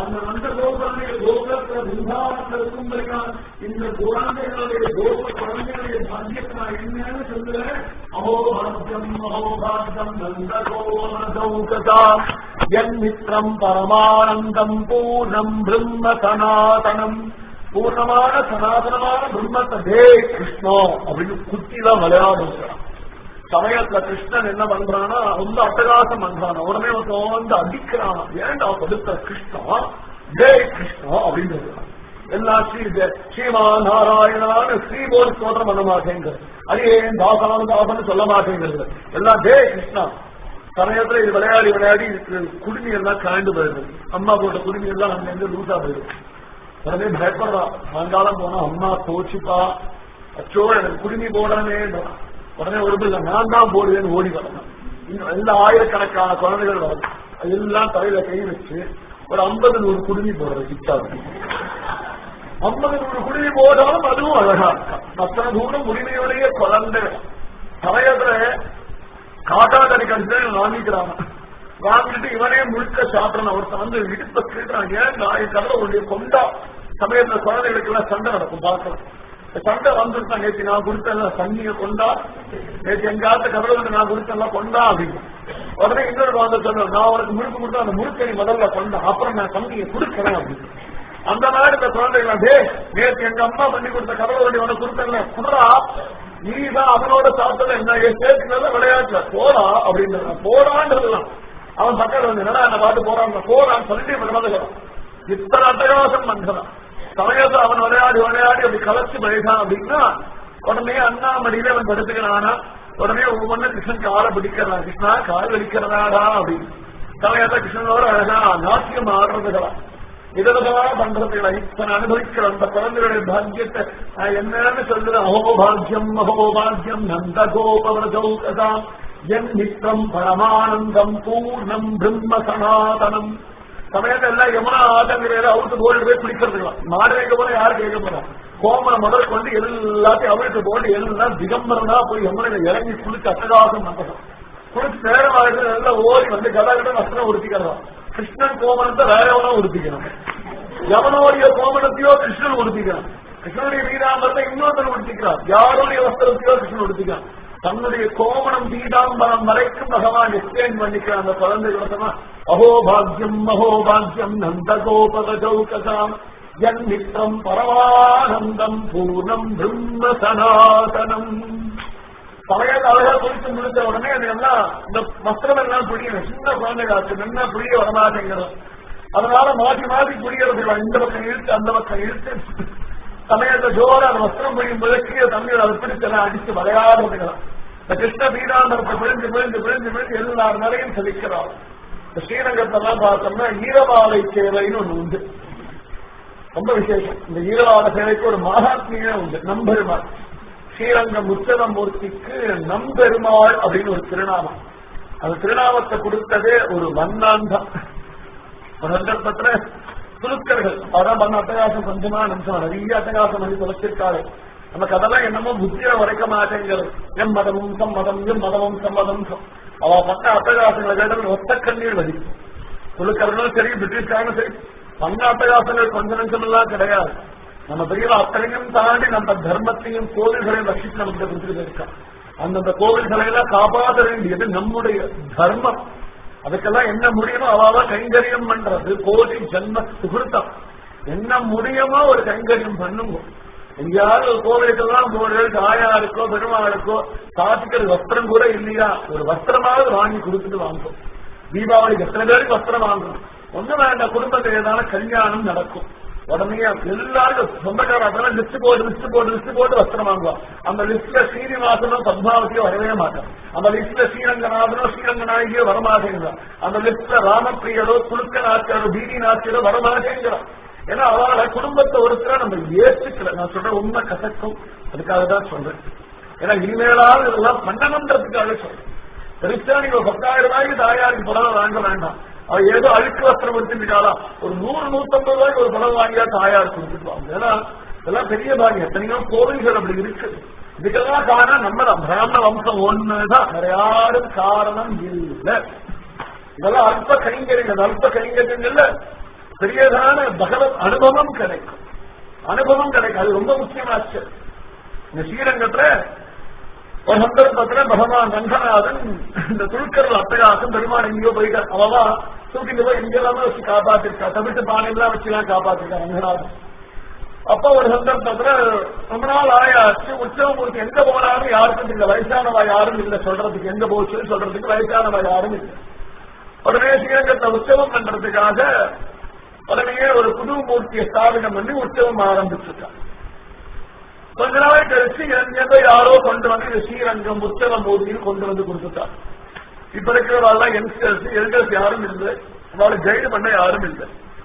அந்த நந்த கோபுரனுடைய கோபுரத்துல பிருந்தாவனத்தில் இருக்கும்படியான இந்த குழந்தைகளுடைய கோப குழந்தைகளுடைய பாக்கியத்தை நான் என்னன்னு சொல்லுறேன் அகோபாக்கியம் அகோபாக்கியம் நந்த கோபதௌகதா என் மித்ரம் பரமானந்தம் பூர்ணம் பிரம்ம சனாதனம் பூர்ணமான சனாதனமான பிரம்மத்தை டே கிருஷ்ணா அப்படின்னு குத்திதான் விளையாடுங்கிறான் சமயத்துல கிருஷ்ணன் என்ன பண்றானா ரொம்ப அட்டகாசம் பண்றானா உடனே ஒருத்தன் வந்து அடிக்கிறானா ஏன்டா படுத்த கிருஷ்ணா ஜெய் கிருஷ்ணா அப்படின்னு சொல்றான் எல்லாம் ஸ்ரீ ஜெ- ஸ்ரீமா நாராயணான்னு ஸ்ரீ போல் ஸ்தோத்திரம் பண்ண மாட்டேங்கிறது அடியே தாசான தாசன் சொல்ல மாட்டேங்கிறது எல்லாம் ஜெய் கிருஷ்ணா சமயத்துல இது விளையாடி விளையாடி இதுக்கு குடுமி எல்லாம் காய்ந்து போயிடுது அம்மா போட்ட குடுமி எல்லாம் அங்க இருந்து லூசா போயிடுது உடனே பயப்படுறான் சாயங்காலம் போனா அம்மா தோச்சுப்பா அச்சோ எனக்கு குடுமி போடணுமேன்றான் உடனே ஒரு பிள்ளை நான் தான் போடுவேன்னு ஓடி வரணும் இன்னும் எல்லா ஆயிரக்கணக்கான குழந்தைகள் வரும் அதெல்லாம் தலையில கை வச்சு ஒரு ஐம்பது நூறு குடுமி போடுறது கிட்டாது ஐம்பது நூறு குடுமி போடாலும் அதுவும் அழகா இருக்கும் அத்தனை தூரம் உரிமையுடைய குழந்தை சமயத்துல காட்டாக்கறி கடிச்சு வாங்கிக்கிறாங்க வாங்கிட்டு இவனே முழுக்க சாப்பிடணும் ஒருத்தன் வந்து இடுப்ப கேட்கிறான் ஏன் நான் கதை உடைய கொண்டா சமயத்துல குழந்தைகளுக்கு எல்லாம் சண்டை நடக்கும் பார்க்கலாம் இந்த சண்டை வந்துருந்தான் நேற்று நான் கொடுத்தேன் தண்ணியை கொண்டா நேற்று எங்காத்த கதவை வந்து நான் கொடுத்தேன் கொண்டா அப்படின்னு உடனே இன்னொரு குழந்தை சொன்ன நான் உனக்கு முழுக்க கொடுத்தா அந்த முழுக்க நீ முதல்ல கொண்டா அப்புறம் நான் தண்ணியை கொடுக்கிறேன் அப்படின்னு அந்த மாதிரி இந்த குழந்தைகள் டே நேற்று எங்க அம்மா பண்ணி கொடுத்த கடவுள் வண்டி உனக்கு கொடுத்தல குடுறா நீ தான் அவனோட சாப்பிட்டல என்ன சேர்த்துனத விளையாட்டுல போடா அப்படின்னு போடான்றதுலாம் அவன் பக்கத்துல வந்து என்னடா என்ன பார்த்து போறான் போறான்னு சொல்லிட்டு இப்ப நடந்துக்கிறான் இத்தனை அட்டகாசம் பண்றான் சமயத்தை அவன் விளையாடி விளையாடி அப்படி கலச்சு பழகான் அப்படின்னா உடனே அண்ணாமடியில அவன் படுத்துக்கிறானா உடனே ஒவ்வொன்னு கிருஷ்ணன் காலை பிடிக்கிறான் கிருஷ்ணா கால் வலிக்கிறதாடா அப்படின்னு சமயத்தை கிருஷ்ணனோட அழகா நாட்டியம் ஆடுறதுகளா விதவிதமா பண்றதுகளை இத்தனை அனுபவிக்கிற அந்த குழந்தைகளுடைய பாக்கியத்தை நான் என்னன்னு சொல்றேன் அகோபாகியம் அகோபாகியம் நந்த கோபவரதௌகதாம் என் மித்ரம் பரமானந்தம் பூர்ணம் பிரம்ம சனாதனம் சமயத்துல எல்லாம் யமுனா ஆட்டங்கிறத அவுட்டு போட்டு போய் பிடிக்கிறதுக்கலாம் மாடு வைக்க போல யாரு கேட்க போறா கோமனை முதல் கொண்டு எல்லாத்தையும் அவிழ்த்து போட்டு எல்லாம் திகம்பரனா போய் யமுனையில இறங்கி குளிச்சு அட்டகாசம் பண்றோம் குளிச்சு நேரம் ஆகுது எல்லாம் ஓடி வந்து கதாகிட்ட வஸ்திரம் உடுத்திக்கிறோம் கிருஷ்ணன் கோமணத்தை வேற எவனோ உடுத்திக்கணும் எவனோடைய கோமணத்தையோ கிருஷ்ணன் உடுத்திக்கிறான் கிருஷ்ணனுடைய வீராம்பரத்தை இன்னொருத்தன் உடுத்திக்கிறான் யாருடைய வஸ்திரத்தையோ கிருஷ்ணன் உடுத்திக்கிறான் தன்னுடைய கோமணம் பீதாம்பரம் வரைக்கும் பகவான் எக்ஸ்சேஞ்ச் பண்ணிக்கிற அந்த குழந்தைகள் அகோபாகியம் அகோபாகியம் நந்த கோபகௌகசாம் என் மித்ரம் பரமானந்தம் பூர்ணம் பிரம்ம சனாதனம் சமையல் அழகா குளிச்சு முடிச்ச உடனே அது எல்லாம் இந்த வஸ்திரம் எல்லாம் புரியணும் சின்ன குழந்தைகளுக்கு என்ன புரிய வரமாட்டேங்கிறோம் அதனால மாற்றி மாற்றி புரியறது இல்லை. இந்த பக்கம் இழுத்து அந்த பக்கம் இழுத்து சமயத்தை ஜோர அந்த வஸ்திரம் புரியும் போது கீழே தண்ணீர் அதை பிடிச்செல்லாம் அடிச்சு விளையாடுறதுக்கலாம் இந்த கிருஷ்ண பீதாம்பரத்தை பிழிஞ்சு பிழிஞ்சு பிழிஞ்சு பிழிஞ்சு எல்லார் நிறையும் செலுக்கிறார் இந்த ஸ்ரீரங்கத்தெல்லாம் பார்த்தோம்னா ஈரவாலை சேவைன்னு ஒண்ணு உண்டு ரொம்ப விசேஷம் இந்த ஈரவாத சேவைக்கு ஒரு மகாத்மியே உண்டு நம்பெருமாள் ஸ்ரீரங்கம் உற்சவமூர்த்திக்கு நம்பெருமாள் அப்படின்னு ஒரு திருநாமம் அந்த திருநாமத்தை கொடுத்ததே ஒரு மன்னான் தான் ஒரு சந்தர்ப்பத்துல துலுக்கர்கள் அதான் பண்ண அட்டகாசம் கொஞ்சமா நிமிஷம் நிறைய அட்டகாசம் பண்ணி தொலைச்சிருக்காரு நமக்கு அதெல்லாம் என்னமோ புத்தியில உரைக்க மாட்டேங்கிறது எம் மதமும் சம்மதம் எம் மதமும் சம்மதம் அவ பண்ண அட்டகாசங்களை கேட்டது ஒத்த கண்ணீர் வதி துலுக்கர்களும் சரி பிரிட்டிஷ்காரனும் சரி பண்ண அட்டகாசங்கள் கொஞ்ச நிமிஷம் எல்லாம் கிடையாது நம்ம பெரிய அத்தனையும் தாண்டி நம்ம தர்மத்தையும் கோவில்களையும் ரட்சித்து நமக்கு கொடுத்துட்டு இருக்கான் அந்தந்த கோவில்களை எல்லாம் காப்பாற்ற வேண்டியது நம்முடைய தர்மம் அதுக்கெல்லாம் என்ன முடியுமோ அவாவா கைங்கரியம் பண்றது கோடி ஜன்ம சுகிருத்தம் என்ன முடியுமோ ஒரு கைங்கரியம் பண்ணுங்க எங்கேயாவது ஒரு கோவிலுக்கெல்லாம் போறது தாயாருக்கோ பெருமாளுக்கோ சாத்திக்கிறது வஸ்திரம் கூட இல்லையா ஒரு வஸ்திரமாவது வாங்கி கொடுத்துட்டு வாங்கும் தீபாவளிக்கு எத்தனை பேருக்கு வஸ்திரம் வாங்கணும் ஒண்ணும் வேண்டாம் குடும்பத்தில் ஏதாவது கல்யாணம் நடக்கும் உடனே எல்லாரும் சொந்தக்காரத்தெல்லாம் லிஸ்ட் போட்டு லிஸ்ட் போட்டு லிஸ்ட் போட்டு வஸ்திரம் வாங்குவான் அந்த லிஸ்ட்ல ஸ்ரீனிவாசனும் பத்மாவதியோ வரவே மாட்டான் அந்த லிஸ்ட்ல ஸ்ரீரங்கநாதனோ ஸ்ரீரங்கநாயகியோ வரமாட்டேங்கிறான் அந்த லிஸ்ட்ல ராமப்பிரியரோ துலுக்க நாச்சியரோ பீடி நாச்சியரோ வரமாட்டேங்கிறான் ஏன்னா அவளோட குடும்பத்தை ஒருத்தர நம்ம ஏற்றுக்கல நான் சொல்ற உண்மை கசக்கும் அதுக்காக தான் சொல்றேன் ஏன்னா இனிமேலாவது இதெல்லாம் பண்ணணுன்றதுக்காக சொல்றேன் பெருசா நீங்க பத்தாயிரம் ரூபாய்க்கு தாயாருக்கு புடவை வாங்க வேண்டாம் அவ ஏதோ அழுக்கு வஸ்திரம் எடுத்துட்டாளா ஒரு நூறு நூத்தம்பது ரூபாய்க்கு ஒரு புடவை வாங்கியா தாயார் கொடுத்துட்டு ஏன்னா இதெல்லாம் பெரிய பாகியம் எத்தனையோ கோவில்கள் அப்படி இருக்கு இதுக்கெல்லாம் காரணம் நம்ம தான் பிராமண வம்சம் ஒண்ணுதான் வேற யாரும் காரணம் இல்லை இதெல்லாம் அல்ப கைங்கரியங்கள் அல்ப கைங்கரியங்கள்ல பெரியதான பகவத் அனுபவம் கிடைக்கும் அனுபவம் கிடைக்கும் அது ரொம்ப முக்கியமாச்சு இந்த ஸ்ரீரங்கத்துல ஒரு சந்தர்ப்பத்துல பகவான் ரங்கநாதன் இந்த துளுக்கர்கள் அட்டகாசம் பெருமான் எங்கேயோ போயிட்டார் அவவா தூக்கிட்டு போய் எங்கெல்லாம வச்சு காப்பாத்திருக்கா தவிட்டு பானையெல்லாம் வச்சுலாம் காப்பாத்திருக்கா ரங்கநாதன் அப்ப ஒரு சந்தர்ப்பத்துல ரொம்ப நாள் ஆயாச்சு உற்சவமூர்த்தி எங்க போனாலும் யாருக்கும் இல்ல வயசானவா யாரும் இல்ல சொல்றதுக்கு எங்க போச்சுன்னு சொல்றதுக்கு வயசானவா யாரும் இல்லை உடனே ஸ்ரீரங்கத்தை உற்சவம் பண்றதுக்காக உடனே ஒரு புது மூர்த்தியை ஸ்தாபனம் பண்ணி உற்சவம் ஆரம்பிச்சுட்டான் கொஞ்ச நாள் கழிச்சு எங்க யாரோ கொண்டு வந்து இந்த ஸ்ரீரங்கம் உற்சவ மூர்த்தின்னு கொண்டு வந்து கொடுத்துட்டான் இப்ப இருக்கிறவாள்லாம் யங்ஸ்டர்ஸ் எல்டர்ஸ் யாரும் இல்லை அவளை கைடு பண்ண யாரும் இல்லை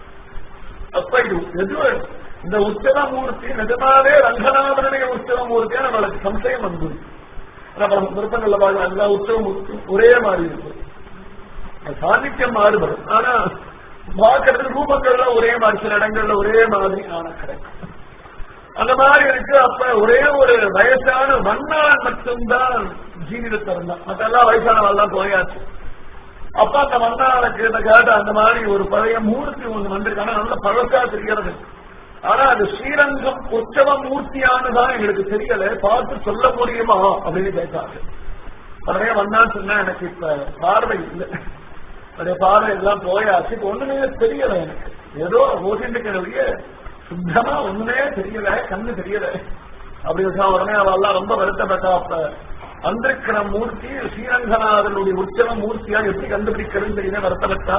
அப்ப இது எது இந்த உற்சவ மூர்த்தி நிஜமாவே ரங்கநாதனுடைய உற்சவ மூர்த்தியா நம்மளுக்கு சம்சயம் வந்தது நம்ம விருப்பங்கள்ல பார்க்கலாம் எல்லா உற்சவ மூர்த்தியும் ஒரே மாதிரி இருக்கும் சாநித்தியம் மாறுபடும் ஆனா பார்க்கறதுக்கு ரூபங்கள்ல ஒரே மாதிரி சில இடங்கள்ல ஒரே மாதிரி ஆனா கிடைக்கும் அந்த மாதிரி இருக்கு அப்ப ஒரே ஒரு வயசான மன்னான் மட்டும்தான் ஜீவிதத்தை இருந்தான் மற்றெல்லாம் வயசானவெல்லாம் போயாச்சு அப்ப அந்த மன்னானுக்கு இந்த கேட்ட அந்த மாதிரி ஒரு பழைய மூர்த்தி ஒண்ணு வந்திருக்காங்க நல்ல பழசா தெரிகிறது ஆனா அது ஸ்ரீரங்கம் உற்சவ மூர்த்தியானதான் எங்களுக்கு தெரியல பார்த்து சொல்ல முடியுமா அப்படின்னு கேட்டாரு உடனே வந்தான்னு சொன்னா எனக்கு இப்ப பார்வை இல்லை என்னுடைய பார்வை எல்லாம் போயாச்சு இப்ப ஒண்ணுமே தெரியல எனக்கு ஏதோ ஓசிண்டுக்கிறவைய சுத்தமா ஒண்ணுமே தெரியல கண்ணு தெரியல அப்படி வச்சா உடனே அவெல்லாம் ரொம்ப வருத்தப்பட்டா அப்ப வந்திருக்கிற மூர்த்தி ஸ்ரீரங்கநாதனுடைய உற்சவ மூர்த்தியா எப்படி கண்டுபிடிக்கிறதுன்னு தெரியல வருத்தப்பட்டா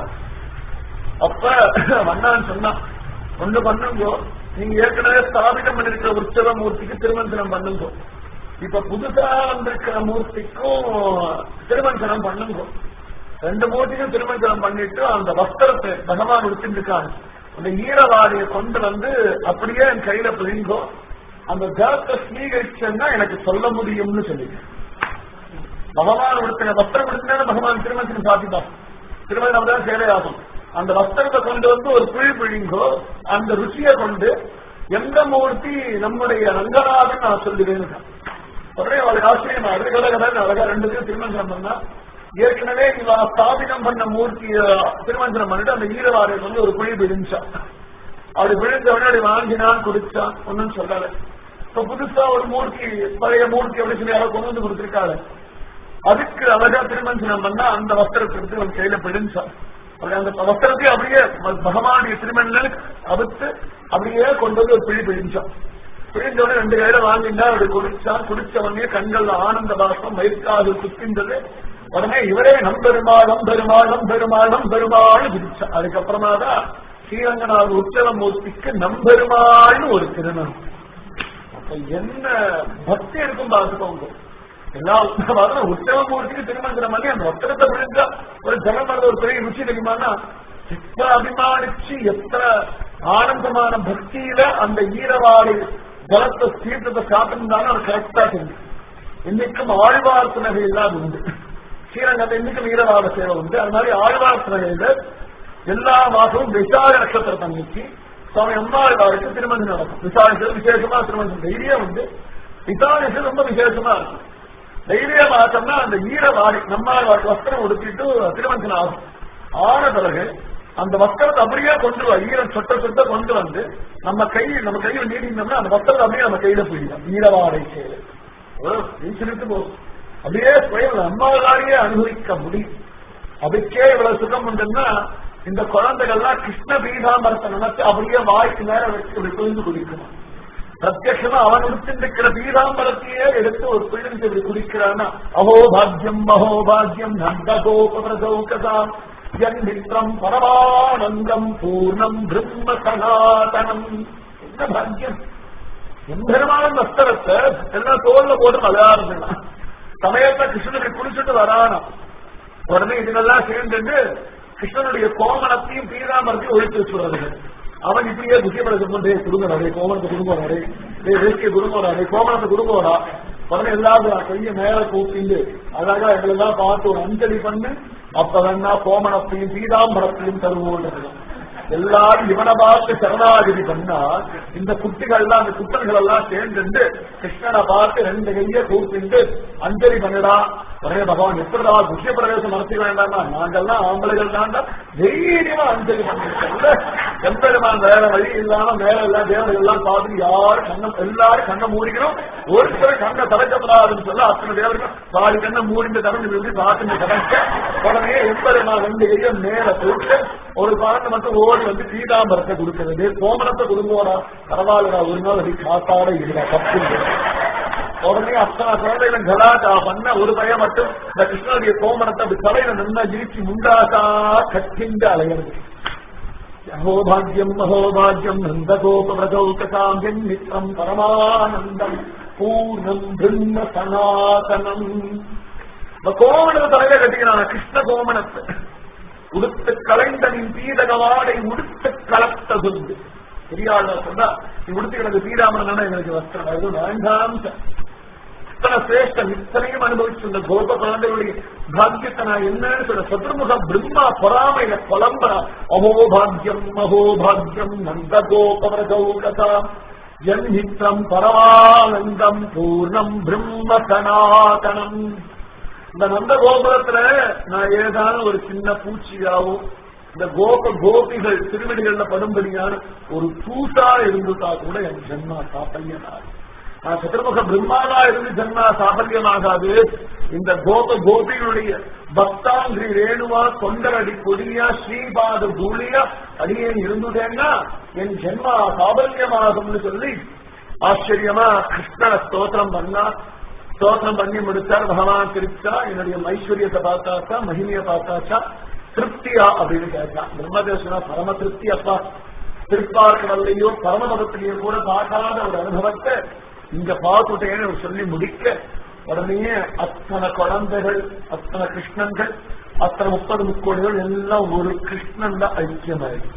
அப்ப வண்ணான்னு சொன்னான் ஒண்ணு பண்ணுங்கோ நீங்க ஏற்கனவே ஸ்தாபிதம் பண்ணிருக்கிற உற்சவ மூர்த்திக்கு திருமஞ்சனம் பண்ணுங்கோ இப்ப புதுசா வந்திருக்கிற மூர்த்திக்கும் திருமஞ்சனம் பண்ணுங்க ரெண்டு மூர்த்திக்கும் திருமஞ்சனம் பண்ணிட்டு அந்த வஸ்திரத்தை பகவான் உடுத்திருக்காங்க அந்த ஈரவாடியை கொண்டு வந்து அப்படியே என் கையில பிடிங்கோ அந்த ஜலத்தை ஸ்வீகரிச்சேன்னா எனக்கு சொல்ல முடியும்னு சொல்லி பகவான் உடுத்தின வஸ்திரம் உடுத்தினா பகவான் திருமஞ்சனம் சாதிப்பான் திருமணம் தான் சேவையாகும் அந்த வஸ்திரத்தை கொண்டு வந்து ஒரு குழி பிழிங்கோ அந்த ருச்சியை கொண்டு எந்த மூர்த்தி நம்முடைய ரங்கநாதன் நான் சொல்லுவேன் உடனே அவளுக்கு ஆச்சரியமா இருக்கு கதை கதை அழகா ரெண்டு பேரும் திருமஞ்சனம் பண்ணா ஏற்கனவே இவ ஸ்தாபிதம் பண்ண மூர்த்திய திருமஞ்சனம் பண்ணிட்டு அந்த ஈரவாரை வந்து ஒரு குழி விழுந்தான் அப்படி விழுந்த உடனே அப்படி வாங்கினான் குடிச்சான் ஒன்னும் சொல்லல இப்ப புதுசா ஒரு மூர்த்தி பழைய மூர்த்தி அப்படி சொல்லி யாரோ கொண்டு வந்து கொடுத்திருக்காரு அதுக்கு அழகா திருமஞ்சனம் பண்ணா அந்த வஸ்திரத்தை எடுத்து அவன் கையில பிடிச்சான் அப்படி அந்த வஸ்திரத்தை அப்படியே பகவானுடைய திருமணம் அவுத்து அப்படியே கொண்டு வந்து ஒரு பிழி பிழிஞ்சான் பிழிஞ்ச உடனே ரெண்டு கையில வாங்கினா அப்படி குடிச்சான் குடிச்ச உடனே கண்கள்ல ஆனந்த பாசம் மயிர்காது குத்தின்றது உடனே இவரே நம்பெருமாள் நம்பெருமாள் நம்பெருமாள் நம்பெருமாள் பிடிச்சா அதுக்கப்புறமா தான் ஸ்ரீரங்கநாத உற்சவ மூர்த்திக்கு நம்பெருமாள்னு ஒரு திருமணம் அப்ப என்ன பக்தி இருக்கும் பார்த்துக்கோங்க எல்லா உற்சவ மூர்த்திக்கு திருமணம் பண்ணி அந்த வஸ்திரத்தை விழுந்தா ஒரு ஜனம் வர்ற ஒரு பெரிய ருச்சி தெரியுமானா எத்தனை அபிமானிச்சு எத்தனை ஆனந்தமான பக்தியில அந்த ஈரவாடி ஜலத்தை தீர்த்தத்தை சாப்பிட்டுருந்தாலும் அது கரெக்டா தெரியும் இன்னைக்கும் ஆழ்வார் துணகை எல்லாம் உண்டு ஸ்ரீரங்கத்தை இன்னைக்கும் ஈரவாட சேவை உண்டு அது மாதிரி ஆழ்வார் துணகையில எல்லா மாசமும் விசாக நட்சத்திரம் அன்னைக்கு சுவாமி அம்மாழ்வாருக்கு திருமணம் நடக்கும் விசாரிச்சது விசேஷமா திருமணம் டெய்லியே உண்டு விசாரிச்சது ரொம்ப விசேஷமா இருக்கும் தைரியம் பார்த்தோம்னா அந்த ஈரவாடி நம்மாழ்வாடி வஸ்திரம் உடுத்திட்டு திருமஞ்சனம் ஆகும் ஆன பிறகு அந்த வஸ்திரத்தை அப்படியே கொண்டு வா ஈரம் சொட்ட சொட்ட கொண்டு வந்து நம்ம கை நம்ம கையில் நீடிந்தோம்னா அந்த வஸ்திரத்தை அப்படியே நம்ம கையில போயிடும் ஈரவாடை செயல் நீச்சிட்டு போகும் அப்படியே சுயம் நம்மளாலேயே அனுபவிக்க முடியும் அதுக்கே இவ்வளவு சுகம் உண்டுன்னா இந்த குழந்தைகள்லாம் கிருஷ்ண பீதாமரத்தை நினைச்சு அப்படியே வாய்க்கு நேரம் வச்சு இப்படி குளிந்து குடிக்கணும் பிரத்யமா அவன் உடுத்திருக்கிற பீதாம்பரத்தையே எடுத்து ஒரு பிள்ளைக்கு இப்படி குடிக்கிறான்னா அஹோ பாக்யம் அஹோ பாக்யம் நந்தகோபதௌகதாம் என் மித்திரம் பரமானந்தம் பூர்ணம் பிரம்ம சனாதனம் என்ன பாக்கியம் எம்பெருமான வஸ்திரத்தை எல்லாம் தோல்ல போட்டு விளையாடுறா சமயத்தை கிருஷ்ணனுக்கு குளிச்சுட்டு வரானா உடனே இதுங்கெல்லாம் சேர்ந்துட்டு கிருஷ்ணனுடைய கோமணத்தையும் பீதாமரத்தையும் ஒழித்து வச்சுடுறது அவன் இப்படியே புத்தியப்பட கொண்டே குடுங்கடா டே கோமணத்தை குடுங்கோடா டே வேஷ்டியை குடுங்கோடா டே கோமணத்தை குடுங்கோடா உடனே எல்லாரும் கைய மேல கூப்பிட்டு அழகா எங்களெல்லாம் பார்த்து ஒரு அஞ்சலி பண்ணு அப்ப வேணா கோமணத்தையும் பீதாம்பரத்தையும் தருவோம் எல்லாரும் இவனை பார்த்து சரணாகதி பண்ணா இந்த குட்டிகள்லாம் அந்த குட்டர்கள் எல்லாம் சேர்ந்து கிருஷ்ணனை பார்த்து ரெண்டு கைய கூப்பிட்டு அஞ்சலி பண்ணடா உடனே பகவான் எப்படிடா புஷ்ய பிரவேசம் நடத்தி வேண்டாமா நாங்கெல்லாம் ஆம்பளைகள் தாண்டா தைரியமா அஞ்சலி பண்ணிருக்கோம்ல எம்பெருமான் வேற வழி இல்லாம மேல எல்லாம் தேவர்கள் எல்லாம் பார்த்து யாரும் கண்ணம் எல்லாரும் கண்ணை மூடிக்கணும் ஒருத்தர் கண்ணை தலைக்கப்படாதுன்னு சொல்ல அத்தனை தேவர்கள் பாதி கண்ணை மூடிந்த தரம் இப்படி பார்த்து கடைக்க உடனே எம்பெருமான் ரெண்டு கையும் மேல போட்டு ஒரு குழந்தை மட்டும் ஓடி வந்து பீதாம்பரத்தை கொடுக்கிறது கோமணத்தை கொடுங்கோடா பரவாயில்லடா ஒரு நாள் அது காத்தாட இல்லை தப்பு இல்லை. உடனே அத்தனை குழந்தைகளும் கலாட்டா பண்ண ஒரு பையன் மட்டும் இந்த கிருஷ்ணனுடைய கோமணத்தை அப்படி தலையில நல்லா ஜிரிச்சு முண்டாசா கட்டிண்டு அலையிறது அஹோபாகியம் அஹோபாகியம் நந்தகோபவதௌகசாம்பியம் மித்ரம் பரமானந்தம் பூர்ணம் பிரம்ம சனாதனம் இந்த கோமணத்தை தலையில கட்டிக்கிறான் கிருஷ்ண கோமணத்தை உடுத்து கலைந்தனின் பீதகவாடை உடுத்து கலத்த சொல்லு பெரியாள் சொன்னா நீ உடுத்து எனக்கு பீடாமணன் எங்களுக்கு வஸ்திரம் அது வேண்டாம் இத்தனை சிரேஷ்டம் இத்தனையும் அனுபவிச்சு இந்த கோப குழந்தைகளுடைய பாக்கியத்தை நான் என்னன்னு சொல்ல சதுர்முக பிரம்மா பொறாமையில புலம்பரா அஹோபாகியம் அஹோபாகியம் நந்த கோபவரகௌகதா ஜன்மித்ரம் பரமானந்தம் பூர்ணம் பிரம்ம சனாதனம் இந்த நந்த கோபுரத்துல நான் ஏதான ஒரு சின்ன பூச்சியாவோ இந்த கோப கோபிகள் திருவடிகள்ல படும்படியான ஒரு தூசா இருந்துட்டா கூட என் ஜென்மா சாப்பல்யனாகும் நான் சதுர்முக பிரம்மாவா இருந்து ஜென்மா சாபல்யமாகாது இந்த கோப கோபிகளுடைய பக்தாங்கிரி ரேணுவா தொண்டரடி கொடியா ஸ்ரீபாத தூளியா அடியேன் இருந்துட்டேன்னா என் ஜென்மா சாபல்யமாகும்னு சொல்லி ஆச்சரியமா கிருஷ்ணன ஸ்தோத்திரம் பண்ணா ஸ்தோத்திரம் பண்ணி முடிச்சார் பகவான் திருச்சா என்னுடைய ஐஸ்வர்யத்தை பார்த்தாச்சா மகிமையை பார்த்தாச்சா திருப்தியா அப்படின்னு கேட்டான் பிரம்மதேசனா பரம திருப்தி அப்பா திருப்பார்க்கடல்லையோ பரமபதத்திலேயோ கூட பார்க்காத ஒரு அனுபவத்தை இங்க பார்த்துட்டேன்னு அவர் சொல்லி முடிக்க உடனே அத்தனை குழந்தைகள் அத்தனை கிருஷ்ணன்கள் அத்தனை முப்பது முக்கோடிகள் எல்லாம் ஒரு கிருஷ்ணன் தான் ஐக்கியமாயிடுச்சு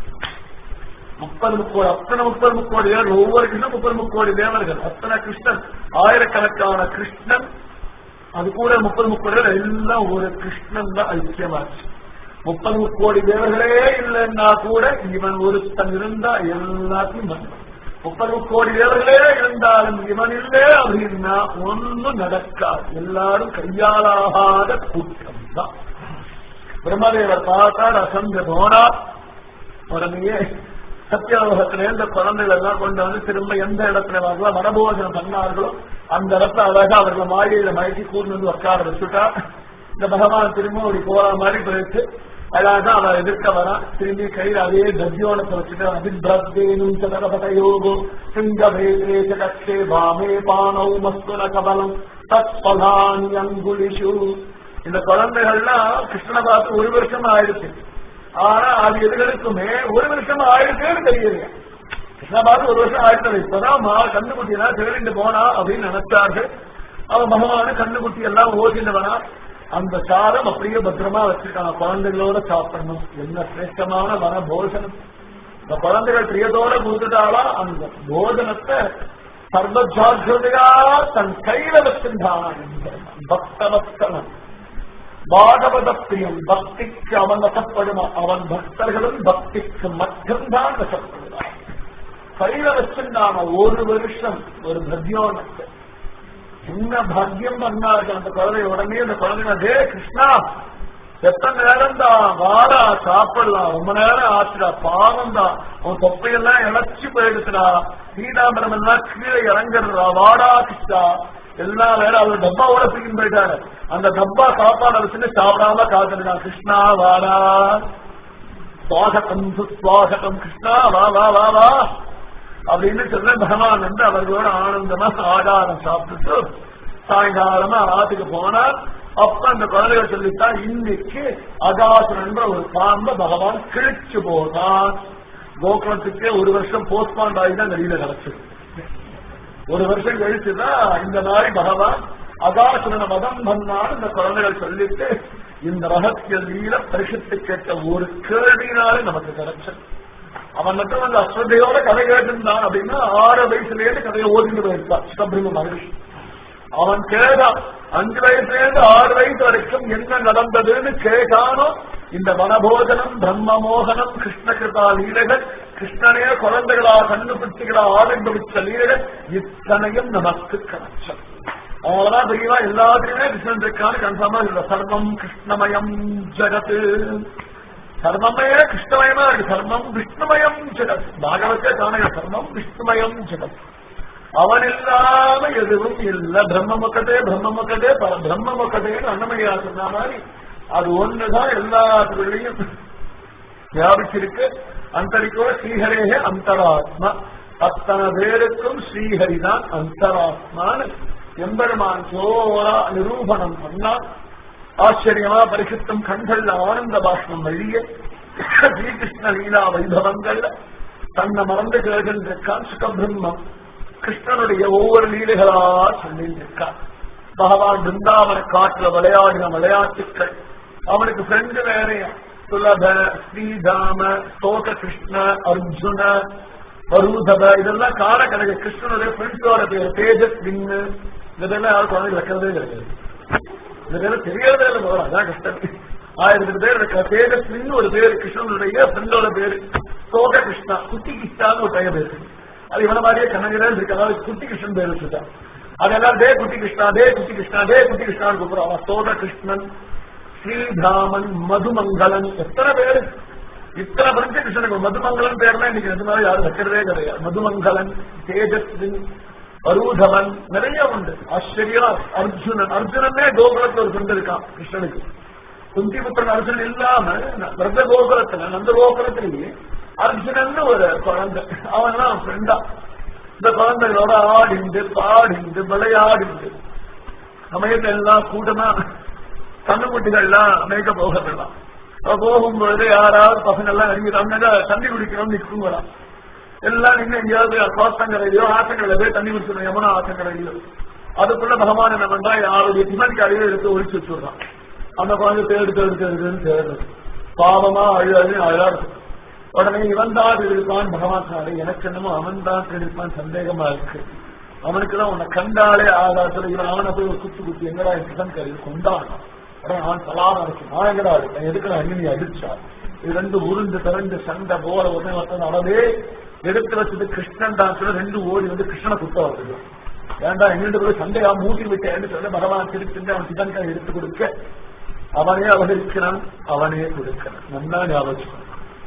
முப்பது முக்கோடி அத்தனை முப்பது முக்கோடி தேவர்கள் ஒவ்வொரு கிருஷ்ணன் முப்பது முக்கோடி தேவர்கள் அத்தனை கிருஷ்ணன் ஆயிரக்கணக்கான கிருஷ்ணன் அது கூட முப்பது முக்கோடி எல்லாம் ஒரு கிருஷ்ணன் தான் ஐக்கியமாச்சு முப்பது முக்கோடி தேவர்களே இல்லைன்னா கூட இவன் ஒருத்தன் இருந்தா எல்லாத்தையும் பண்ணுவான் முப்பது கோடி தேவர்களே இருந்தாலும் இவன் இல்லை அப்படின்னா ஒன்னும் நடக்காது எல்லாரும் கையாலாகாத கூட்டம் தான் பிரம்மதேவர் பார்த்தார் அசந்த போனா உடனேயே சத்தியாலோகத்திலே இந்த குழந்தைகள் எல்லாம் கொண்டு வந்து திரும்ப எந்த இடத்துல வரலாம் வனபோஜனம் பண்ணார்களோ அந்த இடத்துல அழகா அவர்கள் மாளிகையில மயக்கி கூர்ந்து வந்து உட்கார வச்சுட்டா இந்த பகவான் திரும்ப ஒரு போற மாதிரி போயிடுச்சு அழகாதான் அவன் எதிர்க்க வரான் திரும்பி கையில் அதே தத்தியோனத்தை வச்சுட்டு அபிபிரத்தேனும் சதரபதயோகோ சிங்கபேதே சகக்ஷே பாமே பானௌ மஸ்துன கபலம் தத்பலானி அங்குலிஷு இந்த குழந்தைகள்லாம் கிருஷ்ணனை பார்த்து ஒரு வருஷம் ஆயிடுச்சு ஆனா அது எதுகளுக்குமே ஒரு வருஷம் ஆயிடுச்சேன்னு தெரியல கிருஷ்ண பார்த்து ஒரு வருஷம் ஆயிடுச்சு இப்பதான் மா கண்ணுக்குட்டியெல்லாம் திருடிட்டு போனா அப்படின்னு நினைச்சார்கள் அவன் பகவான கண்ணுக்குட்டி எல்லாம் ஓசினவனா அந்த சாதம் அப்படியே பத்திரமா வச்சிருக்கான் குழந்தைகளோட சாப்பிடணும் என்ன சிரேஷ்டமான வன போஜனம் இந்த குழந்தைகள் பிரியத்தோட கொடுத்துட்டாலா அந்த போஜனத்தை சர்வஜாகிரதையா தன் கையில வச்சிருந்தான் பக்தவஸ்தனம் பாகவத பிரியம் பக்திக்கு அவன் வசப்படுமா அவன் பக்தர்களும் பக்திக்கு மட்டும்தான் வசப்படுவான் கையில வச்சிருந்தான ஒரு வருஷம் ஒரு பத்யோனத்தை என்ன பாக்கியம் பண்ணாரு அந்த குழந்தை உடனே அந்த குழந்தை டே கிருஷ்ணா எத்தனை நேரம் தான் வாடா சாப்பிடலாம் ரொம்ப நேரம் ஆச்சுடா பாவம் தான் உன் தொப்பையெல்லாம் இழைச்சி போயிடுச்சுடா சீதாம்பரம் எல்லாம் கீழே இறங்கிடுறா வாடா கிருஷ்ணா எல்லா நேரம் அவர் டப்பாவோட தூக்கிட்டு போயிட்டாரு அந்த டப்பா சாப்பாடை வச்சுட்டு சாப்பிடாம காத்துருக்கான் கிருஷ்ணா வாடா சுவாகத்தம் சுவாகத்தம் கிருஷ்ணா வா வா வா வா அப்படின்னு சொல்ல பகவான் வந்து அவர்களோட ஆனந்தமா ஆகாரம் சாப்பிட்டுட்டு சாயங்காலமா ஆத்துக்கு போனா அப்ப அந்த குழந்தைகள் சொல்லித்தான் இன்னைக்கு அகாசுரன்ற ஒரு பாம்ப பகவான் கிழிச்சு போனான் கோகுலத்துக்கே ஒரு வருஷம் போஸ்ட்பாண்ட் ஆகி தான் வெளியில கிடைச்சது ஒரு வருஷம் கழிச்சுதான் இந்த மாதிரி பகவான் அகாசுரன மதம் பண்ணான்னு இந்த குழந்தைகள் சொல்லிட்டு இந்த ரகசிய லீல பரிசுத்து கேட்ட ஒரு கேள்வினாலே நமக்கு கிடைச்சது அவன் மட்டும் அந்த அஸ்வதையோட கதை கேட்டிருந்தான் அப்படின்னா ஆறு வயசுல இருந்து கதையை ஓதிட்டு போயிருக்கான் சுப்பிரம மகரிஷி அவன் கேட்டான் அஞ்சு வயசுல இருந்து ஆறு வயசு வரைக்கும் என்ன நடந்ததுன்னு கேட்டானோ இந்த வனபோஜனம் பிரம்ம மோகனம் கிருஷ்ண கிருபா லீலைகள் கிருஷ்ணனே குழந்தைகளா கண்டுபிடிச்சுகளா ஆரம்பிச்ச லீலைகள் இத்தனையும் நமக்கு கிடைச்சது அவங்களாம் தெரியுமா எல்லாத்துக்குமே கிருஷ்ணன் இருக்கான்னு கன்ஃபார்மா இல்ல சர்வம் கிருஷ்ணமயம் ஜெகத்து சர்மமே கிருஷ்ணமயமா இருக்கு சர்மம் விஷ்ணுமயம் ஜெகத் பாகவத்தே காண சர்மம் விஷ்ணுமயம் ஜெகத் அவன் இல்லாம எதுவும் இல்ல பிரம்ம மக்கதே பிரம்ம மக்கதே பர பிரம்ம மக்கதேன்னு அன்னமய்யா சொன்ன மாதிரி அது ஒண்ணுதான் எல்லாத்துக்குள்ளேயும் வியாபிச்சிருக்கு அந்தரிக்கோ ஸ்ரீஹரேகே அந்தராத்மா அத்தனை பேருக்கும் ஸ்ரீஹரிதான் அந்தராத்மான்னு எம்பெருமான் சோரா நிரூபணம் பண்ணா ஆச்சரியமா பரிசுத்தம் கண்கள்ல ஆனந்த பாஷ்பம் வழிய ஸ்ரீகிருஷ்ண லீலா வைபவங்கள்ல தன்னை மறந்து கேள்கின்றிருக்கான் சுகபிரம்மம் கிருஷ்ணனுடைய ஒவ்வொரு லீலைகளா சொல்லியிருக்கான் பகவான் பிருந்தாவன காட்டுல விளையாடின விளையாட்டுக்கள் அவனுக்கு ஃப்ரெண்டு வேறையா சுலப ஸ்ரீதாம தோக கிருஷ்ண அர்ஜுன பரூதப இதெல்லாம் கார கிடையாது கிருஷ்ணனுடைய ஃப்ரெண்ட்ஸோட பேர் தேஜஸ் வின்னு இதெல்லாம் யாரும் குழந்தை வைக்கிறதே கிடையாது இதெல்லாம் தெரியறதே இல்லை போல அதான் கஷ்டம் ஆயிரத்தி பேர் இருக்கிற தேஜஸ்வின்னு ஒரு பேர் கிருஷ்ணனுடைய ஃப்ரெண்டோட பேரு தோக கிருஷ்ணா குட்டி கிருஷ்ணான்னு ஒரு பையன் பேரு அது இவன மாதிரியே கண்ணகிரன் இருக்கு அதாவது குட்டி கிருஷ்ணன் பேர் வச்சுட்டான் அதெல்லாம் டே குட்டி கிருஷ்ணா டே குட்டி கிருஷ்ணா டே குட்டி கிருஷ்ணான்னு கூப்பிடுறோம் அவன் தோக கிருஷ்ணன் ஸ்ரீதாமன் மதுமங்கலன் எத்தனை பேரு இத்தனை பரிஞ்ச கிருஷ்ணனுக்கு மதுமங்கலன் பேர்னா இன்னைக்கு நிஜமாவே யாரும் வைக்கிறதே கிடையாது மதுமங்கலன் தேஜஸ்வின் அரூதவன் நிறைய உண்டு ஆச்சரியா அர்ஜுனன் அர்ஜுனனே கோகுலத்துல ஒரு ஃப்ரெண்ட் இருக்கான் கிருஷ்ணனுக்கு குந்திபுத்திரன் அர்ஜுனன் இல்லாம பிரத கோகுலத்துல நந்த கோகுலத்திலேயே அர்ஜுனன் ஒரு குழந்தை அவன் தான் ஃப்ரெண்டா இந்த குழந்தைகளோட ஆடிண்டு பாடிண்டு விளையாடிண்டு சமயத்துல எல்லாம் கூட்டமா கண்ணுக்குட்டிகள்லாம் மேய்க்க போகிறதெல்லாம் போகும்போது யாராவது பசங்க எல்லாம் இறங்கி தண்ணி தண்ணி குடிக்கிறோம் நிற்குங்களாம் எல்லாம் நின்று எங்கேயாவது கோத்தங்கரையிலோ ஆத்தங்கரையில போய் தண்ணி குடிச்சிடும் யமுனா ஆத்தங்கரையிலோ அதுக்குள்ள பகவான் என்ன பண்றா யாருடைய டிஃபன் காரையோ எடுத்து ஒழிச்சு வச்சுடுறான் அந்த குழந்தை தேடு தேடு தேடுன்னு தேடுறது பாவமா அழு அழு அழாது உடனே இவன் தான் இருப்பான் பகவான் சொன்னாரு எனக்கு என்னமோ அவன் தான் இருப்பான் சந்தேகமா இருக்கு அவனுக்கு தான் உன்னை கண்டாலே ஆகாசத்துல இவன் அவனை போய் ஒரு குத்து குத்தி எங்கடா என் டிஃபன் காரையில் கொண்டான் உடனே அவன் தலான இருக்கு நான் எங்கடா இருக்கேன் எதுக்கு நான் அண்ணி அடிச்சா இது ரெண்டு உருண்டு திரண்டு சண்டை போல உடனே ஒருத்தன் அடவே எடுத்து வச்சது கிருஷ்ணன் தான் சொல்ல ரெண்டு ஓடி வந்து கிருஷ்ணனை குத்த வருது ஏண்டா எங்கிட்ட போய் சண்டையா மூட்டி விட்டேன்னு சொல்ல பகவான் திருச்சிந்து அவன் சிதன்காய் எடுத்து கொடுக்க அவனே அவதரிக்கிறான் அவனே கொடுக்கிறான் நல்லா ஞாபகம்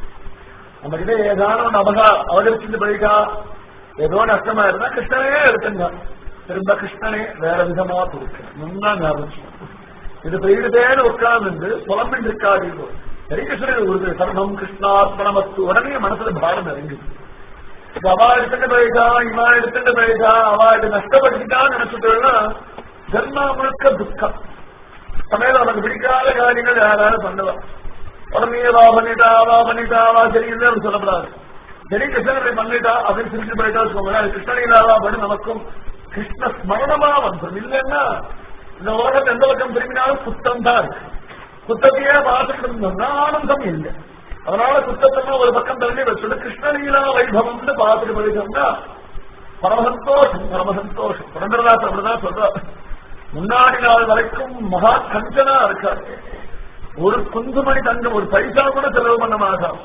நம்ம கிட்ட ஏதான அபகா அவதரிச்சுட்டு போயிட்டா ஏதோ நஷ்டமா இருந்தா கிருஷ்ணனே எடுத்துங்க திரும்ப கிருஷ்ணனே வேற விதமா கொடுக்கிறான் நல்லா ஞாபகம் இது போயிடுதேன்னு உட்கார்ந்து புலம்பின் இருக்காதீங்க சரி கிருஷ்ணன் ஒரு சரணம் கிருஷ்ணார்ப்பணமத்து உடனே மனசுல பாரம் இறங்குது அவா எடுத்துட்டு போயிட்டா இவா எடுத்துட்டு போயிட்டா அவா இது நஷ்டப்படுத்திட்டான்னு நினைச்சுட்டா ஜென்மா முழுக்க துக்கம் சமையல் அவனுக்கு பிடிக்காத காரியங்கள் யாராவது பண்ணுவா உடனே வா பண்ணிட்டா வா பண்ணிட்டா வா சரியில்லை அப்படின்னு சொல்லப்படாது சரி கிருஷ்ணனை பண்ணிட்டா அப்படின்னு சிரிச்சு போயிட்டா வச்சுக்கோங்க கிருஷ்ணனிலாவா பண்ணி நமக்கும் கிருஷ்ண ஸ்மரணமா வந்துடும் இல்லைன்னா இந்த உலகத்தை எந்த பக்கம் திரும்பினாலும் குத்தம் தான் இருக்கு குத்தத்தையே பார்த்துட்டு இருந்தோம்னா ஆனந்தம் இல்லை அதனால குத்தத்தெல்லாம் ஒரு பக்கம் தள்ளி வச்சுட்டு கிருஷ்ணலீலா வைபவம்னு பார்த்துட்டு போயிட்டோம்னா பரமசந்தோஷம் பரமசந்தோஷம் புரந்தரதாஸ் அப்படிதான் சொல்றார் முன்னாடி நாள் வரைக்கும் மகா கஞ்சனா இருக்காரு ஒரு குந்துமணி தங்கம் ஒரு பைசா கூட செலவு பண்ண மாட்டான்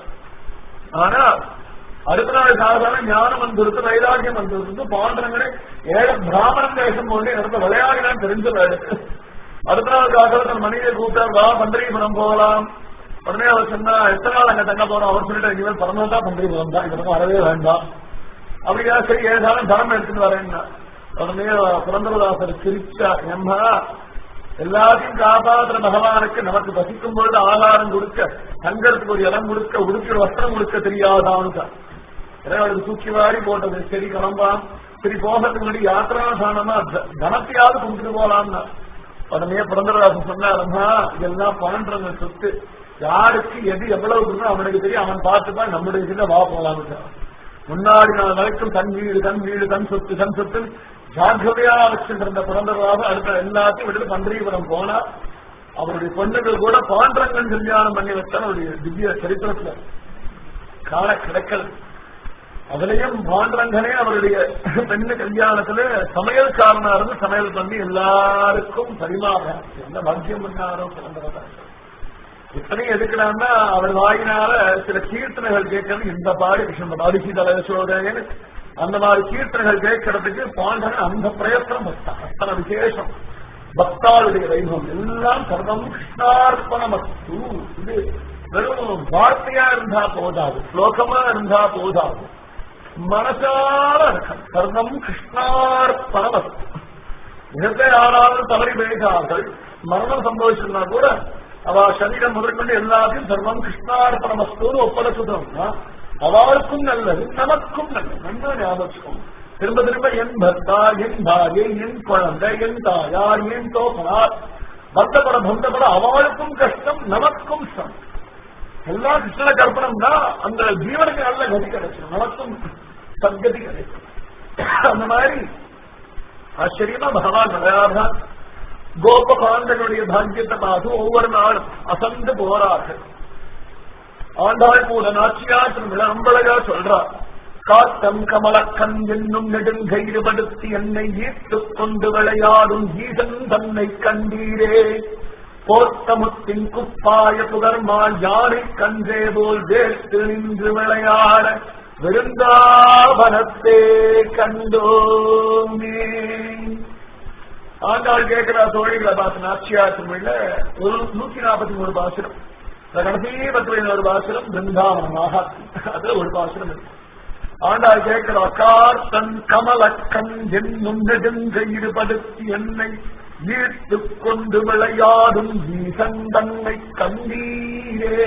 ஆனா அடுத்த நாள் சாதாரண ஞானம் வந்துருக்கு வைராகியம் வந்துருக்கு பாண்டனங்களே ஏழை பிராமணன் தேசம் போட்டு இடத்த விளையாடினான்னு தெரிஞ்ச அடுத்த நாள் காலத்தில் மனித கூட்டம் வா பண்டரிபுரம் போகலாம் உடனே அவர் சொன்னா எத்தனை நாள் அங்க தங்க போறோம் அவர் சொல்லிட்டு இனிமேல் பரமதான் பண்டரிபுரம் தான் இந்த வரவே வேண்டாம் அப்படியா சரி ஏதாலும் தரம் எடுத்துட்டு வரேன்னா உடனே புரந்தரதாசர் சிரிச்சா எம்மா எல்லாத்தையும் காப்பாற்றுற பகவானுக்கு நமக்கு பசிக்கும் பொழுது ஆகாரம் கொடுக்க தங்கறதுக்கு ஒரு இடம் கொடுக்க உடுக்கிற வஸ்திரம் கொடுக்க தெரியாதான்னு அவளுக்கு தூக்கி வாரி போட்டது சரி கிளம்பான் சரி போகிறதுக்கு முன்னாடி யாத்திரா சாணமா தனத்தையாவது கும்பிட்டு போலாம்னா உடனே புரந்தரதாசன் சொன்னாருமா இதெல்லாம் பன்னெண்டு சொத்து யாருக்கு எது எவ்வளவு இருக்கோ அவனுக்கு தெரியும் அவன் பார்த்துப்பான் நம்முடைய இதுல வா போலாம்னு முன்னாடி நாள் வரைக்கும் தன் வீடு தன் வீடு தன் சொத்து தன் சொத்து ஜாகிரதையா வச்சுருந்த பிறந்ததாக அடுத்த எல்லாத்தையும் விட்டு பண்டரிபுரம் போனா அவருடைய பொண்ணுகள் கூட பாண்டரங்கன் கல்யாணம் பண்ணி வச்சான் அவருடைய திவ்ய சரித்திரத்துல கால கிடைக்கல அதுலயும் பாண்டரங்கனே அவருடைய பெண்ணு கல்யாணத்துல சமையல்காரனா இருந்து சமையல் பண்ணி எல்லாருக்கும் பரிமாற என்ன பாக்கியம் பண்ணாரோ பிறந்ததாக இத்தனையும் எதுக்கலாம்னா அவர் வாயினால சில கீர்த்தனைகள் கேட்கறது இந்த பாடு கிருஷ்ணன் அரிசி தலைசோதேன்னு அந்த மாதிரி கீர்த்தனைகள் கேட்கறதுக்கு பாண்டவன் அந்த பிரயத்தனம் பக்தான் அத்தனை விசேஷம் பக்தாளுடைய வைபவம் எல்லாம் சர்வம் கிருஷ்ணார்ப்பணமஸ்து இது வெறும் வார்த்தையா இருந்தா போதாது ஸ்லோகமா இருந்தா போதாது மனசால இருக்கும் சர்வம் கிருஷ்ணார்ப்பணம் மிகத்தை யாராலும் தவறி பேசார்கள் மரணம் சம்பவிச்சிருந்தா கூட அவ சரீரம் முதற்கொண்டு எல்லாத்தையும் சர்வம் கிருஷ்ணார்ப்பணமஸ்தோடு ஒப்படைச்சுட்டோம்னா அவளுக்கும் நல்லது நமக்கும் நல்லது நன்மை ஞாபகம் திரும்ப திரும்ப என் பர்த்தா என் பாரியை என் குழந்தை என் தாயார் என் தோப்பனார் பக்தப்பட பந்தப்பட அவளுக்கும் கஷ்டம் நமக்கும் சம் எல்லாம் கிருஷ்ண கற்பனம்னா அந்த ஜீவனுக்கு நல்ல கதி கிடைக்கும் நமக்கும் சத்கதி கிடைக்கும் அந்த மாதிரி ஆச்சரியமா பகவான் விளையாடுறான் கோபகாந்தனுடைய பாக்கியத்தை பார்த்து ஒவ்வொரு நாளும் அசந்து போறார்கள் ஆண்டாள் கூட நாச்சியாற்று அம்பழகா சொல்றார் காத்தம் கமலக்கண் என்னும் நெடுங்கயிறுபடுத்தி என்னை ஈர்த்துக் கொண்டு விளையாடும் ஈசன் தன்னை கண்டீரே போர்த்தமுத்தின் குப்பாய புகர்மால் யானை கன்றே போல் வேர்த்து நின்று விளையாட விருந்தாவனத்தே கண்டோமே ஆண்டாள் கேட்கிறா தோழிகளை பார்த்து நாச்சியார் தமிழ்ல ஒரு நூத்தி நாற்பத்தி மூணு பாசுரம் இந்த கடைசி பத்து பதினோரு பாசுரம் பிருந்தாவனமாக அது ஒரு பாசுரம் இருக்கு ஆண்டாள் கேட்கிறா கார்த்தன் கமலக்கண் என்னும் நெடுங்கயிறுபடுத்தி என்னை ஈர்த்துக் கொண்டு விளையாடும் ஈசன் தன்னை கண்டீரே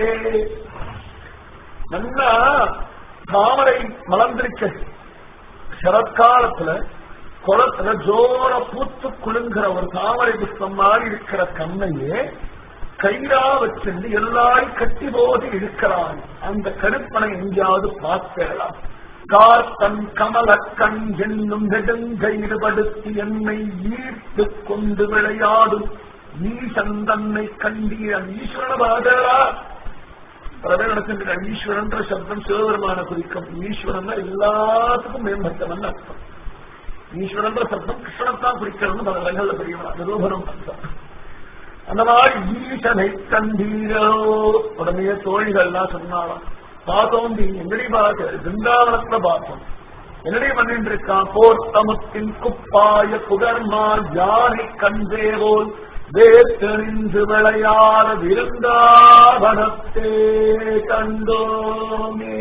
நல்லா தாமரை மலர்ந்திருக்க சரத்காலத்துல குளத்துல ஜோர பூத்து குலுங்குற ஒரு தாமரை புஷ்பம் மாதிரி இருக்கிற கண்ணையே கயிறா வச்சிருந்து எல்லாரும் கட்டி போது இருக்கிறான் அந்த கருப்பனை எங்கேயாவது பார்க்கலாம் கார்த்தன் கமலக்கண் என்னும் நெடுங்கயிறுபடுத்தி என்னை ஈர்த்து கொண்டு விளையாடும் ஈசன் தன்னை கண்டீரன் ஈஸ்வரன பாதரா பல பேர் நடக்கின்ற ஈஸ்வரன்ற சப்தம் சிவபெருமான குறிக்கும் ஈஸ்வரன் எல்லாத்துக்கும் மேம்பட்டவன் அர்த்தம் ஈஸ்வரன்ற சப்தம் கிருஷ்ணத்தான் குறிக்கிறதுன்னு பல இடங்கள்ல பெரியவன் நிரூபணம் அர்த்தம் அந்த மாதிரி ஈசனை கண்டீரோ உடனே தோழிகள்லாம் சொன்னாலும் பார்த்தோம் நீ எங்கடி பார்க்க பிருந்தாவனத்துல பார்த்தோம் என்னடி பண்ணிட்டு இருக்கான் போர் தமத்தின் குப்பாய புகர்மா யானை கண்டேவோல் வேத்தெறிந்து விளையாட விருந்தாவனத்தே கண்டோமே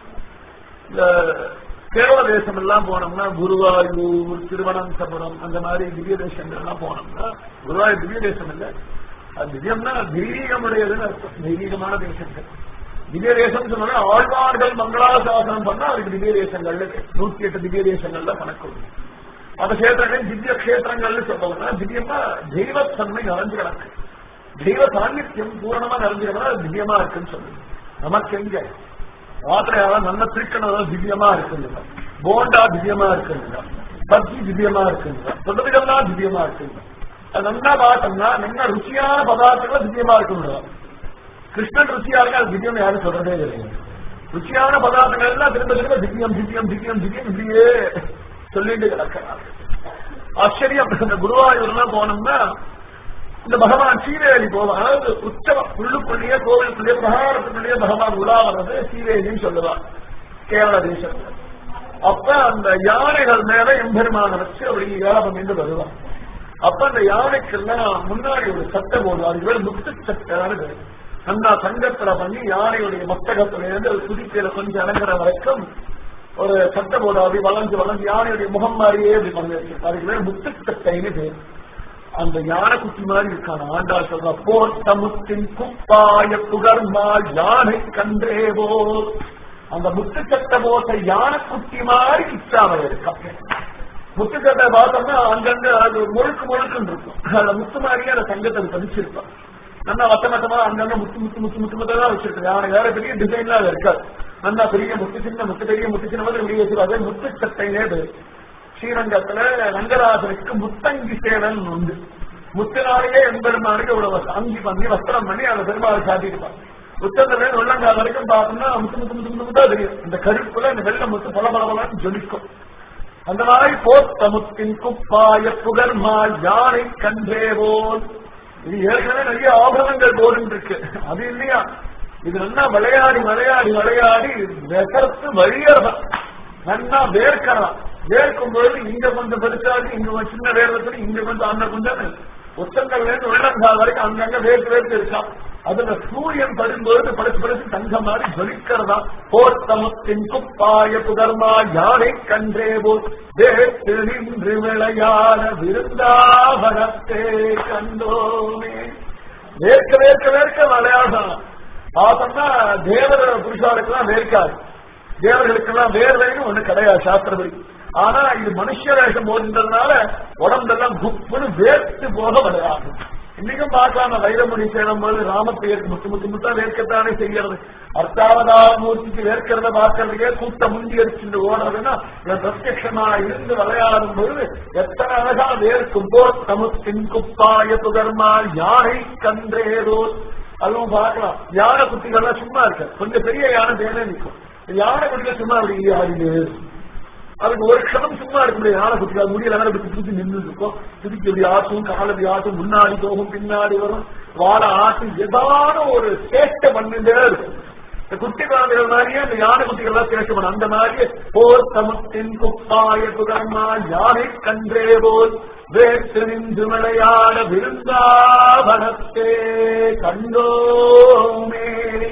இந்த கேரள தேசம் எல்லாம் போனோம்னா குருவாயூர் திருவனந்தபுரம் அந்த மாதிரி திவ்ய தேசங்கள் எல்லாம் போனோம்னா குருவாயூர் திவ்ய தேசம் இல்ல அது திவ்யம்னா தெய்வீகமுடையதுன்னு அர்த்தம் தெய்வீகமான தேசங்கள் திவ்ய தேசம் சொன்னா ஆழ்வார்கள் மங்களாசாசனம் பண்ணா அதுக்கு திவ்ய தேசங்கள்ல நூத்தி எட்டு திவ்ய தேசங்கள்ல கணக்கு அந்த கஷேத்திரங்கள் திவ்ய கஷேத்திரங்கள்னு சொல்றோம்னா திவ்யமா தெய்வத்தன்மை நிறைஞ்சு கிடக்கு தெய்வ சாநித்தியம் பூரணமா நிறைஞ்சிருந்தா அது திவ்யமா இருக்குன்னு சொல்லுது நமக்கு எங்க ராத்திரையால நல்ல திருக்கணம் திவ்யமா இருக்குங்க போண்டா திவ்யமா இருக்குங்க பஜ்ஜி திவ்யமா இருக்குங்க தொட்டதுகள்லாம் திவ்யமா இருக்குங்க அது நல்லா பார்த்தோம்னா நல்ல ருச்சியான பதார்த்தங்கள் திவ்யமா இருக்குங்க கிருஷ்ணன் ருச்சியா இருக்கா அது திவ்யம் யாரும் சொல்றதே கிடையாது ருச்சியான பதார்த்தங்கள் எல்லாம் திரும்ப திரும்ப திவ்யம் திவ்யம் திவ்யம் திவ்யம் இப்படியே சொல்லிட்டு கிடக்கிறார் ஆச்சரியம் இந்த குருவாயூர்லாம் போனோம்னா இந்த பகவான் சீரேலி போவான் அதாவது உற்சவம் உள்ளுக்குள்ளேயே கோவிலுக்குள்ளேயே பிரகாரத்துக்குள்ளேயே பகவான் உலா வர்றது சீரேலின்னு சொல்லுவான் கேரள தேசத்துல அப்ப அந்த யானைகள் மேல எம்பெருமான வச்சு அப்படி ஏலபம் என்று வருவான் அப்ப அந்த யானைக்கெல்லாம் முன்னாடி ஒரு சட்டை போடுவார் அதுக்கு பேர் முத்து சட்டைன்னு பேரு அந்த சங்கத்துல பண்ணி யானையுடைய மத்தகத்துல இருந்து ஒரு துதிக்கையில கொஞ்சம் இறங்குற வரைக்கும் ஒரு சட்டை போடு அப்படி வளைஞ்சு வளைஞ்சு யானையுடைய முகம் மாதிரியே அப்படி பண்ணி வச்சிருக்கும் அதுக்கு பேர் முத்து சட்டைன்னு பேர் அந்த யானை குட்டி மாதிரி இருக்கான ஆண்டாள் சொல்ற போர்த்த முத்தின் குப்பாய புகர்மால் யானை கன்றேவோ அந்த முத்துச்சட்டை போட்ட யானை குட்டி மாதிரி இச்சாமல் இருக்கா முத்துச்சட்டை பார்த்தோம்னா அங்கங்க அது முழுக்கு முழுக்குன்னு இருக்கும் அந்த முத்து மாதிரியே அந்த சங்கத்தை பதிச்சிருப்பான் நல்லா வட்ட மட்டமா அங்கங்க முத்து முத்து முத்து முத்து முத்தா வச்சிருக்கு யானை வேற பெரிய டிசைன்லாம் அது இருக்காது நல்லா பெரிய முத்து சின்ன முத்து பெரிய முத்து சின்ன மாதிரி வெளியே வச்சிருக்காது முத்து சட்டைனே பேரு ஸ்ரீரங்கத்துல ரங்கராஜனுக்கு முத்தங்கி சேவன் உண்டு முத்தினாலேயே எம்பெருமானுக்கு இவ்வளவு அங்கி பண்ணி வஸ்திரம் பண்ணி அதை பெருமாள் சாட்டியிருப்பான் முத்தத்துல உள்ளங்கால் வரைக்கும் பார்த்தோம்னா முத்து முத்து முத்து முத்து முத்தா தெரியும் இந்த கருப்புல இந்த வெள்ள முத்து பல பலபலன்னு ஜொலிக்கும் அந்த மாதிரி போத்த முத்தின் குப்பாய புகர்மால் யானை கன்றேவோல் இது ஏற்கனவே நிறைய ஆபரணங்கள் போடுன்னு இருக்கு அது இல்லையா இது நல்லா விளையாடி விளையாடி விளையாடி வெசர்த்து வழியறதான் நல்லா வேர்க்கலாம் வேர்க்கும் பொழுது இங்க கொஞ்சம் பெருசாகி இங்க சின்ன வேர்வத்துல இங்க கொஞ்சம் அந்த கொஞ்சம் உச்சங்கள்ல இருந்து உள்ளங்கால் வரைக்கும் அங்கங்க வேர்த்து வேர்த்து இருக்கான் அதுல சூரியன் படும்போது படுத்து படுத்து தங்க மாதிரி ஜொலிக்கிறதா போர்த்தமத்தின் குப்பாய புதர்மா யானை கன்றே போல் வேட்டு நின்று விளையாட விருந்தாவனத்தே கண்டோமே வேர்க்க வேர்க்க வேர்க்க விளையாடலாம் பார்த்தோம்னா தேவர புருஷாளுக்கெல்லாம் வேர்க்காது தேவர்களுக்கெல்லாம் வேர்வைன்னு ஒண்ணு கிடையாது சாஸ்திரப்படி ஆனா இது மனுஷ வேஷம் போகின்றதுனால உடம்பெல்லாம் குப்புன்னு வேர்த்து போக விளையாடும் இன்னைக்கும் பார்க்கலாம் வைரமுடி சேரும் போது ராமப்பெயருக்கு முத்து முத்து முத்தா வேர்க்கத்தானே செய்யறது அர்த்தாவதாமூர்த்திக்கு வேர்க்கிறத பார்க்கறதுக்கே கூட்டம் முந்தி அடிச்சுட்டு ஓடுறதுன்னா இவன் பிரத்யட்சமா இருந்து விளையாடும் பொழுது எத்தனை அழகா வேர்க்கும் போர் தமுத்தின் குப்பாய புகர்மா யானை கன்றேதோ அதுவும் பார்க்கலாம் யானை குட்டிகள்லாம் சும்மா இருக்க கொஞ்சம் பெரிய யானை தேனே நிற்கும் யானை குட்டிகள் சும்மா அப்படி ஆடினே அதுக்கு ஒரு க்ஷணம் சும்மா இருக்க முடியாது யானை குட்டிகள் முடியல வேற இப்படி புடிச்சு நின்று இருக்கும் திருப்பி இப்படி ஆட்டும் கால இப்படி ஆட்டும் முன்னாடி போகும் பின்னாடி வரும் வாழை ஆட்டும் ஏதான ஒரு சேட்டை பண்ணிட்டே இருக்கும் இந்த குட்டி குழந்தைகள் மாதிரியே இந்த யானை குட்டிகள் எல்லாம் சேட்டை பண்ணும் அந்த மாதிரியே போர் தமுத்தின் குப்பாய புகர்மா யானை கன்றே போல் வேற்று நின்று விளையாட விருந்தாவனத்தே கண்டோமே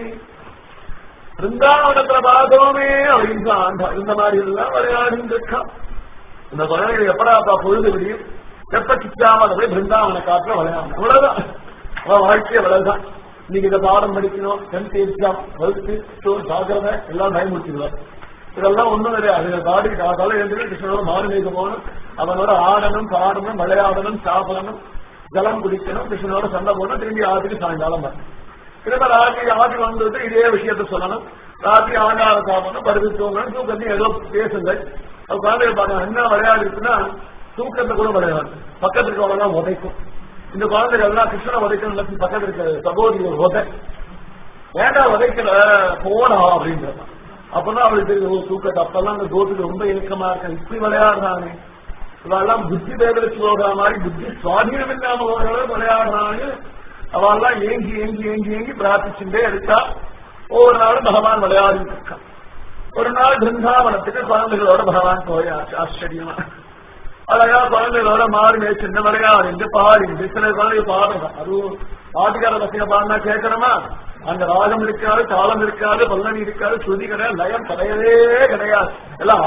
பிருந்தாவனத்துல பார்த்தோமே அப்படின்னு ஆண்டா இந்த மாதிரி எல்லாம் விளையாடிட்டு இருக்கான் இந்த குழந்தைகள் எப்படாப்பா பொழுது விடியும் எப்ப கிச்சாம அதை போய் பிருந்தாவன காட்டுல விளையாடணும் அவ்வளவுதான் அவன் வாழ்க்கை அவ்வளவுதான் இன்னைக்கு இதை பாடம் படிக்கணும் டென்த் எக்ஸாம் டுவெல்த் ஸ்டோர் ஜாகிரதை எல்லாம் பயமுறுத்திடுவார் இதெல்லாம் ஒண்ணும் கிடையாது இதை பாடி காத்தால எழுந்து கிருஷ்ணனோட மாறு மேய்க்க போகணும் அவனோட ஆடணும் பாடணும் விளையாடணும் சாப்பிடணும் ஜலம் குடிக்கணும் கிருஷ்ணனோட சண்டை போடணும் திரும்பி ஆத்துக்கு சாயங்காலம் வரணும் திரும்ப ராத்திரி ஆதி வந்தது இதே விஷயத்த சொல்லணும் ராத்திரி ஆண்டார சாப்பிடணும் படுத்து தூங்கணும் தூக்கத்தையும் ஏதோ பேசுங்கள் அது குழந்தைய பார்க்கணும் என்ன விளையாடு இருக்குன்னா தூக்கத்தை கூட விளையாடு பக்கத்துல இருக்கவங்க உதைக்கும் இந்த குழந்தைகள் எல்லாம் கிருஷ்ணனை உதைக்கணும் பக்கத்துல இருக்க சகோதரி உதை வேண்டாம் உதைக்கல போனா அப்படின்றது அப்பதான் அவளுக்கு தெரியும் ஓ, தூக்கத்தை அப்பெல்லாம் அந்த கோத்துக்கு ரொம்ப இயக்கமா இருக்க இப்படி விளையாடுறாங்க இவெல்லாம் புத்தி தேவரிச்சு போகிற மாதிரி புத்தி சுவாதீனம் இல்லாம போகிற அளவுக்கு விளையாடுறாங்க அவெல்லாம் ஏங்கி ஏங்கி ஏங்கி ஏங்கி பிரார்த்திச்சுட்டே இருக்கா ஒவ்வொரு நாளும் பகவான் விளையாடிட்டு இருக்கான் ஒரு நாள் பிருந்தாவனத்துக்கு குழந்தைகளோட பகவான் போயாச்சு ஆச்சரியமா அழகா குழந்தைகளோட மாறி சின்ன விளையாடு பாடிண்டு சில குழந்தைங்க பாடுறோம் அதுவும் பாட்டுக்கார பசங்க பாடினா கேட்கணுமா அந்த ராகம் இருக்காது தாளம் இருக்காது பல்லனி இருக்காது ஸ்ருதி கிடையாது லயம் கிடையவே கிடையாது எல்லாம்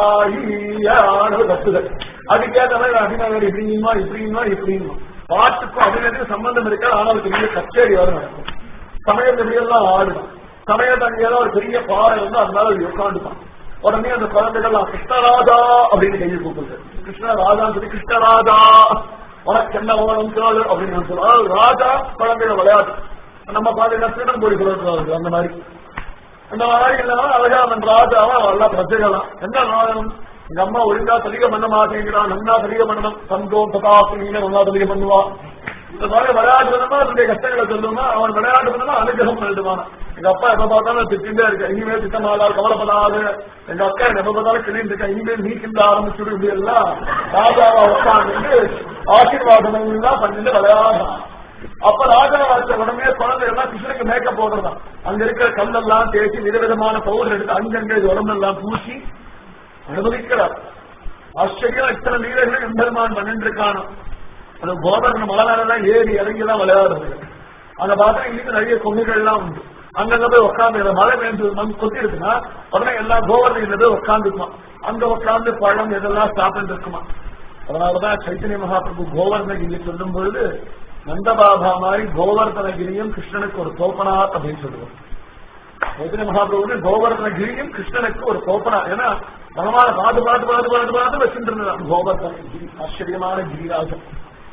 ஆழியான கத்துகள் அதுக்கேற்ற மாதிரி அபிநயம் இப்படிமா இப்படிமா இப்படிமா பாட்டுக்கும் அபிநயத்துக்கும் சம்பந்தம் இருக்காது ஆனால் அது பெரிய கச்சேரி வர நடக்கும் சமயத்தை எப்படியெல்லாம் ஆடுதான் சமயத்தை அங்கே ஏதாவது ஒரு பெரிய பாறை வந்து அதனால உட்காந்துப்பான் உடனே அந்த குழந்தைகள் கிருஷ்ணராஜா அப்படின்னு கையில் கூப்பிடுது கிருஷ்ணராஜா சொல்லி கிருஷ்ணராஜா உனக்கு என்ன ஓணம் கேளு அப்படின்னு நான் சொல்லுவேன் அதாவது ராஜா குழந்தைகள் விளையாட்டு நம்ம பாத்தீங்கன்னா திருடன் போய் சொல்றது அந்த மாதிரி அந்த மாதிரி இல்லாம அழகா அவன் ராஜாவா எல்லாம் பிரஜைகளாம் என்ன நாயனம் எங்க அம்மா ஒழுங்கா தெளிக பண்ண மாட்டேங்கிறான் நன்னா தெளிக பண்ணணும் சந்தோம் சதாசிங்க நல்லா தெளிக பண்ணுவா இந்த மாதிரி விளையாட்டு பண்ணமா அவனுடைய கஷ்டங்களை சொல்லுமா அவன் விளையாட்டு பண்ணமா அனுகிரகம் பண்ணிடுவான் எங்க அப்பா எப்ப பார்த்தாலும் திட்டிண்டே இருக்க இனிமேல் திட்டமாதா கவலைப்படாது எங்க அக்கா எப்ப பார்த்தாலும் கிளிந்து இருக்க இனிமேல் நீ கிண்ட ஆரம்பிச்சுடு இப்படி எல்லாம் ராஜாவா உட்காந்து ஆசீர்வாதம் எல்லாம் பண்ணிட்டு விளையாடுறான் அப்ப ராஜா வாச்ச உடனே குழந்தை எல்லாம் கிருஷ்ணனுக்கு மேக்கப் போடுறதான் அங்க இருக்கிற கல்லெல்லாம் தேய்ச்சி விதவிதமான பவுடர் எடுத்து அங்கங்க இது உடம்பெல்லாம் பூசி அனுபவிக்கிறார் ஆச்சரியம் இத்தனை லீலைகளை எம்பெருமான் பண்ணிட்டு இருக்கானோ அந்த கோபர்ண மலைதான் ஏறி இறங்கி தான் விளையாடுறது அங்க பார்த்தா இன்னைக்கு நிறைய கொங்குகள் எல்லாம் உண்டு அங்கங்க போய் உட்காந்து மழை பெஞ்சு மண் கொத்தி இருக்குன்னா உடனே எல்லா கோவர்ணத்துல போய் உட்காந்துக்குமா அங்க உட்காந்து பழம் இதெல்லாம் சாப்பிட்டு இருக்குமா அதனாலதான் சைத்தன்ய மகாபிரபு கோவர்ணகிரி சொல்லும் பொழுது நந்தபாபா மாதிரி கோவர்தனகிரியும் கிருஷ்ணனுக்கு ஒரு தோப்பனார் அப்படின்னு சொல்லுவோம் சைத்தன்ய மகாபிரபு கோவர்தனகிரியும் கிருஷ்ணனுக்கு ஒரு தோப்பனா ஏன்னா பகவான பாட்டு பாட்டு பாட்டு பாட்டு பாட்டு வச்சுட்டு இருந்தான் கோவர்தனகிரி ஆச்சரியமான கிரிராஜன்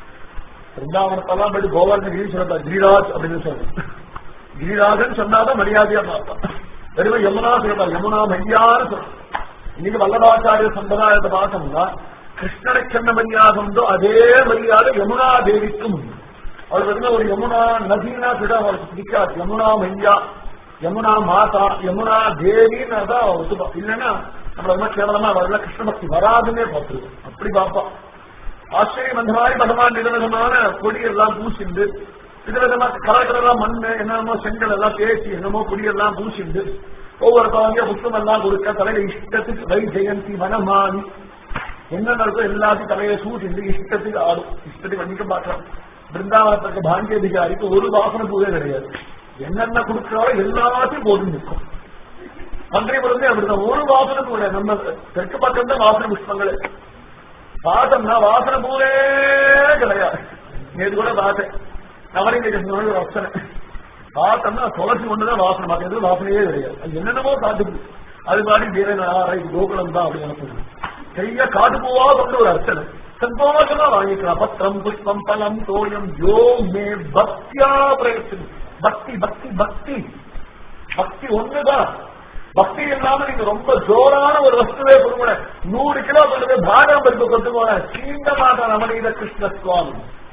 பிருந்தாவனத்தெல்லாம் போயிட்டு கோவர்தனகிரி சொல்றா கிரிராஜ் அப்படின்னு சொல்றேன் கிரிராஜன் சொன்னாதான் மரியாதையா பார்ப்பான் வெறும் யமுனா சொல்றா யமுனா மையான்னு சொல்றான் இன்னைக்கு வல்லபாச்சாரிய சம்பிரதாயத்தை பார்த்தோம்னா கிருஷ்ணனுக்கு என்ன மரியாதை உண்டோ அதே மரியாதை யமுனா தேவிக்கும் உண்டு அவளுக்கு வந்து ஒரு யமுனா நதினா கூட அவளுக்கு பிடிக்காது யமுனா மையா யமுனா மாதா யமுனா தேவின்னு தான் அவ ஒத்துப்பா இல்லைன்னா நம்மள ரொம்ப கேவலமா அவள் கிருஷ்ண பக்தி வராதுன்னே பார்த்துருவோம் அப்படி பார்ப்பா ஆச்சரியம் அந்த மாதிரி பகவான் விதவிதமான கொடி எல்லாம் பூசிண்டு விதவிதமா கலர் கலரா மண்ணு என்னென்னமோ செங்கல் எல்லாம் பேசி என்னமோ கொடியெல்லாம் பூசிண்டு ஒவ்வொரு குழந்தைய புத்தம் எல்லாம் கொடுக்க தலையில இஷ்டத்துக்கு வை ஜெயந்தி வனமானி என்ன இருக்கோ எல்லாத்தையும் தலையை சூட்டிண்டு இஷ்டத்துக்கு ஆடும் இஷ்டத்துக்கு வண்டிக்க பார்க்கலாம் பிருந்தாவனத்துக்கு பாங்கியதிகாரிக்கு ஒரு வாசனை பூவே கிடையாது என்னென்ன கொடுக்கிறாரோ எல்லாத்தையும் போட்டு நிற்கும் மந்திரிபுரமே அப்படிதான் ஒரு வாசனை பூவே நம்ம தெற்கு பக்கம் தான் வாசனை புஷ்பங்களே பார்த்தோம்னா வாசனை பூவே கிடையாது நேற்று கூட பார்த்தேன் நவரங்க கிருஷ்ணன் ஒரு அப்சனை பார்த்தோம்னா துளசி ஒண்ணுதான் வாசனை மற்ற எதுவும் வாசனையே கிடையாது அது என்னென்னமோ காட்டுது அது மாதிரி வீரனாரா இது கோகுலம் தான் அப்படின்னு சொல்லுது கைய காட்டு பூவா கொண்டு ஒரு அர்ச்சனை சந்தோஷமா வாங்கிக்கலாம் பத்திரம் புஷ்பம் பலம் தோயம் யோ மே பக்தியா பிரயத்தனம் பக்தி பக்தி பக்தி பக்தி ஒண்ணுதான் பக்தி இல்லாம நீங்க ரொம்ப ஜோரான ஒரு வஸ்துவே கொடுங்க நூறு கிலோ கொண்டு போய் பாகம் பருப்பு கொண்டு போன சீண்ட மாட்டான் நவநீத கிருஷ்ண சுவாமி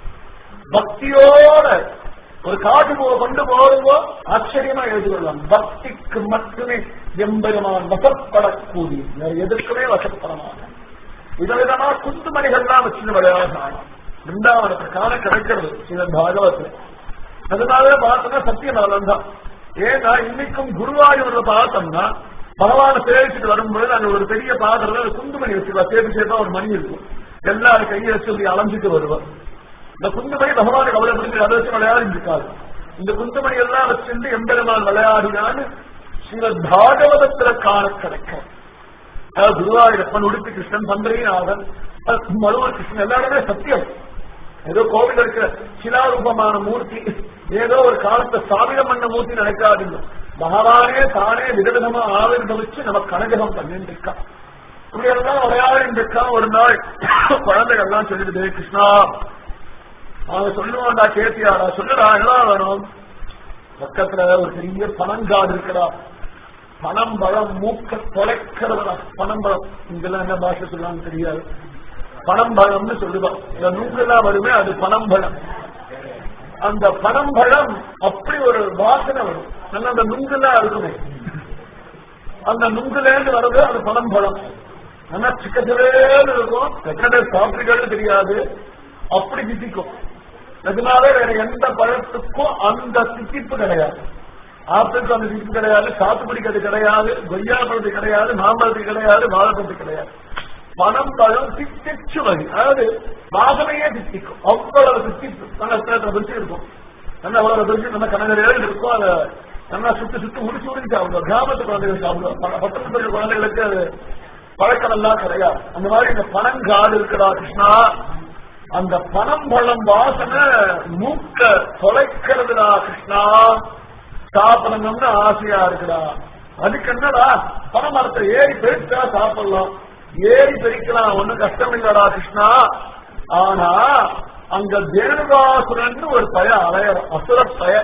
பக்தியோட ஒரு காட்டு பூவை கொண்டு போடுவோ ஆச்சரியமா எழுதிக்கொள்ளலாம் பக்திக்கு மட்டுமே எம்பெருமான் வசப்படக்கூடிய வேற எதுக்குமே வசப்படமான விதவிதமா குத்துமணிகள்லாம் வச்சு விளையாடுறாங்க பிருந்தாவனத்தை காண கிடைக்கிறது இந்த பாகவத்துல அதனால பார்த்தோம்னா சத்தியநலன் தான் ஏன்னா இன்னைக்கும் குருவாயூர்ல பார்த்தோம்னா பகவான சேவிச்சுட்டு வரும்போது அங்க ஒரு பெரிய பாத்திரத்துல குந்துமணி வச்சுருவா சேர்த்து சேர்த்தா ஒரு மணி இருக்கும் எல்லாரும் கையை வச்சு அப்படி அலைஞ்சிட்டு வருவார் இந்த குந்துமணி பகவானுக்கு அவ்வளவு பிடிச்சி அதை வச்சு விளையாடி இருக்காது இந்த குந்துமணி எல்லாம் வச்சிருந்து எம்பெருமான் விளையாடினான்னு ஸ்ரீமத் பாகவதத்துல காண கிடைக்கும் அதாவது குருவாயூரப்பன் உடுப்பி கிருஷ்ணன் பந்திரிநாதன் மலுவர் கிருஷ்ணன் எல்லாருமே சத்தியம் ஏதோ கோவில் இருக்கிற சிலாரூபமான மூர்த்தி ஏதோ ஒரு காலத்தை சாவிரம் பண்ண மூர்த்தி நினைக்காதீங்க பகவானே தானே விதவிதமா ஆவிர்வச்சு நமக்கு அனுகிரகம் பண்ணிட்டு இருக்கான் இப்படி எல்லாம் விளையாடிட்டு இருக்கான் ஒரு நாள் குழந்தைகள் எல்லாம் சொல்லிடுது கிருஷ்ணா அவங்க சொல்லுவாண்டா கேட்டியாடா சொல்லுடா என்ன வேணும் பக்கத்துல ஒரு பெரிய பனங்காடு இருக்கடா பணம் பழம் மூக்க தொலைக்கிறதா பணம் பழம் இங்கெல்லாம் என்ன பாஷை சொல்லுவாங்க தெரியாது பணம் பழம்னு சொல்லுவான் இந்த நூக்கெல்லாம் வருமே அது பணம் பழம் அந்த பணம் பழம் அப்படி ஒரு வாசனை வரும் நல்லா அந்த நுங்குலாம் இருக்குமே அந்த நுங்குலேருந்து வர்றது அது பணம் பழம் ஆனா சிக்கச்சலேன்னு இருக்கும் எத்தனை சாப்பிடுகள் தெரியாது அப்படி தித்திக்கும் அதனால வேற எந்த பழத்துக்கும் அந்த தித்திப்பு கிடையாது ஆப்பிளுக்கு அந்த தித்திப்பு கிடையாது சாத்துக்குடிக்கு அது கிடையாது கொய்யா பழத்துக்கு கிடையாது மாம்பழத்துக்கு கிடையாது வாழைப்பழத்துக்கு கிடையாது பணம் பழம் தித்திச்சு வகை அதாவது வாசனையே தித்திக்கும் அவ்வளவு தித்திப்பு நல்ல பிரிச்சு இருக்கும் நல்ல அவ்வளவு பிரிச்சு நம்ம கனகரையில் இருக்கும் அதை நல்லா சுட்டு சுட்டு முடிச்சு முடிச்சு சாப்பிடுவோம் கிராமத்து குழந்தைகள் சாப்பிடுவோம் பட்டணத்தில் இருக்கிற குழந்தைகளுக்கு அது பழக்கம் எல்லாம் கிடையாது அந்த மாதிரி இந்த பனங்காடு இருக்குடா கிருஷ்ணா அந்த பனம் பழம் வாசனை மூக்க தொலைக்கிறதுடா கிருஷ்ணா சாப்பிடணும்னு ஆசையா இருக்குடா அதுக்கு என்னடா பனமரத்தை ஏறி பெருத்தா சாப்பிடலாம் ஏறி பெருக்கலாம் ஒண்ணும் கஷ்டம் இல்லடா கிருஷ்ணா ஆனா அங்க தேனுகாசுரன் ஒரு பய அலையற அசுர பய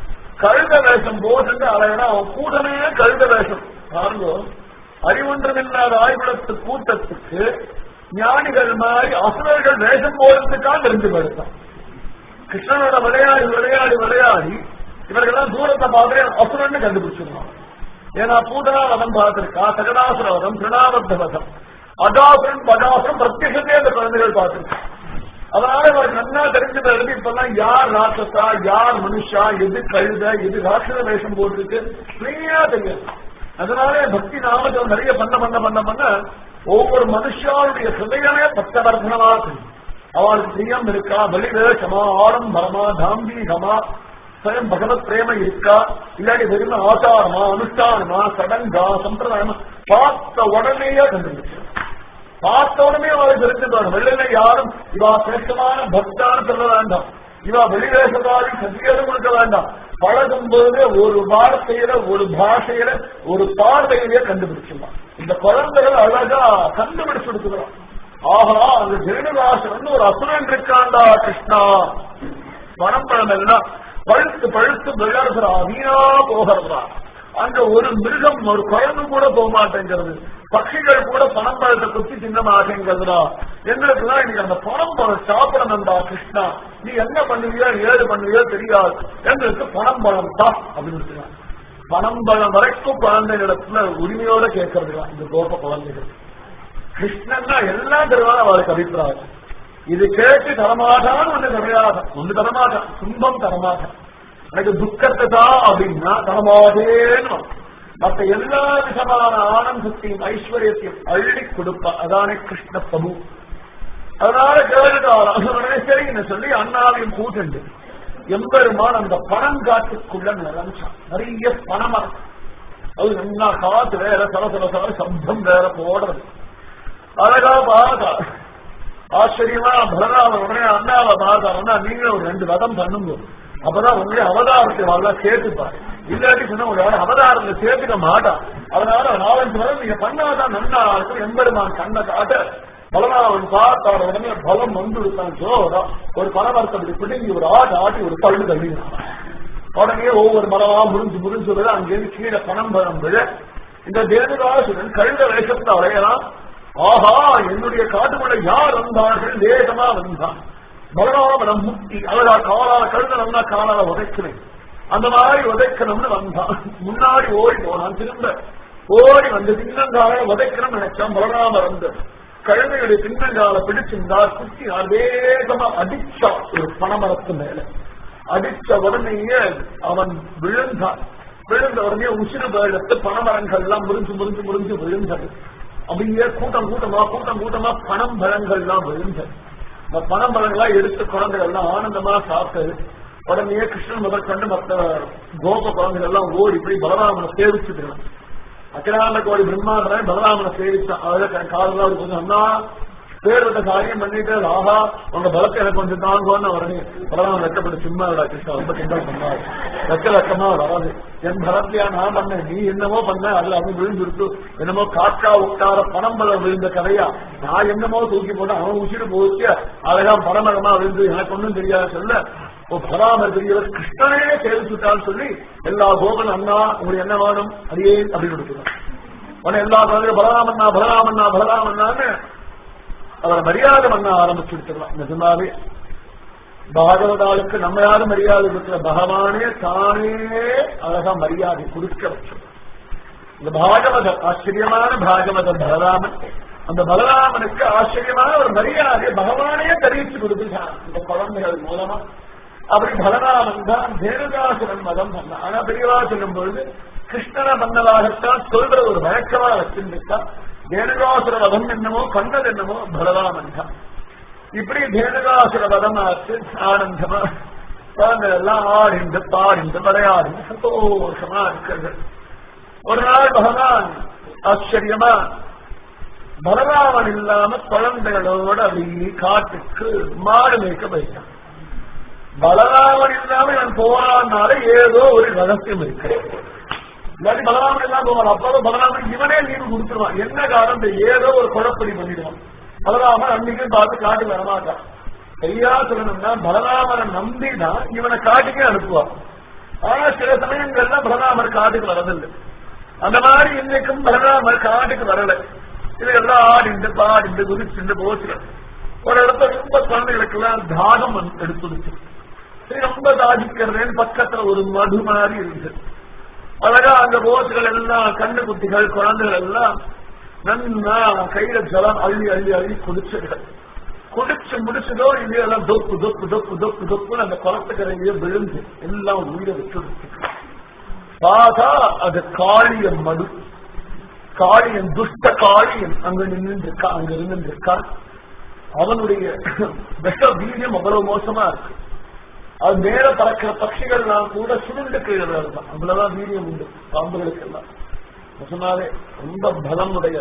கழுத வேஷம் போட்டு அலையறான் அவன் கூட்டமே கழுத வேஷம் பாருங்க அறிவொன்றமில்லாத ஆய்விடத்து கூட்டத்துக்கு ஞானிகள் மாதிரி அசுரர்கள் வேஷம் போடுறதுக்காக தெரிஞ்சு போயிருக்கான் கிருஷ்ணனோட விளையாடி விளையாடி விளையாடி இவர்கள்லாம் தூரத்தை பார்த்து அசுரன்னு கண்டுபிடிச்சிருவான் ஏன்னா பூதனா வதம் பார்த்திருக்கா சகடாசுர வதம் திருணாபத்த வதம் அகாசுரன் பகாசுரன் பிரத்யேகத்தையே அந்த குழந்தைகள் பார்த்திருக்கா அதனால இவருக்கு நல்லா தெரிஞ்சு பிறகு இப்பெல்லாம் யார் ராட்சசா யார் மனுஷா எது கழுத எது ராட்சத வேஷம் போட்டிருக்கு கிளியா தெரியாது அதனால பக்தி நாமத்தில் நிறைய பண்ண பண்ண பண்ண பண்ண ஒவ்வொரு மனுஷாவுடைய ஹிருதயமே பக்தவர்தனமா தெரியும் அவளுக்கு பிரியம் இருக்கா பலிவேஷமா ஆடம்பரமா தாம்பீகமா ஸ்வயம் பகவத் பிரேம இருக்கா இல்லாட்டி வெறும் ஆச்சாரமா அனுஷ்டானமா சடங்கா சம்பிரதாயமா பார்த்த உடனேயே கண்டுபிடிச்சு பார்த்த உடனே அவளை தெரிஞ்சுட்டாங்க வெள்ளையில யாரும் இவா சிரேஷ்டமான பக்தான்னு சொல்ல வேண்டாம் இவா வெளிவேசவாதி சத்தியம் கொடுக்க வேண்டாம் பழகும் போது ஒரு வார்த்தையில ஒரு பாஷையில ஒரு பார்வையிலேயே கண்டுபிடிச்சிடலாம் இந்த குழந்தைகள் அழகா கண்டுபிடிச்சு கொடுத்துக்கிறோம் ஆஹா அந்த ஜெயனிவாசன் ஒரு அசுரன் இருக்காண்டா கிருஷ்ணா பணப்பழம் எல்லாம் பழுத்து பழுத்து விளையாடுறா வீணா போகிறதா அங்க ஒரு மிருகம் ஒரு குழந்தை கூட போக மாட்டேங்கிறது பட்சிகள் கூட பணம் பழத்தை குத்தி தின்ன மாட்டேங்கிறதுடா எங்களுக்குலாம் இன்னைக்கு அந்த பணம் பழம் சாப்பிடணும்டா கிருஷ்ணா நீ என்ன பண்ணுவியோ ஏது பண்ணுவியோ தெரியாது எங்களுக்கு பணம் பழம் தான் அப்படின்னு பணம் பழம் வரைக்கும் குழந்தைகளிடத்துல உரிமையோட கேட்கறதுலாம் இந்த கோப குழந்தைகள் கிருஷ்ணன்னா எல்லாம் தருவாங்க அவளுக்கு அபிப்பிராயம் இது கேட்டு தரமாட்டான்னு ஒண்ணு கிடையாது ஒண்ணு தரமாட்டான் துன்பம் தரமாட்டான் எனக்கு துக்கத்தை தான் அப்படின்னா தரமாட்டேன்னு மற்ற எல்லா விதமான ஆனந்தத்தையும் ஐஸ்வர்யத்தையும் அள்ளி கொடுப்பா அதானே கிருஷ்ண பிரபு அதனால கேட்டுட்டாராம் உடனே சரின்னு சொல்லி அண்ணாவையும் கூட்டுண்டு எம்பெருமான் அந்த பணங்காட்டுக்குள்ள நினைச்சான் நிறைய பணமா அது என்ன காத்து வேற சல சல சல சப்தம் வேற போடுறது அழகா பார்த்தா ஆச்சரியமா பலராமன் உடனே அண்ணாவை பார்த்தா அண்ணா நீங்க ஒரு ரெண்டு ரதம் பண்ணுங்க அப்பதான் உங்களே அவதாரத்தை வரல சேர்த்துப்பாரு இல்லாட்டி சொன்னா ஒரு அவதாரத்தை சேர்த்துக்க மாட்டான் அதனால நாலஞ்சு வரை நீங்க பண்ணாதான் நன்னா இருக்கும் எம்பெருமான் கண்ணை காட்ட பலராமன் பார்த்தார உடனே பலம் வந்து விட்டான் ஜோரா ஒரு பணமரத்தை இப்படி பிடிங்கி ஒரு ஆட்டு ஆட்டி ஒரு பல்லு தள்ளினான் உடனே ஒவ்வொரு மரமா முறிஞ்சு முறிஞ்சு விட அங்கிருந்து கீழே பணம் பலம் விழ இந்த தேவதாசுரன் கழுத வேஷத்தை அடையலாம் ஆஹா என்னுடைய காட்டுக்குள்ள யார் வந்தார்கள் வேகமா வந்தான் பலராமனம் முக்தி அழகா காலால கழுத நல்லா காலால உதைக்கிறேன் அந்த மாதிரி உதைக்கணும்னு வந்தான் முன்னாடி ஓடி போனான் திரும்ப ஓடி வந்து பின்னங்கால உதைக்கணும்னு நினைச்சான் பலராமர் வந்து கழுதையுடைய பின்னங்கால பிடிச்சிருந்தார் குத்தினார் வேகமா அடிச்சா ஒரு பணமரத்து மேல அடிச்ச உடனேயே அவன் விழுந்தான் விழுந்த உடனே உசிறு எடுத்து பணமரங்கள் எல்லாம் முறிஞ்சு முறிஞ்சு முறிஞ்சு விழுந்தது அப்படியே கூட்டம் கூட்டமா கூட்டம் கூட்டமா பணம் பழங்கள் எல்லாம் விழுந்தது இந்த பணம் பழங்கள்லாம் எடுத்து குழந்தைகள் எல்லாம் ஆனந்தமா சாப்பிட்டது உடனே கிருஷ்ணன் முதற்கொண்டு மற்ற கோப குழந்தைகள் எல்லாம் ஓடி போய் பலராமனை சேவிச்சுக்கலாம் அக்கிராந்த கோடி பிரம்மாண்டனை பலராமனை சேவிச்சான் அதில் காலெல்லாம் ஒரு கொஞ்சம் அண்ணா பேர் விட்ட காரியம் பண்ணிட்டு ஆஹா உங்க பலத்தை எனக்கு கொஞ்சம் தாங்கன்னு உடனே பலராமன் வெக்கப்பட்டு சும்மா விடா கிருஷ்ணா ரொம்ப கிண்டல் பண்ணாரு வெக்க வெக்கமா வராது என் பலத்தையா நான் பண்ணேன் நீ என்னமோ பண்ண அதுல அவன் விழுந்துருக்கு என்னமோ காக்கா உட்கார பணம் பலம் விழுந்த கதையா நான் என்னமோ தூக்கி போட்டு அவன் உச்சிட்டு போச்சு அழகா பரமரமா விழுந்து எனக்கு ஒண்ணும் தெரியாது சொல்ல ஓ பராமர் பெரியவர் கிருஷ்ணனே சேவிச்சுட்டான்னு சொல்லி எல்லா கோபன் அண்ணா உங்களுக்கு என்ன வேணும் அதையே அப்படி கொடுத்துருவான் உடனே எல்லா குழந்தையும் பலராமண்ணா பலராமண்ணா பலராமண்ணான்னு அவரை மரியாதை பண்ண ஆரம்பிச்சு விட்டுருவான் நிஜமாவே பாகவதாளுக்கு நம்ம யாரும் மரியாதை கொடுக்கல பகவானே தானே அழகா மரியாதை கொடுக்க வச்சு இந்த பாகவதர் ஆச்சரியமான பாகவதர் பலராமன் அந்த பலராமனுக்கு ஆச்சரியமான ஒரு மரியாதை பகவானே தெரிவித்து கொடுத்துட்டான் இந்த குழந்தைகள் மூலமா அப்படி பலராமன் தான் தேனுதாசுரன் மதம் பண்ணான் ஆனா பெரியவா சொல்லும் பொழுது கிருஷ்ணன மன்னராகத்தான் சொல்ற ஒரு வழக்கமா வச்சிருந்துட்டான் தேனுகாசுர வதம் என்னமோ கண்டது என்னமோ பலராமன் தான் இப்படி தேனுகாசுர வதம் ஆச்சு ஆனந்தமா குழந்தைகள் எல்லாம் ஆடிந்து பாடிந்து விளையாடிந்து சந்தோஷமா இருக்கிறது ஒரு நாள் பகவான் ஆச்சரியமா பலராமன் இல்லாம குழந்தைகளோட அப்படி காட்டுக்கு மாடு மேய்க்க போயிட்டான் பலராமன் இல்லாம இவன் போறான்னால ஏதோ ஒரு ரகசியம் இருக்கு இல்லாட்டி பலராமன் எல்லாம் போவான் அப்போ பலராமன் இவனே நீர் கொடுத்துருவான் என்ன காரணம் ஏதோ ஒரு குழப்படி பண்ணிடுவான் பலராமன் அன்னைக்கு பார்த்து காட்டுக்கு வரமாட்டான் சரியா சொல்லணும்னா பலராமனை நம்பிதான் இவனை காட்டுக்கே அனுப்புவான் ஆனா சில சமயங்கள்ல பலராமர் காட்டுக்கு வரதில்லை அந்த மாதிரி இன்னைக்கும் பலராமர் காட்டுக்கு வரல இதெல்லாம் ஆடிண்டு பாடிண்டு குதிச்சுண்டு போச்சுல ஒரு இடத்துல ரொம்ப குழந்தைகளுக்கு எல்லாம் தாகம் எடுத்துடுச்சு சரி ரொம்ப தாகிக்கிறேன் பக்கத்துல ஒரு மடு மாதிரி இருந்தது அழகா அந்த போச்சுகள் எல்லாம் கண்ணு குட்டிகள் குழந்தைகள் எல்லாம் நன்னா கையில ஜலம் அள்ளி அள்ளி அள்ளி குடிச்சுகள் குடிச்சு முடிச்சதோ இல்லையெல்லாம் தொப்பு தொப்பு தொப்பு தொப்பு தொப்புன்னு அந்த குளத்துக்கரையிலேயே விழுந்து எல்லாம் உயிரை விட்டு பார்த்தா அது காளியம் மடு காளியன் துஷ்ட காளியன் அங்க நின்று இருக்கா அங்க இருந்து இருக்கான் அவனுடைய விஷ வீரியம் அவ்வளவு மோசமா இருக்கு அது மேல பறக்கிற பட்சிகள்லாம் கூட சுருண்டு கீழே தான் அவ்வளவுதான் வீரியம் உண்டு பாம்புகளுக்கு எல்லாம் சொன்னாலே ரொம்ப பலம் உடைய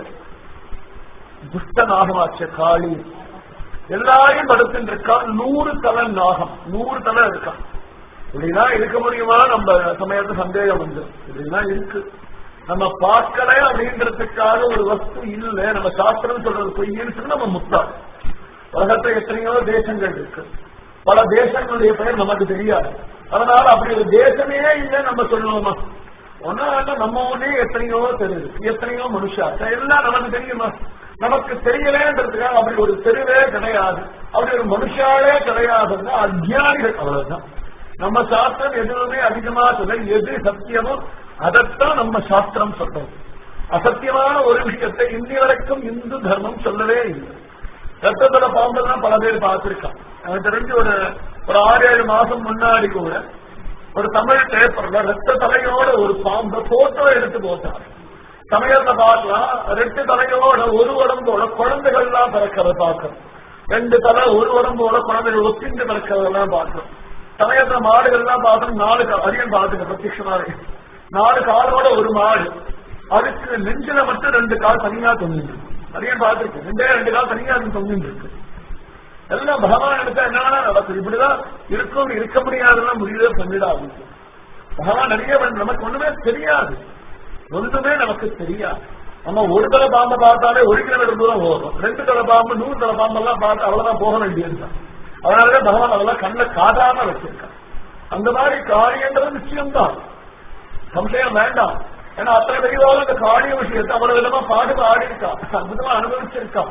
துஷ்ட நாகமாச்ச காளி எல்லாரையும் படுத்துட்டு இருக்கான் நூறு தலை நாகம் நூறு தலை இருக்கான் இப்படிதான் இருக்க முடியுமா நம்ம சமயத்து சந்தேகம் வந்து இப்படிதான் இருக்கு நம்ம பார்க்கல அப்படின்றதுக்காக ஒரு வஸ்து இல்ல நம்ம சாஸ்திரம் சொல்றது பொய்ன்னு சொல்லி நம்ம முத்தாள் உலகத்துல எத்தனையோ தேசங்கள் இருக்கு பல தேசங்களுடைய பெயர் நமக்கு தெரியாது அதனால அப்படி ஒரு தேசமே இல்லை நம்ம சொல்லுவோமா ஒன்னா நம்ம ஊர்லயே எத்தனையோ தெரு இருக்கு எத்தனையோ மனுஷா எல்லாம் நமக்கு தெரியுமா நமக்கு தெரியலேன்றதுக்காக அப்படி ஒரு தெருவே கிடையாது அப்படி ஒரு மனுஷாலே கிடையாதுன்னா அஜ்ஞானிகள் அவ்வளவுதான் நம்ம சாஸ்திரம் எதுவுமே அதிகமா சொல்ல எது சத்தியமோ அதைத்தான் நம்ம சாஸ்திரம் சொல்றோம் அசத்தியமான ஒரு விஷயத்தை இன்னி வரைக்கும் இந்து தர்மம் சொல்லவே இல்லை ரத்தத்தோட பாம்பெல்லாம் பல பேர் பார்த்திருக்கான் எனக்கு தெரிஞ்சு ஒரு ஒரு ஆறு ஏழு மாசம் முன்னாடி கூட ஒரு தமிழ் பேப்பர்ல ரத்த தலையோட ஒரு பாம்பை போட்டோ எடுத்து போட்டார் சமயத்தை பார்க்கலாம் ரெட்டு தலையோட ஒரு உடம்போட குழந்தைகள்லாம் பிறக்கிறத பார்க்கணும் ரெண்டு தலை ஒரு உடம்போட குழந்தைகள் ஒத்திண்டு கிடக்கிறதெல்லாம் பார்க்கிறோம் சமயத்துல மாடுகள்லாம் பார்த்தோம் நாலு கா- அதையும் பார்த்துங்க பிரத்யட்சமாவே நாலு காலோட ஒரு மாடு அதுக்கு நெஞ்சில மட்டும் ரெண்டு கால் தனியா தொங்கிட்டு இருக்கு அதையும் பார்த்துருக்கு ரெண்டே ரெண்டு கால் தனியா அது தொங்கிட்டு இருக்கு எல்லாம் பகவான் எடுத்தா என்னன்னா நடக்குது இப்படிதான் இருக்கும் இருக்க முடியாதுன்னா முடியவே பண்ணிடாது பகவான் நிறைய பண்ண நமக்கு ஒண்ணுமே தெரியாது ஒன்றுமே நமக்கு தெரியாது நம்ம ஒரு தலை பாம்பை பார்த்தாலே ஒரு கிலோமீட்டர் தூரம் போகும் ரெண்டு தலை பாம்பு நூறு தலை பாம்பெல்லாம் பார்த்து அவ்வளவுதான் போக வேண்டியதுதான் அதனாலதான் பகவான் அதெல்லாம் கண்ணை காதாம வச்சிருக்கான் அந்த மாதிரி காரியன்றது நிச்சயம்தான் சம்சயம் வேண்டாம் ஏன்னா அத்தனை பெரியவாலும் அந்த காரிய விஷயத்தை அவ்வளவு விதமா பாடு ஆடி இருக்கான் அற்புதமா அனுபவிச்சிருக்கான்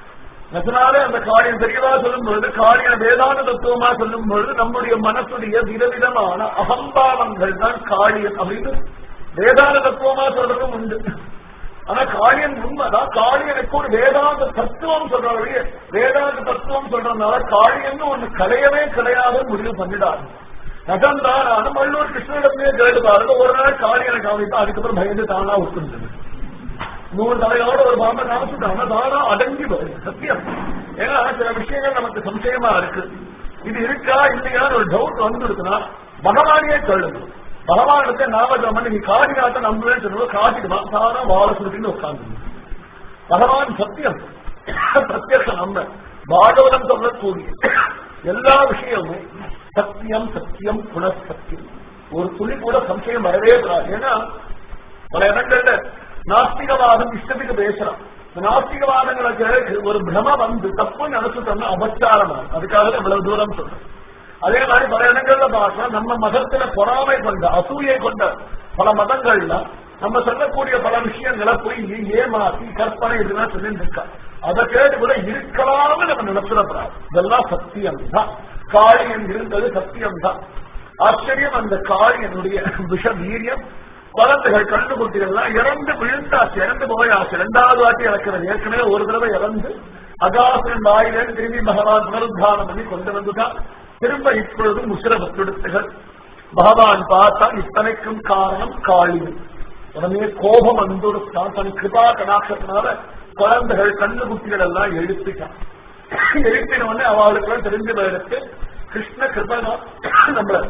அதனாலே அந்த காரியம் தெரியவா சொல்லும் பொழுது காரியம் வேதாந்த தத்துவமா சொல்லும் பொழுது நம்முடைய மனசுடைய விதவிதமான அகம்பாவங்கள் தான் காரியம் அப்படின்னு வேதாந்த தத்துவமா சொல்றதும் உண்டு ஆனா காரியம் உண்மைதான் காரியனுக்கு ஒரு வேதாந்த தத்துவம் சொல்றவரையே வேதாந்த தத்துவம் சொல்றதுனால காரியம்னு ஒண்ணு கிடையவே கிடையாது முடிவு பண்ணிடாது நகந்தான் நானும் வள்ளூர் கிருஷ்ணனிடமே கேட்டு பாருங்க ஒரு நாள் காரியனை காமிப்பா அதுக்கப்புறம் பயந்து தானா ஒத்துந்தது நூறு தலையோட ஒரு பாம்பை காமிச்சுட்டாங்க தானா அடங்கி வரும் சத்தியம் ஏன்னா சில விஷயங்கள் நமக்கு சம்சயமா இருக்கு இது இருக்கா இல்லையான்னு ஒரு டவுட் வந்துருக்குன்னா பகவானே கேளுங்க பகவானுக்கு நாமஜம் பண்ணி நீ காரியாத்த நம்புவேன்னு சொல்லுவோம் காட்டிடுவான் தானா வாழ சுருட்டின்னு உட்கார்ந்து பகவான் சத்தியம் பிரத்யக்ஷம் நம்ப பாகவதம் சொல்லக்கூடிய எல்லா விஷயமும் சத்தியம் சத்தியம் புனசத்தியம் ஒரு துளி கூட சம்சயம் வரவே கூடாது ஏன்னா பல இடங்கள்ல நாஸ்திகவாதம் இஷ்டத்துக்கு பேசுறான் இந்த நாஸ்திகவாதங்களுக்கு ஒரு பிரம வந்து தப்புன்னு நினைச்சுட்டோம்னா அபச்சாரமா அதுக்காக இவ்வளவு தூரம் சொல்றேன் அதே மாதிரி பல இடங்கள்ல பார்க்கலாம் நம்ம மதத்துல பொறாமை கொண்ட அசூயை கொண்ட பல மதங்கள்ல நம்ம சொல்லக்கூடிய பல விஷயங்களை போய் ஏமாத்தி கற்பனை இதெல்லாம் சொல்லிட்டு இருக்கா அதை கேட்டு கூட இருக்கலாம்னு நம்ம நினைச்சிடப்படாது இதெல்லாம் சத்தியம் தான் காளியன் இருந்தது சத்தியம் தான் ஆச்சரியம் அந்த காளியனுடைய விஷ வீரியம் குழந்தைகள் கண்டுகுட்டிகள்லாம் இறந்து விழுந்தாச்சு இறந்து போயாச்சு ரெண்டாவது வாட்டி இறக்கிறது ஏற்கனவே ஒரு தடவை இறந்து அகாசன் வாயிலே திரும்பி பகவான் புனருத்தானம் பண்ணி கொண்டு வந்துதான் திரும்ப இப்பொழுது முசிரபத்துடுத்துகள் பகவான் பார்த்தா இத்தனைக்கும் காரணம் காளியன் உடனே கோபம் வந்துடுத்தான் தன் கிருபா கடாட்சத்தினால குழந்தைகள் கண்ணுகுட்டிகள் எல்லாம் எழுப்பிட்டான் எழுப்பின உடனே அவளுக்கு தெரிஞ்சு போயிருக்கு கிருஷ்ண கிருபனா நம்மள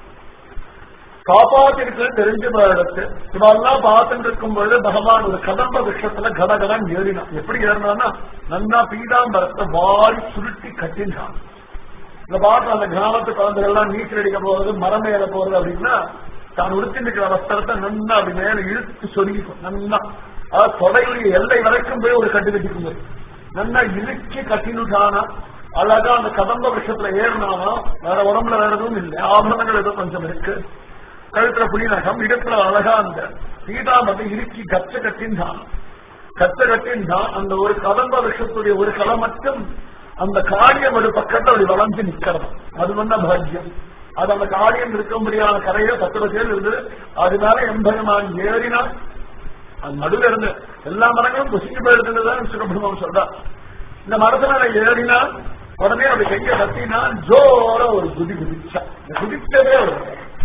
காப்பாத்திருக்கு தெரிஞ்ச இடத்து இவெல்லாம் பார்த்துட்டு இருக்கும் பொழுது பகவான் ஒரு கதம்ப விஷயத்துல கடகடன் ஏறினான் எப்படி ஏறினான்னா நன்னா பீதாம்பரத்தை வாரி சுருட்டி கட்டினான் இந்த பாட்டு அந்த கிராமத்து குழந்தைகள்லாம் நீச்சல் அடிக்க போறது மரம் ஏற போறது அப்படின்னா தான் உடுத்திருக்கிற வஸ்திரத்தை நன்னா அப்படி மேல இழுத்து சொருகிக்கும் நன்னா அதாவது தொடையுடைய எல்லை வரைக்கும் போய் ஒரு கட்டு கட்டிக்கும் நன்னா இழுக்கி கட்டினுட்டானா அழகா அந்த கதம்ப விஷயத்துல ஏறினானா வேற உடம்புல வேற எதுவும் இல்லை ஆபரணங்கள் ஏதோ கொஞ்சம் இருக்கு கழுத்துல புலிநகம் இடத்துல அழகா அந்த சீதாமத்தை இறுக்கி கச்ச கட்டின்றான் கச்ச கட்டின்றான் அந்த ஒரு கதம்ப விஷத்துடைய ஒரு களை மட்டும் அந்த காரியம் ஒரு பக்கத்தை அப்படி வளைஞ்சு நிக்கிறது அது வந்த பாக்கியம் அது அந்த காரியம் இருக்கும்படியான கரையில பத்து பேர் இருந்தது அதனால எம்பெருமான் ஏறினான் அது நடுவில் இருந்து எல்லா மரங்களும் புசிக்கு போயிருந்ததுதான் சுப்பிரமணியம் சொல்றான் இந்த மரத்துல ஏறினா உடனே அப்படி கைய கத்தினா ஜோர ஒரு குதி குதிச்சா இந்த குதிச்சதே ஒரு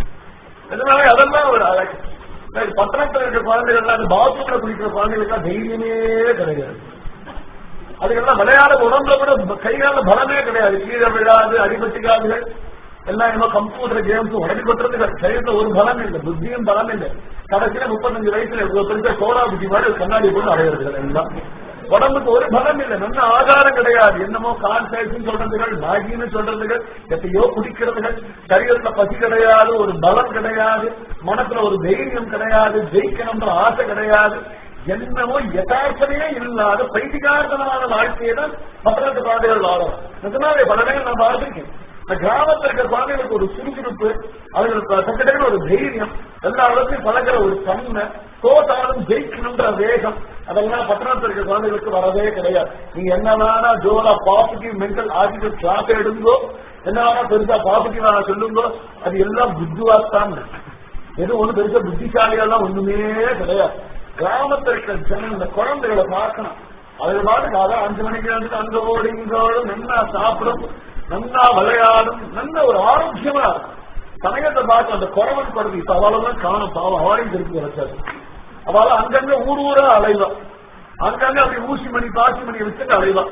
இதனால அதெல்லாம் ஒரு அழகு சரி, பட்டணத்துல இருக்கிற குழந்தைகள் அந்த பாத்ரூம்ல குளிக்கிற குழந்தைகளுக்கு தைரியமே கிடையாது அதுக்கெல்லாம் விளையாட உடம்புல கூட கைகால பலமே கிடையாது கீழே விழாது அடிபட்டுக்காதுகள் எல்லாம் என்னமோ கம்ப்யூட்டர் கேம்ஸ் உடனே கொட்டுறதுக்கு சரீரத்துல ஒரு பலம் இல்லை புத்தியும் பலம் இல்லை கடைசியில முப்பத்தஞ்சு வயசுல இவ்வளவு பெருசா சோடா புத்தி மாதிரி ஒரு கண்ணாடி போட்டு அடையிறது எல்லாம் உடம்புக்கு ஒரு பலம் இல்லை நல்ல ஆதாரம் கிடையாது என்னமோ கான்சைஸ் சொல்றதுகள் மேகின்னு சொல்றதுகள் எத்தையோ குடிக்கிறதுகள் சரீரத்துல பசி கிடையாது ஒரு பலம் கிடையாது மனசுல ஒரு தைரியம் கிடையாது ஜெயிக்கணும்ன்ற ஆசை கிடையாது என்னமோ யதார்த்தமே இல்லாத பைதிகார்த்தமான வாழ்க்கையை தான் பத்திரத்து குழந்தைகள் வாழலாம் அதனால பல நேரம் நான் பார்த்திருக்கேன் இந்த கிராமத்தில் இருக்கிற குழந்தைகளுக்கு ஒரு சுறுசுறுப்பு அவர்களுக்கு தக்கிட்ட ஒரு தைரியம் எல்லா இடத்தையும் பழகிற ஒரு தன்மை தோத்தாலும் ஜெயிக்கணும்ன்ற வேகம் அதெல்லாம் பட்டணத்தில் இருக்கிற குழந்தைகளுக்கு வரவே கிடையாது நீங்க என்ன வேணா ஜோரா பாசிட்டிவ் மென்டல் ஆட்டிடியூட் கிளாஸ் எடுங்கோ என்ன வேணா பெருசா பாசிட்டிவா சொல்லுங்கோ அது எல்லாம் புத்துவாத்தான் இருக்கு எதுவும் ஒண்ணு பெருசா புத்திசாலியெல்லாம் ஒண்ணுமே கிடையாது கிராமத்தில் இருக்கிற ஜனம் இந்த குழந்தைகளை பார்க்கணும் அது பாட்டுக்கு அதான் அஞ்சு மணிக்கு வந்து அங்க ஓடி இங்க ஓடும் நல்லா சாப்பிடும் நல்லா விளையாடும் நல்ல ஒரு ஆரோக்கியமா இருக்கும் சமயத்தை பார்த்து அந்த குறவன் படுது இப்ப அவளெல்லாம் காணும் பாவம் அவளையும் திருப்பி வச்சாரு அவள அங்கங்க ஊர் ஊரா அலைவா அங்கங்க அப்படி ஊசி மணி பாசி மணி வச்சுட்டு அலைவா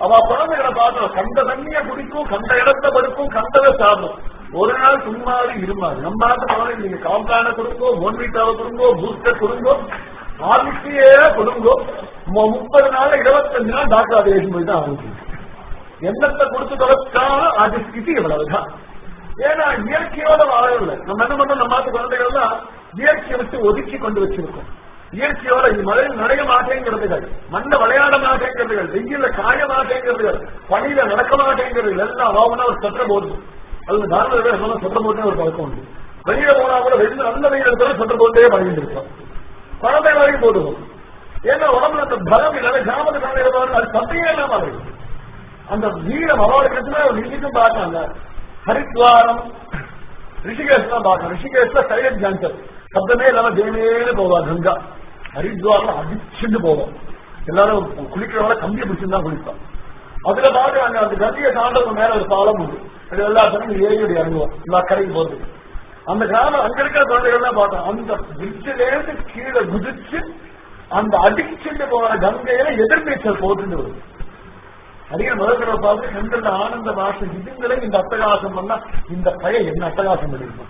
அவ குழந்தைகளை பார்த்தோம் கண்ட தண்ணிய குடிக்கும் கண்ட இடத்த படுக்கும் கண்டதை சாப்பிடும் ஒரு நாள் சும்மாவே இருமாது நம்ம நாட்டு குழந்தை நீங்க காம்ப்ளான கொடுங்கோ மோன்வீட்டாவை கொடுங்கோ பூஸ்டர் கொடுங்கோ ஆர்மிக்கையே கொடுங்கோ மு- முப்பது நாள் இருபத்தஞ்சு நாள் டாக்டர் அதை ஏசி போய் தான் ஆரம்பிச்சு எண்ணத்தை கொடுத்து தொலைச்சாலும் அது ஸ்திதி இவ்வளவுதான் ஏன்னா இயற்கையோட வாழவில்லை நம்ம என்ன பண்றோம் நம்ம நாட்டு குழந்தைகள் தான் இயற்கையை விட்டு ஒதுக்கி கொண்டு வச்சிருக்கோம் இயற்கையோட இது மழையில் நடைய மாட்டேங்கிறதுகள் மண்ண விளையாட மாட்டேங்கிறதுகள் வெயில்ல காய மாட்டேங்கிறதுகள் பணியில நடக்க மாட்டேங்கிறதுகள் எல்லாம் வாங்கினா ஒரு சற்ற போடுது அது நார்மல் சொற்ற போட்டே ஒரு பழக்கம் உண்டு வெளியில போனா கூட வெளியில நல்ல வெயில் இருக்கிற சொற்ற போட்டே பழகிட்டு இருக்கோம் குழந்தை வரையும் போடுவோம் ஏன்னா உடம்புல அந்த பலம் இல்லாத கிராமத்து குழந்தைகள் அது சத்தையே இல்லாம ஆகுது. அந்த வீரம் அவர்களுக்கு ரிஷிக்கும் பார்த்தாங்க ஹரித்வாரம் ரிஷிகேஷ் தான் பார்க்கணும் ரிஷிகேஷ்ல சைலண்ட் ஜான்சர் சப்தமே இல்லாம தேனேன்னு போவா கங்கா ஹரித்வாரம் அடிச்சுட்டு போவோம் எல்லாரும் குளிக்கிறவங்க கம்பியை பிடிச்சுன்னு தான் குளிப்போம் அதுல பாக்குறாங்க அந்த கங்கையை தாண்டவங்க மேல ஒரு பாலம் உண்டு அது எல்லாத்தையும் ஏறி இறங்குவோம் எல்லா கரைக்கு போறது அந்த கிராமம் அங்க இருக்கிற குழந்தைகள் தான் பார்த்தோம் அந்த பிரிட்ஜில இருந்து கீழே குதிச்சு அந்த அடிச்சுட்டு போற கங்கையில எதிர்நீச்சல் போட்டுட்டு வருது அடிக்கிற முதல்ல பார்த்து கண்கள் ஆனந்த பாஷம் இதுங்களை இந்த அட்டகாசம் பண்ணா இந்த பையன் என்ன அட்டகாசம் பண்ணிருக்கோம்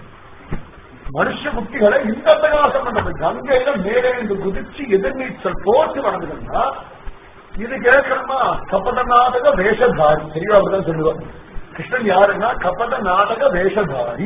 மனுஷ குட்டிகளை இந்த அட்டகாசம் பண்றது கங்கையில மேலே இருந்து குதிச்சு எதிர்நீச்சல் போட்டு வளர்ந்துருந்தா இது கேட்கணுமா கபட நாடக வேஷதாரி தெரியவா அப்படிதான் சொல்லுவார் கிருஷ்ணன் யாருன்னா கபட நாடக வேஷதாரி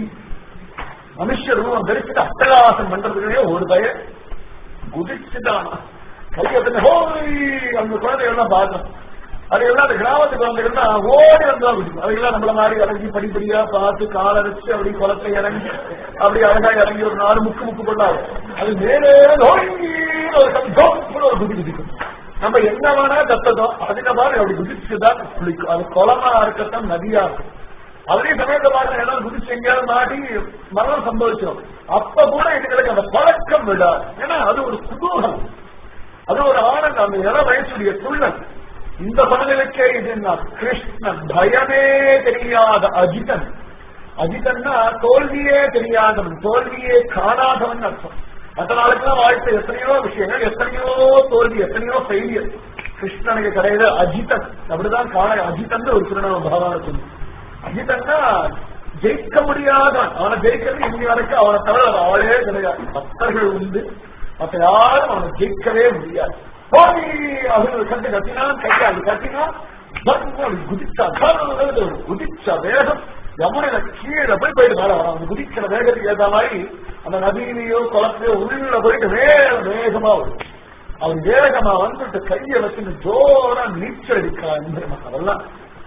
மனுஷ ரூபம் தரிச்சுட்டு அட்டகாசம் பண்றதுக்கே ஒரு பய குதிச்சுட்டானா கையை ஹோய் அந்த குழந்தைகள்லாம் பார்த்தோம் அது எல்லாம் அந்த கிராமத்து குழந்தைகள் தான் ஓடி வந்தா குடிக்கும் அதுக்கெல்லாம் நம்மள மாதிரி இறங்கி படிப்படியா பார்த்து காலை வச்சு அப்படி குளத்தை இறங்கி அப்படி அழகா இறங்கி ஒரு நாலு முக்கு முக்கு கொண்டாடும் அது மேலே நோங்கி ஒரு கை டொப்புன்னு ஒரு குதி குதிக்கும் நம்ம என்ன வேணா கத்ததோ அதுக்கு மாதிரி அப்படி குதிச்சுதான் குளிக்கும் அது குளமா இருக்கட்டும் நதியா இருக்கும் அதே சமயத்தை பார்க்க இடம் குதிச்சு எங்கேயாவது மாட்டி மரணம் சம்பவிச்சிடும் அப்ப கூட இதுகளுக்கு அந்த பழக்கம் விடாது ஏன்னா அது ஒரு குதூகலம் அது ஒரு ஆனந்தம் அந்த இள வயசுடைய துள்ளல் இந்த மனநிலைக்கே இது என்ன கிருஷ்ணன் பயமே தெரியாத அஜிதன் அஜிதன்னா தோல்வியே தெரியாதவன் தோல்வியே காணாதவன் அர்த்தம் மற்ற நாளுக்கெல்லாம் வாழ்க்கை எத்தனையோ விஷயங்கள் எத்தனையோ தோல்வி எத்தனையோ ஃபெயிலியர் கிருஷ்ணனுக்கு கிடையாது அஜிதன் அப்படிதான் காண அஜிதன் ஒரு திருநாம பகவானுக்கு உண்டு. அஜிதன்னா ஜெயிக்க முடியாதவன் அவனை ஜெயிக்கிறது இன்னி வரைக்கும் அவனை தவிர வேற ஆளே கிடையாது பக்தர்கள் உண்டு மற்ற யாரும் அவனை ஜெயிக்கவே முடியாது போய் அவன் கண்டு கத்தினான் கையாளி கத்தினான் பக்கு அப்படி குதிச்சா கர்ன்னு குதிச்ச வேகம் யமுனையில கீழே போய் போயிட்டு மேல வரான் அவன் குதிக்கிற வேகத்துக்கு ஏற்ற மாதிரி அந்த நதியிலையோ குளத்திலையோ உள்ள போயிட்டு வேக வேகமா வரும் அவன் வேகமா வந்துட்டு கையை வச்சு ஜோரா நீச்சல் அடிக்கிறான் அதெல்லாம்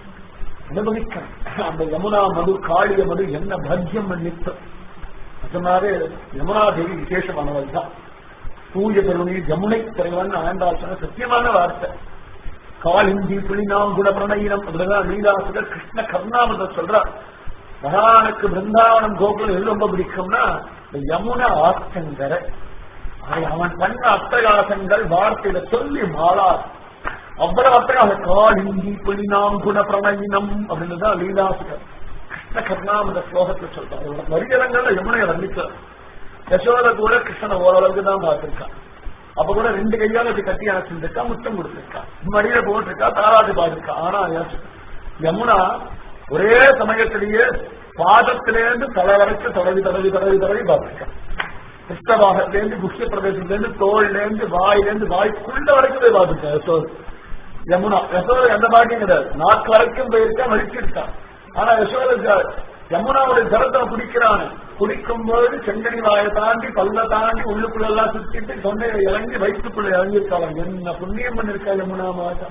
அனுபவிக்கணும் அந்த யமுனா மது காளிய மது என்ன பாக்கியம் நித்தம் அதனாலே யமுனா தேவி விசேஷமானவள் தான் தூய பெருணி யமுனை திரைவன் ஆண்டாள் சொன்ன சத்தியமான வார்த்தை காலிந்தி புலினாம் குண பிரணயினம் அப்படிதான் லீலாசுகர் கிருஷ்ண கர்ணாமத சொல்றார் பகவானுக்கு பிருந்தாவனம் கோகுலம் எது ரொம்ப பிடிக்கும்னா இந்த யமுனா ஆற்றங்கரை அதை அவன் பண்ண அட்டகாசங்கள் வார்த்தையில சொல்லி மாளார் அவ்வளவு அட்டகாசம் காலிந்தி புலினாம் குண பிரணயினம் அப்படின்னு தான் லீலாசுகர் கிருஷ்ண கர்ணாமத ஸ்லோகத்துல சொல்றாரு வரிகரங்கள்ல யமுனையை வர்ணிக்கிறார் யசோத கூட கிருஷ்ணனை ஓரளவுக்கு தான் பார்த்திருக்கான் அப்ப கூட ரெண்டு கையால இப்படி கட்டி அணைச்சிருக்கா முத்தம் கொடுத்திருக்கா மடியில போட்டிருக்கா தாராட்டு பாடிருக்கா ஆனா யசோ- யமுனா ஒரே சமயத்திலேயே பாதத்திலேருந்து தலை வரைக்கும் தடவி தடவி தடவி தடவி பார்த்திருக்கா கிருஷ்ணபாகத்திலேருந்து குஷ்ய பிரதேசத்திலேருந்து தோல்லேருந்து வாயிலேருந்து வாய்க்குள்ள வரைக்கும் போய் பார்த்திருக்கா யசோத யமுனா யசோத எந்த பாட்டியும் கிடையாது நாக்கு வரைக்கும் போயிருக்கா மடிச்சிருக்கா ஆனா யசோத யமுனாவுடைய ஜலத்தை குடிக்கிறான் குடிக்கும் போது செங்கனி வாயை தாண்டி பல்ல தாண்டி உள்ளுக்குள்ள எல்லாம் சுத்திட்டு தொண்டையில இறங்கி வயிற்றுக்குள்ள இறங்கியிருக்காங்க என்ன புண்ணியம் பண்ணிருக்கா யமுனா மாதா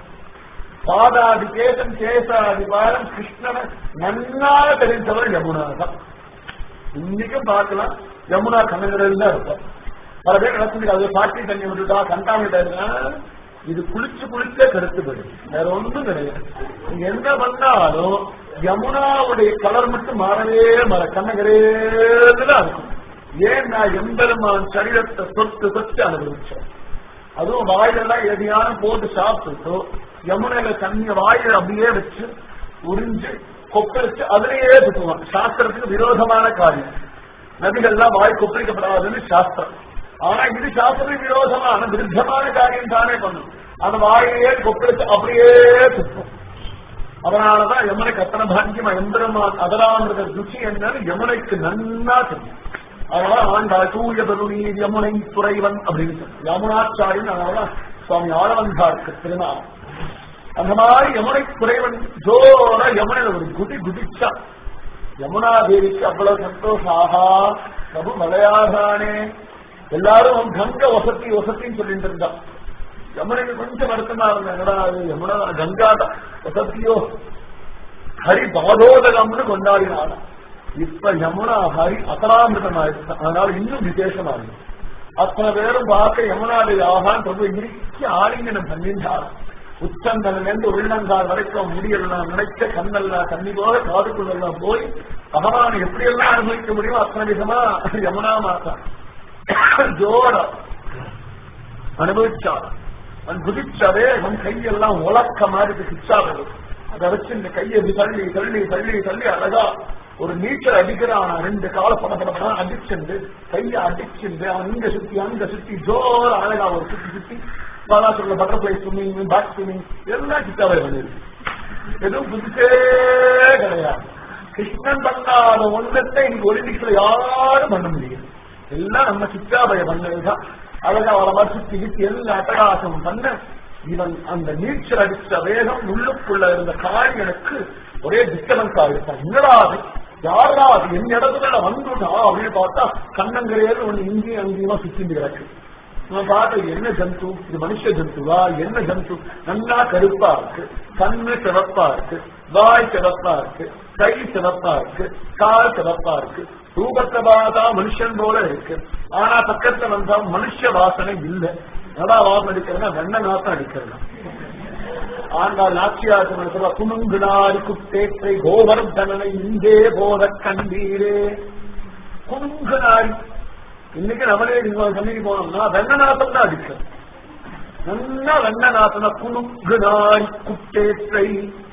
பாதாதி கேசன் கேசாதி பாரம் கிருஷ்ணனை நன்னாக தெரிந்தவர் யமுனா தான் இன்னைக்கும் பார்க்கலாம் யமுனா கண்ணங்கரையில் தான் இருப்பார் பல பேர் நினைச்சுட்டு அது பாட்டி தண்ணி விட்டுட்டா கண்டாமிட்டா இது குளிச்சு குளிச்சே கருத்து போயிடும் வேற ஒன்றும் கிடையாது நீங்க என்ன பண்ணாலும் யமுனாவுடைய கலர் மட்டும் மாறவே மாற கண்ணகரேதான் இருக்கும் ஏன்னா எம்பெருமான் சரீரத்தை சொத்து சொத்து அனுபவிச்சோம் அதுவும் வாயிலெல்லாம் எதையான போட்டு சாப்பிட்டுட்டு யமுனையில தண்ணிய வாயில அப்படியே வச்சு உறிஞ்சு கொப்பளிச்சு அதிலேயே துப்புவான் சாஸ்திரத்துக்கு விரோதமான காரியம் நதிகள்லாம் வாய் கொப்பளிக்கப்படாதுன்னு சாஸ்திரம் ஆனா இது சாஸ்திரத்துக்கு விரோதமான விருத்தமான காரியம் தானே பண்ணும் அந்த வாயிலே கொப்பளிச்சு அப்படியே துப்பும் அதனாலதான் யமுனைக்கு அத்தனை பாக்கியமா எம்பெருமான் அதராமிருத ருச்சி என்னன்னு யமுனைக்கு நன்னா தெரியும் அதனால ஆண்டாள் தூய பெருநீர் யமுனை துறைவன் அப்படின்னு சொல்லி யமுனாச்சாரின் அதனால சுவாமி ஆழவந்தாருக்கு திருநாள் அந்த மாதிரி யமுனை துறைவன் ஜோர யமுனையில ஒரு குடி குதிச்சா யமுனா தேவிக்கு அவ்வளவு சந்தோஷம் ஆஹா பிரபு மலையாதானே எல்லாரும் கங்க வசதி வசத்தின்னு சொல்லிட்டு இருந்தான் யமுனைக்கு கொஞ்சம் வருத்தமா இருந்தேன் என்னடா அது யமுனா கங்கா வசதியோ ஹரி பாதோதகம்னு கொண்டாடினாங்க இப்ப யமுனா ஹரி அசராமிருதம் ஆயிடுச்சு அதனால இன்னும் விசேஷமா இருக்கு அத்தனை பேரும் பார்க்க யமுனாதேவி ஆகான் பிரபு இறுக்கி ஆலிங்கனம் பண்ணின்றார் உச்சந்தனிலிருந்து உள்ளங்கால் வரைக்கும் முடியெல்லாம் நினைச்ச கண்ணெல்லாம் தண்ணி போக காதுக்குள்ளெல்லாம் போய் பகவான் எப்படியெல்லாம் அனுபவிக்க முடியுமோ அத்தனை விதமா யமுனா மாதா ஜோட அனுபவிச்சார் அவன் குதிச்சவே அவன் கையெல்லாம் உலக்க மாதிரி பிச்சாவது அதை வச்சு இந்த கையை இப்படி தள்ளி தள்ளி தள்ளி தள்ளி அழகா ஒரு நீச்சல் அடிக்கிறான் ரெண்டு கால பட பட படம் அடிச்சுண்டு கையை அடிச்சுண்டு அவன் இங்க சுத்தி அங்க சுத்தி ஜோர அழகா ஒரு சுத்தி சுத்தி பாலாசுரல பட்டர்ஃபிளை ஸ்விம்மிங் பேக் ஸ்விம்மிங் எல்லாம் கிட்டாவே பண்ணிருக்கு எதுவும் புதுசே கிடையாது கிருஷ்ணன் பண்ணாத ஒன்றத்தை இன்னைக்கு ஒலிம்பிக்ஸ்ல யாரும் பண்ண முடியும் எல்லாம் நம்ம சித்தாபய பண்ணதுதான் அழகா அவளை மாதிரி சுத்தி கிட்டி எல்லா அட்டகாசம் பண்ண இவன் அந்த நீச்சல் அடிச்ச வேகம் உள்ளுக்குள்ள இருந்த காரியனுக்கு ஒரே டிஸ்டர்பன்ஸ் ஆகிருப்பான் என்னடா அது யாரா அது என் இடத்துல வந்துட்டா அப்படின்னு பார்த்தா கண்ணங்கரையாவது ஒண்ணு இங்கேயும் அங்கேயுமா சுத்தி கிடக்கு நான் பார்த்த என்ன ஜந்து இது மனுஷ ஜந்துவா என்ன ஜந்து நல்லா கருப்பா இருக்கு கண்ணு சிவப்பா இருக்கு வாய் சிவப்பா இருக்கு கை சிவப்பா இருக்கு கால் சிவப்பா இருக்கு ரூபத்தை பார்த்தா மனுஷன் போல இருக்கு ஆனா பக்கத்துல வந்தா மனுஷ வாசனை இல்லை நடா வாசனை அடிக்கிறதுனா வெண்ண நாத்தம் அடிக்கிறதா ஆண்டாள் நாச்சியார் சொல்ல குணுங்குனாரி குட்டேற்றை கோவர்தனனை இங்கே போத கண்டீரே குணுங்குனாரி இன்னைக்கு நம்மளே நீங்க சன்னிக்கு போனோம்னா வெண்ண நாத்தம் தான் அடிக்கிறோம் நல்லா வெண்ண நாத்தன குணுங்குனாரி குட்டேற்றை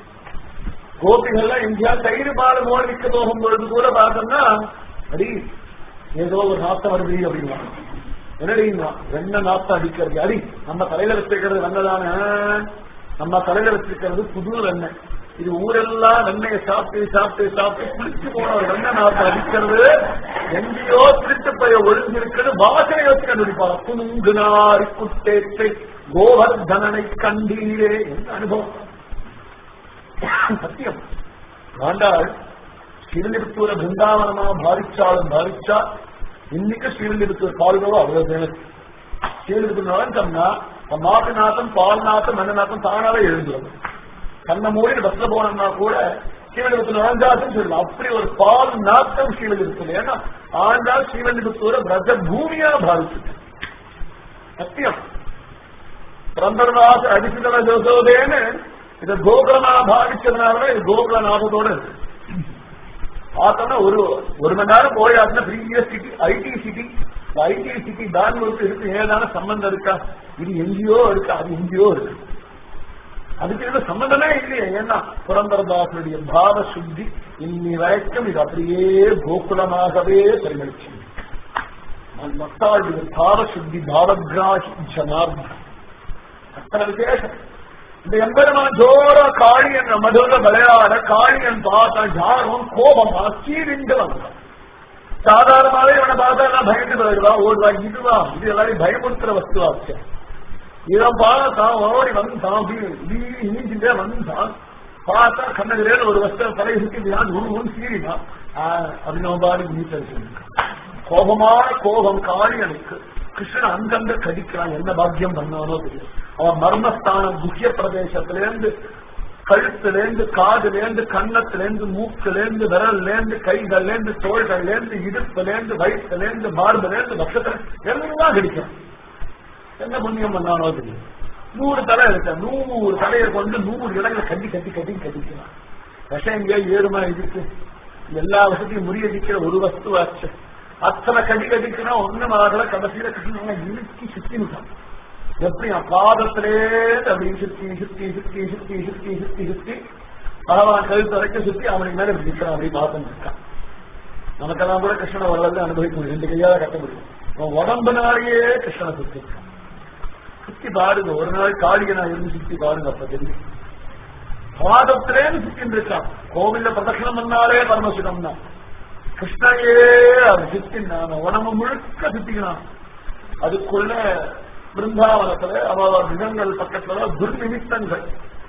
கோபிகள்லாம் எங்கேயாவது தயிர் பால் மோடிக்க போகும் பொழுது கூட பார்த்தோம்னா அடி ஏதோ ஒரு நாத்தம் வருது அப்படின்னா என்னடிங்களா வெண்ண நாத்தம் அடிக்கிறது அடி நம்ம தலையில வச்சிருக்கிறது வெண்ணதானே நம்ம தலையில வச்சிருக்கிறது புது வெண்ணெய் இது ஊரெல்லாம் வெண்ணெயை சாப்பிட்டு சாப்பிட்டு சாப்பிட்டு குளிச்சு போன ஒரு வெண்ணெய் நாத்தம் அடிக்கிறது எங்கேயோ திருட்டு பைய ஒழுங்கிருக்கிறது வாசனை வச்சு கண்டுபிடிப்பாங்க குணுங்குனாரி குட்டேற்றை கோவர்தனனை கண்டீரே என்ன அனுபவம் சத்தியம் ஆண்டாள் ஸ்ரீவில்லிபுத்தூர பிருந்தாவனமா பாவிச்சாலும் பாவிச்சா இன்னைக்கு ஸ்ரீவில்லிபுத்தூர் பால்கோவா அவ்வளவு ஃபேமஸ் ஸ்ரீவில்லிபுத்தூர் நுழைஞ்சோம்னா மாட்டு நாத்தம் பால் நாத்தம் மண்ண நாத்தம் தானாவே எழுந்துடும் கண்ண மூடி பஸ்ல போனோம்னா கூட ஸ்ரீவில்லிபுத்தூர் நுழைஞ்சாச்சுன்னு சொல்லலாம் அப்படி ஒரு பால் நாத்தம் ஸ்ரீவில்லிபுத்தூர் ஏன்னா ஆண்டாள் ஸ்ரீவில்லிபுத்தூர பிரஜ பூமியா பாவிச்சு சத்தியம் பிரந்தர்வாச அடிச்சுதல ஜோசோதேன்னு இத கோகுலமா பாவிச்சதுனால இது கோகுல நாபத்தோட இருக்கு பார்த்தோம்னா ஒரு ஒரு மணி நேரம் போயாச்சுன்னா பெரிய city IT city IT city பெங்களூருக்கு இருக்கு ஏதான சம்பந்தம் இருக்கா இது எங்கேயோ இருக்கு அது எங்கேயோ இருக்கு அதுக்கு இது சம்பந்தமே இல்லையே ஏன்னா புரந்தரதாசனுடைய பாவ சுத்தி இன்னி வரைக்கும் இது அப்படியே கோகுலமாகவே பரிமளிச்சு மக்களுடைய பாவ சுத்தி பாவகிராகி ஜனார்தன் அத்தனை விசேஷம் இந்த எம்பெருமான் ஜோர காளியன் மதுர விளையாட காளியன் பார்த்தா யாரும் கோபமா சீரிண்டு வந்தான் சாதாரணமாவே இவனை பார்த்தா எல்லாம் பயந்து போயிடுவா ஓடுவா இதுவா இது எல்லாரையும் பயமுறுத்துற வஸ்துவாச்சு இவன் பார்த்தான் ஓடி வந்தான் நீஞ்சிட்டே வந்தான் பார்த்தா கண்ணகிரேன்னு ஒரு வஸ்து தலையை சுத்தி ஒன்று ஒன்று சீரினான் அப்படின்னு அவன் பாடி நீச்சல் கோபமான கோபம் காளியனுக்கு கிருஷ்ணன் அங்கங்க கடிக்கிறான் என்ன பாக்கியம் பண்ணானோ தெரியும் அவன் மர்மஸ்தானம் குஹ்ய பிரதேசத்திலேருந்து கழுத்திலேருந்து காதுலேருந்து கண்ணத்திலேருந்து மூக்கிலேருந்து விரல்லேருந்து கைகள்லேருந்து தோள்கள்லேருந்து இடுப்புலேருந்து வயிற்றுலேருந்து மார்பிலேருந்து வசத்துல எல்லாம் கடிக்கிறான் என்ன புண்ணியம் பண்ணானோ தெரியும் நூறு தலை இருக்க நூறு தலையை கொண்டு நூறு இடங்களை கட்டி கட்டி கட்டி கட்டிக்கிறான் விஷம் எங்கேயோ ஏறுமா இருக்கு எல்லா வசதியும் முறியடிக்கிற ஒரு வஸ்துவாச்சு அத்தனை கடி கடிக்குன்னா ஒண்ணும் ஆகல கடைசியில கட்டினா இழுக்கி சுத்தினுட்டான் எப்படி பாதத்திலே அப்படி சுத்தி சுத்தி சுத்தி சுத்தி சுத்தி சுத்தி சுத்தி பகவான் கழுத்து வரைக்கும் சுத்தி அவனுக்கு மேல நிற்கிறான் அப்படி பார்த்துட்டு இருக்கான் நமக்கெல்லாம் கூட கிருஷ்ணனை வரலாறு அனுபவிக்க முடியும் ரெண்டு கையால கட்ட முடியும் அவன் உடம்புனாலேயே கிருஷ்ணனை சுத்தி இருக்கான் சுத்தி பாருங்க ஒரு நாள் காளிகனா இருந்து சுத்தி பாருங்க அப்ப தெரியும் பாதத்திலேன்னு சுத்தின்னு இருக்கான் கோவில்ல பிரதட்சணம் பண்ணாலே பரமசிவம் தான் கிருஷ்ணனையே அது சுத்தினான் உடம்பு முழுக்க சுத்திக்கிறான் அதுக்குள்ள பிருந்தாவனத்துல அவ தினங்கள் பக்கத்துல துர்நிமித்தங்கள்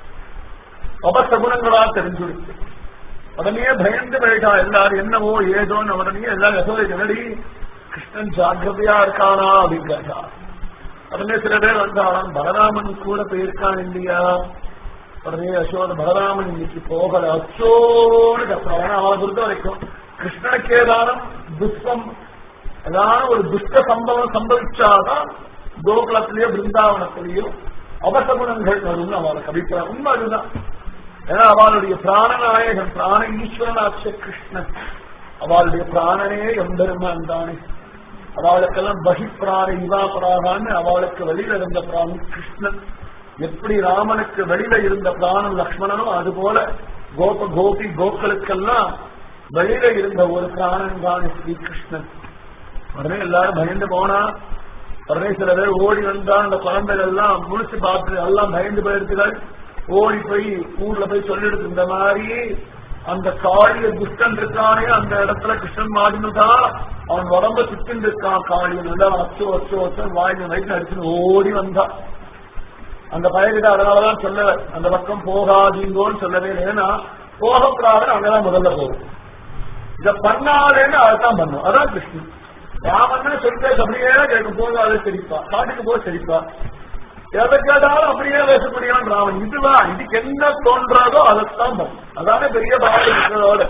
அபசகுணங்களா தெரிஞ்சுடுச்சு உடனே பயந்து போயிட்டா எல்லாரும் என்னவோ ஏதோன்னு உடனே எல்லாரும் யசோதை ஜனடி கிருஷ்ணன் ஜாக்கிரதையா இருக்கானா அப்படின்னு கேட்டா உடனே சில பேர் வந்தாலும் பலராமன் கூட போயிருக்கான் இல்லையா உடனே யசோத பலராமன் இன்னைக்கு போகல அச்சோடு கத்துறான் அவனை பொறுத்த வரைக்கும் கிருஷ்ணனுக்கு ஏதானும் துஷ்டம் ஏதான ஒரு துஷ்ட சம்பவம் சம்பவிச்சாதான் கோகுலத்திலேயோ பிருந்தாவனத்திலேயோ அவசகுணங்கள் வரும்னு அவளுக்கு அபிப்பிராயம் உண்மை அதுதான் ஏன்னா அவளுடைய பிராணநாயகன் பிராண ஈஸ்வரனாச்ச கிருஷ்ணன் அவளுடைய பிராணனே எம்பெருமான் தானே அவளுக்கெல்லாம் பகிப்பிராண இவாபராகான்னு அவளுக்கு வெளியில இருந்த பிராணம் கிருஷ்ணன் எப்படி ராமனுக்கு வெளியில இருந்த பிராணம் லக்ஷ்மணனும் அது போல கோப கோபி கோக்களுக்கெல்லாம் வெளியில இருந்த ஒரு பிராணன் தானே ஸ்ரீகிருஷ்ணன் உடனே எல்லாரும் பயந்து போனா உடனே சில பேர் ஓடி வந்தா அந்த குழந்தைகள் எல்லாம் முழிச்சு பார்த்து எல்லாம் பயந்து போயிருக்கிறாள் ஓடி போய் ஊர்ல போய் சொல்லிடுது இந்த மாதிரி அந்த காளிய துஷ்டன் இருக்கானே அந்த இடத்துல கிருஷ்ணன் மாடினுதா அவன் உடம்ப சுத்தின் இருக்கான் காளியன் வந்து அவன் அச்சோ அச்சோ அச்சோ வாயில வயிற்று அடிச்சுன்னு ஓடி வந்தான் அந்த பயகிட்ட அதனாலதான் சொல்லல அந்த பக்கம் போகாதீங்கோன்னு சொல்லவே இல்லை. ஏன்னா போகக்கூடாதுன்னு அங்கதான் முதல்ல போகும் இத பண்ணாதேன்னு அதான் பண்ணும் அதான் கிருஷ்ணன் ராமன் சொல்லிட்டு அப்படியே கேட்கும் போகாத சரிப்பா காட்டுக்கு போக சரிப்பா எதை கேட்டாலும் அப்படியே பேசக்கூடியான் ராமன் இதுதான் இதுக்கு என்ன தோன்றாதோ அதைத்தான் பண்ணும் அதானே பெரிய பாரதோட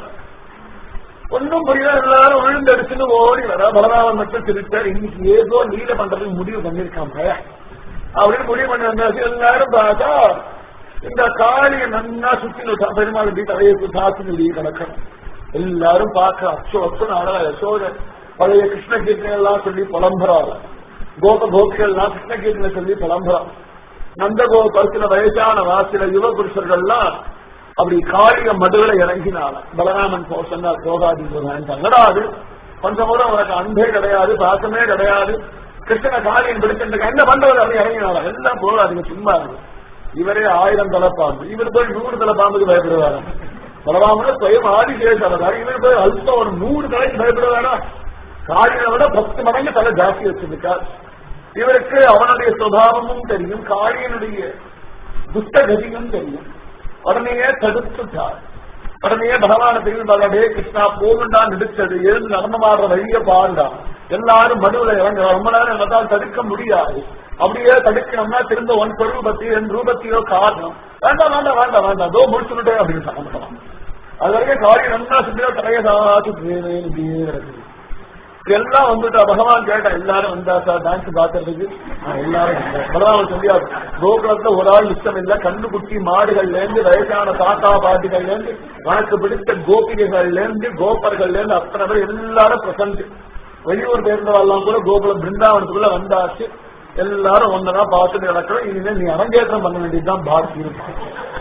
ஒன்னும் புரியல எல்லாரும் விழுந்தடிச்சுன்னு ஓடி வர பலராமன் மட்டும் திருட்டார் இன்னைக்கு ஏதோ லீல பண்றதுக்கு முடிவு பண்ணிருக்கான் பையன் அப்படின்னு முடிவு பண்ணி வந்தாச்சு எல்லாரும் பார்த்தா இந்த காளிய நன்னா சுத்தி பெருமாள் வீட்டு தலையை சாத்தி வெளியே கிடக்கணும் எல்லாரும் பார்க்க அச்சோ அச்சோ நாடா யசோத பழைய கிருஷ்ண கீர்த்தனை எல்லாம் சொல்லி புலம்புறாள் கோப கோபிகள் எல்லாம் கிருஷ்ண கீர்த்தனை சொல்லி புலம்புறான் நந்தகோப சில வயசான சில யுவ புருஷர்கள்லாம் அப்படி காளிக மடுவில இறங்கினால பலராமன் போ சொன்னார் போகாதி தங்கடா அது கொஞ்சம் கூட உனக்கு அன்பே கிடையாது பாசமே கிடையாது கிருஷ்ண காளியன் பிடிச்சிருக்க என்ன பண்றது அப்படி இறங்கினால எல்லாம் போகாதீங்க சும்மா இருக்கு இவரே ஆயிரம் தலை பாம்பு இவர் போய் நூறு தலை பாம்புக்கு பயப்படுவாராம் பலராமன சுயம் ஆதிசேஷார் இவர் போய் அல்பம் ஒரு நூறு தலைக்கு பயப்படுவாரா காளியனை விட பத்து மடங்கு தலை ஜாஸ்தி வச்சிருக்கார் இவருக்கு அவனுடைய சுபாவமும் தெரியும் காளியனுடைய துஷ்டகதியும் தெரியும் உடனேயே தடுத்துட்டார் உடனே பகவான தெரியும் பகவே கிருஷ்ணா போகுண்டா நடிச்சது எழுந்து நடனமாடுற வழிய பாருடா எல்லாரும் மடுவுல இறங்க ரொம்ப நேரம் எங்களால் தடுக்க முடியாது அப்படியே தடுக்கணும்னா திரும்ப ஒன் ரூபத்தி ரெண்டு ரூபத்தியோ காரணம் வேண்டாம் வேண்டாம் வேண்டாம் வேண்டாம் அதோ முடிச்சுட்டே அப்படின்னு சம்மந்தம் அது வரைக்கும் காரியம் நல்லா சுத்தியோ தலையை சாத்து எல்லாம் வந்துட்டா பகவான் கேட்டா எல்லாரும் வந்தா சார் டான்ஸ் பாக்குறதுக்கு எல்லாரும் பகவான் சொல்லியா கோகுலத்துல ஒரு ஆள் இஷ்டம் இல்ல கண்ணுக்குட்டி மாடுகள்ல இருந்து வயசான தாத்தா பாட்டிகள்ல இருந்து உனக்கு பிடித்த கோபிகைகள்ல இருந்து கோபர்கள்ல இருந்து அத்தனை பேர் எல்லாரும் பிரசன்ட் வெளியூர் பேருந்தவெல்லாம் கூட கோகுலம் பிருந்தாவனத்துக்குள்ள வந்தாச்சு எல்லாரும் ஒன்னதான் பார்த்துட்டு நடக்கிறோம் இனிமே நீ அரங்கேற்றம் பண்ண வேண்டியதுதான் பாக்கி இருக்கும்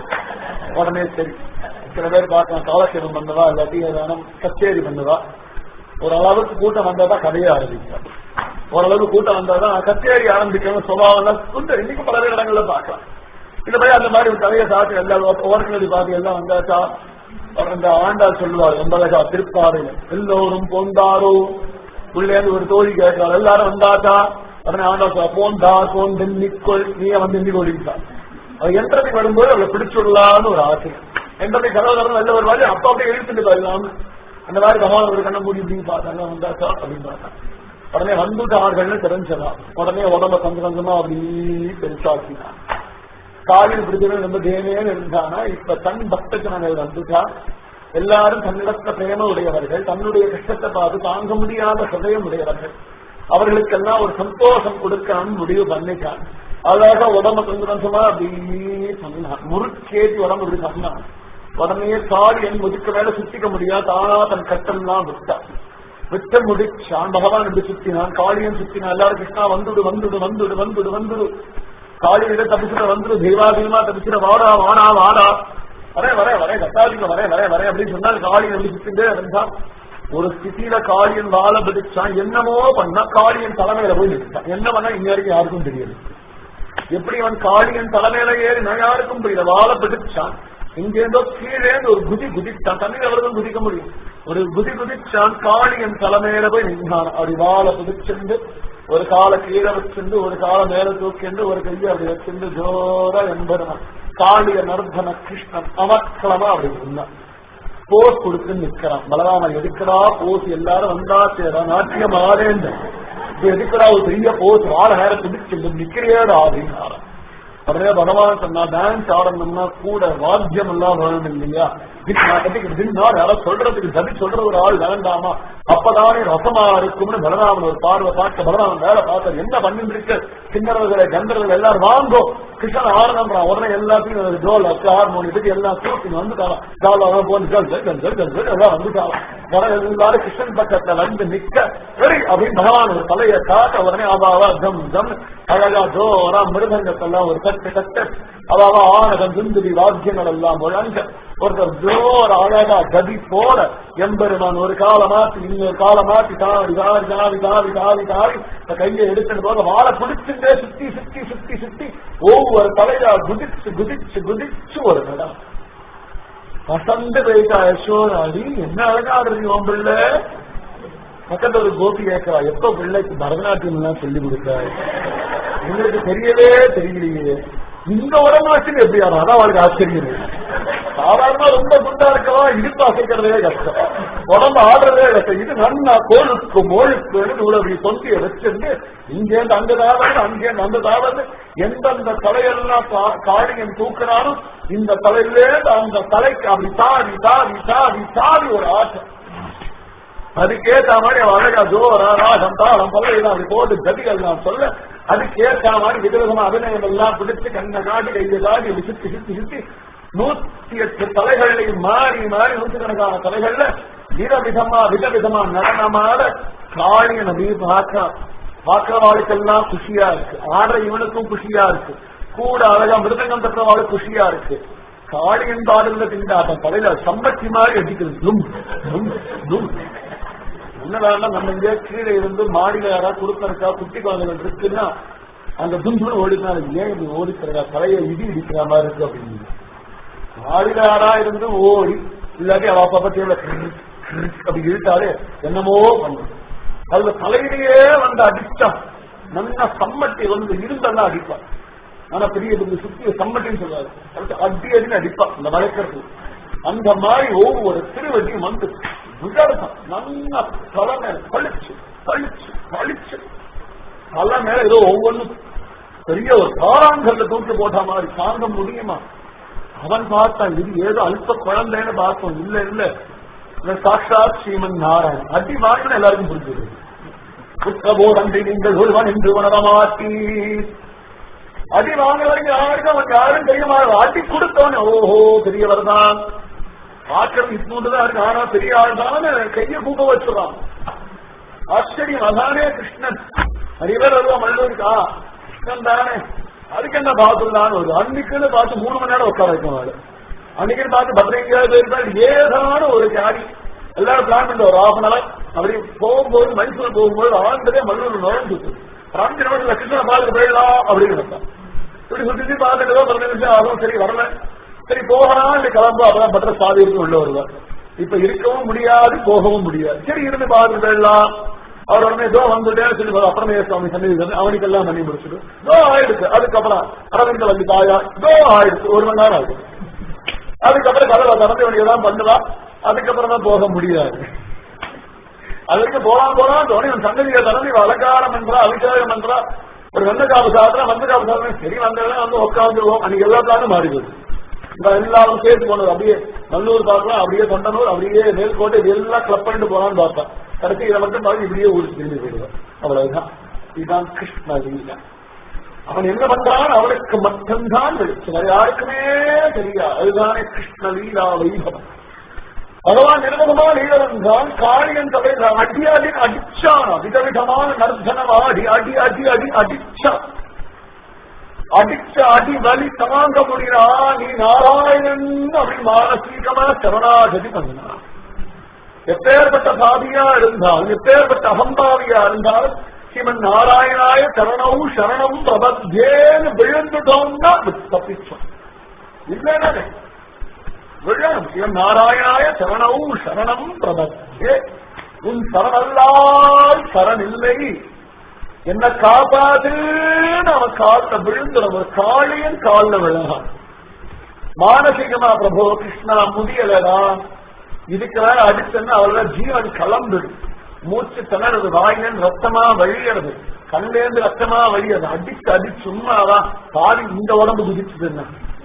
உடனே சரி சில பேர் பார்க்கலாம் காலக்ஷேபம் பண்ணவா இல்லாட்டி ஏதானும் கச்சேரி பண்ணவா ஓரளவுக்கு கூட்டம் வந்தாதான் கதையை ஆரம்பிக்கும் ஓரளவுக்கு கூட்டம் வந்தாதான் கச்சேரி ஆரம்பிக்கணும் சுபாவம் குண்டு இன்னைக்கு பல பேர் இடங்கள்ல பார்க்கலாம் இந்த மாதிரி அந்த மாதிரி ஒரு கதையை சாப்பிட்டு எல்லா ஓரங்களி பார்த்து எல்லாம் வந்தாச்சா அந்த ஆண்டாள் சொல்லுவார் எம்பலகா திருப்பாறையில் எல்லோரும் போந்தாரோ உள்ளேந்து ஒரு தோழி கேட்கிறாள் எல்லாரும் வந்தாச்சா உடனே ஆண்டாள் சொல்ல போந்தா போந்து நிக்கொள் நீ வந்து இன்னைக்கு ஓடிட்டான் அது என்ட்ரதுக்கு வரும்போது அவளை பிடிச்சுடலான்னு ஒரு ஆசை என்ட்ரதை கதவு தரம் நல்ல ஒரு மாதிரி அப்பா அப்படியே இழுத்துட்டு போயிடலாம்னு அந்த மாதிரி பகவான் ஒரு கண்ண மூடி இப்படின்னு பார்த்தாங்க வந்தாச்சா அப்படின்னு பார்த்தாங்க உடனே வந்துட்டார்கள்னு தெரிஞ்சதா உடனே உடம்ப கொஞ்சம் கொஞ்சமா அப்படி பெருசாக்கினான் காலில் பிடிச்சவன் ரொம்ப தேவையான இருந்தானா இப்ப தன் பக்த ஜனங்கள் வந்துட்டா எல்லாரும் தன்னிடத்த பிரேம உடையவர்கள் தன்னுடைய கஷ்டத்தை பார்த்து தாங்க முடியாத ஹதயம் உடையவர்கள் அவர்களுக்கெல்லாம் ஒரு சந்தோஷம் கொடுக்கணும்னு முடிவு பண்ணிட்டான் அழகா உடம்ப கொஞ்சம் கொஞ்சமா அப்படியே சொன்னான் முறுக்கேற்றி உடம்பு இப்படி சொன்னான் உடனே காடி என் முதுக்க மேல சுத்திக்க முடியாது தானா தன் கட்டம்லாம் விட்டான் விட்ட முடிச்சான் பகவான் இப்படி சுத்தினான் காளியன் சுத்தினான் எல்லாரும் கிருஷ்ணா வந்துடு வந்துடு வந்துடு வந்துடு வந்துடு காளியிட தப்பிச்சுட வந்துடு தெய்வாதீனமா தப்பிச்சுட வாடா வாடா வாடா வரே வரே வரே கத்தாதிங்க வரே வரே வரே அப்படின்னு சொன்னால் காளியன் எப்படி சுத்திட்டே இருந்தான் ஒரு ஸ்திதியில காளியன் வாழ பிடிச்சான் என்னமோ பண்ணா காளியன் தலைமையில போய் நிற்கான் என்ன பண்ணா இங்க வரைக்கும் யாருக்கும் தெரியாது எப்படி அவன் காளியன் தலைமையில ஏறி நான் யாருக்கும் புரியல வாழ பிடிச்சான் இங்கேருந்தோ கீழே ஒரு குதி குதிச்சான் தண்ணீர் அவர்கள் குதிக்க முடியும் ஒரு குதி குதிச்சான் காளியன் தலைமையில போய் நின்றான் அப்படி வாழை குதிச்சிருந்து ஒரு காலை கீழே வச்சிருந்து ஒரு காலை மேல தூக்கிண்டு ஒரு கையை அப்படி வச்சிருந்து ஜோரா என்பதுதான் காளிய நர்தன கிருஷ்ணன் அமர்க்களமா அப்படி இருந்தான் போஸ் கொடுத்து நிக்கிறான் பலராமன் எதுக்குடா போஸ் எல்லாரும் வந்தா சேரா நாட்டியம் ஆதேந்த இது எதுக்குடா ஒரு பெரிய போஸ் வாழ நேரம் துடிச்சு நிக்கிறியடா அப்படின்னாராம் உடனே பகவான் சொன்னா டான்ஸ் ஆடணும்னா கூட வாத்தியம் எல்லாம் வேணும் இல்லையா யாராவது சொல்றதுக்கு சதி சொல்ற ஒரு ஆள் வேண்டாமா அப்பதானே ரசமா இருக்கும்னு பலராமன் ஒரு பார்வை பார்க்க பலராமன் வேலை பார்த்தார் என்ன பண்ணிட்டு இருக்கு கிண்ணறவர்களை கந்தர்கள் எல்லாரும் வாங்கோ கிருஷ்ணன் ஆரம்பம் உடனே எல்லாத்தையும் ஜோல் ஹார்மோன் இதுக்கு எல்லாம் தூக்கி வந்துட்டாலாம் ஜாலாம் போன் ஜல் ஜல் ஜல் ஜல் ஜல் எல்லாம் வந்துட்டாலாம் உடனே எல்லாரும் கிருஷ்ணன் பக்கத்துல வந்து நிக்க சரி அப்படின்னு பகவான் ஒரு தலையை காட்ட உடனே அவாவா ஜம் ஜம் அழகா ஜோரா மிருதங்கத்தெல்லாம் ஒரு தட்டு தட்டு அவாவா ஆனதம் துந்துடி வாத்தியங்கள் எல்லாம் முழங்க ஒருத்தர் ஜோர் அழகா கதி போல எம்பெருமான் ஒரு கால மாத்தி இன்னொரு கால மாத்தி தாவி தாவி தாவி தாவி தாவி தாவி இந்த கையை எடுத்துட்டு போக வாழை பிடிச்சுட்டே சுத்தி சுத்தி சுத்தி சுத்தி ஒவ்வொரு தலையா குதிச்சு குதிச்சு குதிச்சு ஒரு இடம் வசந்து போயிட்டா யசோராடி என்ன அழகா ஆடுறீங்க உன் பிள்ளை பக்கத்துல ஒரு கோபி கேட்கிறா எப்ப பிள்ளைக்கு பரதநாட்டியம் எல்லாம் சொல்லி கொடுத்தாரு உங்களுக்கு தெரியவே தெரியலையே இந்த உடம்பு வச்சு எப்படி ஆடும் அதான் அவளுக்கு ஆச்சரியம் சாதாரணமா ரொம்ப குண்டா இருக்கலாம் இடுப்பு அசைக்கிறதே கஷ்டம் உடம்பு ஆடுறதே கஷ்டம் இது நன்னா கோழுக்கு மோழுக்கு இவ்வளவு தொந்திய வச்சிருந்து இங்கேருந்து அங்க தாவது அங்கேருந்து அந்த தாவது எந்தெந்த தலையெல்லாம் காளியன் தூக்குறாலும் இந்த தலையிலேருந்து அந்த தலைக்கு அப்படி தாவி தாவி தாவி தாவி ஒரு ஆட்டம் அதுக்கேற்ற மாதிரி அழகா ஜோரா ராகம் தாளம் பல்லையெல்லாம் அப்படி போட்டு கதிகள் நான் சொல்ல அதுக்கேற்ற மாதிரி விதவிதமா அபிநயம் எல்லாம் பிடிச்சு கண்ண காட்டி கையை காட்டி இப்படி சுத்தி சுத்தி சுத்தி நூத்தி எட்டு தலைகள்லையும் மாறி மாறி நூற்றுக்கணக்கான தலைகள்ல விதவிதமா விதவிதமா நடனமாட காளிய நபி பார்க்க பார்க்கிறவாளுக்கெல்லாம் குஷியா இருக்கு ஆடுற இவனுக்கும் குஷியா இருக்கு கூட அழகா மிருதங்கம் தட்டுறவாளுக்கு குஷியா இருக்கு காளியன் பாடல்ல திண்டாட்டம் தலையில சம்பத்தி மாதிரி அடிக்கிறது டும் டும் டும் என்னடா நம்ம இங்கே கீழே இருந்து மாடியில யாராவது கொடுக்கறக்கா குட்டி குழந்தைகள் இருக்குன்னா அந்த துண்டு ஓடினாரு ஏன் இப்படி ஓடிக்கிறா தலையை இடி இடிக்கிற மாதிரி இருக்கு அப்படின்னு மாடியில யாரா இருந்து ஓடி இல்லாட்டி அவ பக்கத்துல அப்படி இழுத்தாலே என்னமோ பண்ணும் அதுல தலையிலேயே வந்து அடிச்சான் நல்லா சம்மட்டி வந்து இருந்தெல்லாம் அடிப்பான் ஆனா பெரிய பெரிய சுத்திய சம்மட்டின்னு சொல்றாரு அடி அடின்னு அடிப்பான் அந்த வளைக்கிறது அந்த மாதிரி ஒவ்வொரு திருவடியும் வந்து விடலாம் நல்லா தலை மேல பழிச்சு பழிச்சு பழிச்சு தலை மேல ஏதோ ஒவ்வொன்றும் பெரிய ஒரு காராங்கல்ல தூக்கி போட்ட மாதிரி தாங்க முடியுமா அவன் பார்த்தான் இது ஏதோ அல்ப குழந்தைன்னு பார்த்தோம் இல்ல இல்ல சாட்சாத் ஸ்ரீமன் நாராயண் அடி வாங்கின எல்லாருக்கும் புரிஞ்சது புத்தபோதன்றி நீங்கள் ஒருவன் என்று உணர மாட்டி அடி வாங்க வரைக்கும் யாருக்கும் அவன் யாரும் தெரிய அடி கொடுத்தவன் ஓஹோ பெரியவர் தான் பார்க்கறது இட்னூண்டுதான் இருக்கு ஆனா பெரிய ஆள் தான் கைய கூப்ப வச்சுறான் ஆச்சரியம் அதானே கிருஷ்ணன் நிறைய பேர் வருவா மல்லூருக்கா கிருஷ்ணன் தானே அதுக்கு என்ன பார்த்துதான் ஒரு அன்னைக்குன்னு பார்த்து மூணு மணி நேரம் உட்கார வைக்கும் அவரு அன்னைக்குன்னு பார்த்து பத்திரிகையாவது போயிருந்தால் ஏதான ஒரு காடி எல்லாரும் பிளான் பண்ண ஒரு ஆஃப் அன் அவர் அப்படி போகும்போது மைசூர் போகும்போது ஆண்டதே மல்லூர் நுழைஞ்சு ராம நிமிஷம் கிருஷ்ணனை பார்த்து போயிடலாம் அப்படின்னு நினைப்பான் இப்படி சுத்தி பார்த்துட்டு பதினஞ்சு நிமிஷம் ஆகும் சரி வரல சரி போகலாம் இல்ல கிளம்பு அப்பதான் பத்திர சாதிக்கு உள்ள வருவார் இப்ப இருக்கவும் முடியாது போகவும் முடியாது சரி இருந்து பார்த்துட்டு போயிடலாம் அவர் உடனே ஏதோ வந்துட்டே சொல்லி அப்புறமே சுவாமி சன்னிதி அவனுக்கு எல்லாம் பண்ணி முடிச்சுட்டு இதோ ஆயிடுச்சு அதுக்கப்புறம் அரவிந்த வள்ளி தாயா இதோ ஆயிடுச்சு ஒரு மணி நேரம் ஆயிடுச்சு அதுக்கப்புறம் கதவை திறந்து இவனுக்கு எல்லாம் பண்ணுவா அதுக்கப்புறம் தான் போக முடியாது அதற்கு போலாம் போலாம் தோணி சன்னதியை திறந்து இவ அலங்காரம் பண்றா அபிஷேகம் பண்றா ஒரு வெந்தக்காப்பு சாப்பிட்றா வெந்தக்காப்பு சாப்பிட்றா சரி வந்ததுன்னா வந்து உட்காந்துருவோம் அன்னைக்கு எல்லா பிளானும் மாறிடுது இந்த எல்லாரும் சேர்த்து போனது அப்படியே நல்லூர் பார்க்கலாம் அப்படியே தொண்டனூர் அப்படியே மேல்கோட்டை இது எல்லாம் கிளப் பண்ணிட்டு போலான்னு பார்ப்பேன் கடைசி இதை மட்டும் பார்த்து இப்படியே ஊருக்கு திரும்பி போயிடுவேன் அவ்வளவுதான் இதுதான் கிருஷ்ண லீலா அவன் என்ன பண்றான் அவனுக்கு மட்டும்தான் வெளிச்சம் வேற யாருக்குமே தெரியாது அதுதானே கிருஷ்ண லீலா வைபவம் பகவான் நிர்மகமா லீலவன் தான் காளியன் தலையில அடி அடி அடிச்சான் விதவிதமான நர்த்தனம் ஆடி அடி அடி அடி அடிச்சான் அடிச்ச அடி வலி தாங்க முடியா நீ நாராயணன் அப்படி மானசீகமா சரணாகதி பண்ணினான் எப்பேற்பட்ட சாதியா இருந்தால் எப்பேற்பட்ட அகம்பாவியா இருந்தால் ஸ்ரீமன் நாராயணாய சரணவும் சரணம் பிரபத்தேன்னு விழுந்துட்டோம்னா தப்பிச்சோம் இல்லைன்னா விழணும் இவன் நாராயணாய சரணவும் சரணம் பிரபத்தே உன் சரணல்லால் சரண் இல்லை என்ன காப்பாதுன்னு அவன் காலில் விழுந்துடும் ஒரு காளியன் காலில் விழலாம் மானசீகமா பிரபு கிருஷ்ணா முடியலடா இதுக்கு மேல அடிச்சன்னா அவளோட ஜீவன் கலந்துடும் மூச்சு திணறது வாயிலிருந்து ரத்தமா வழியறது கண்லேருந்து ரத்தமா வழியறது அடிச்சு அடிச்சு சும்மாதான் பாதி இந்த உடம்பு குதிச்சுதுன்னா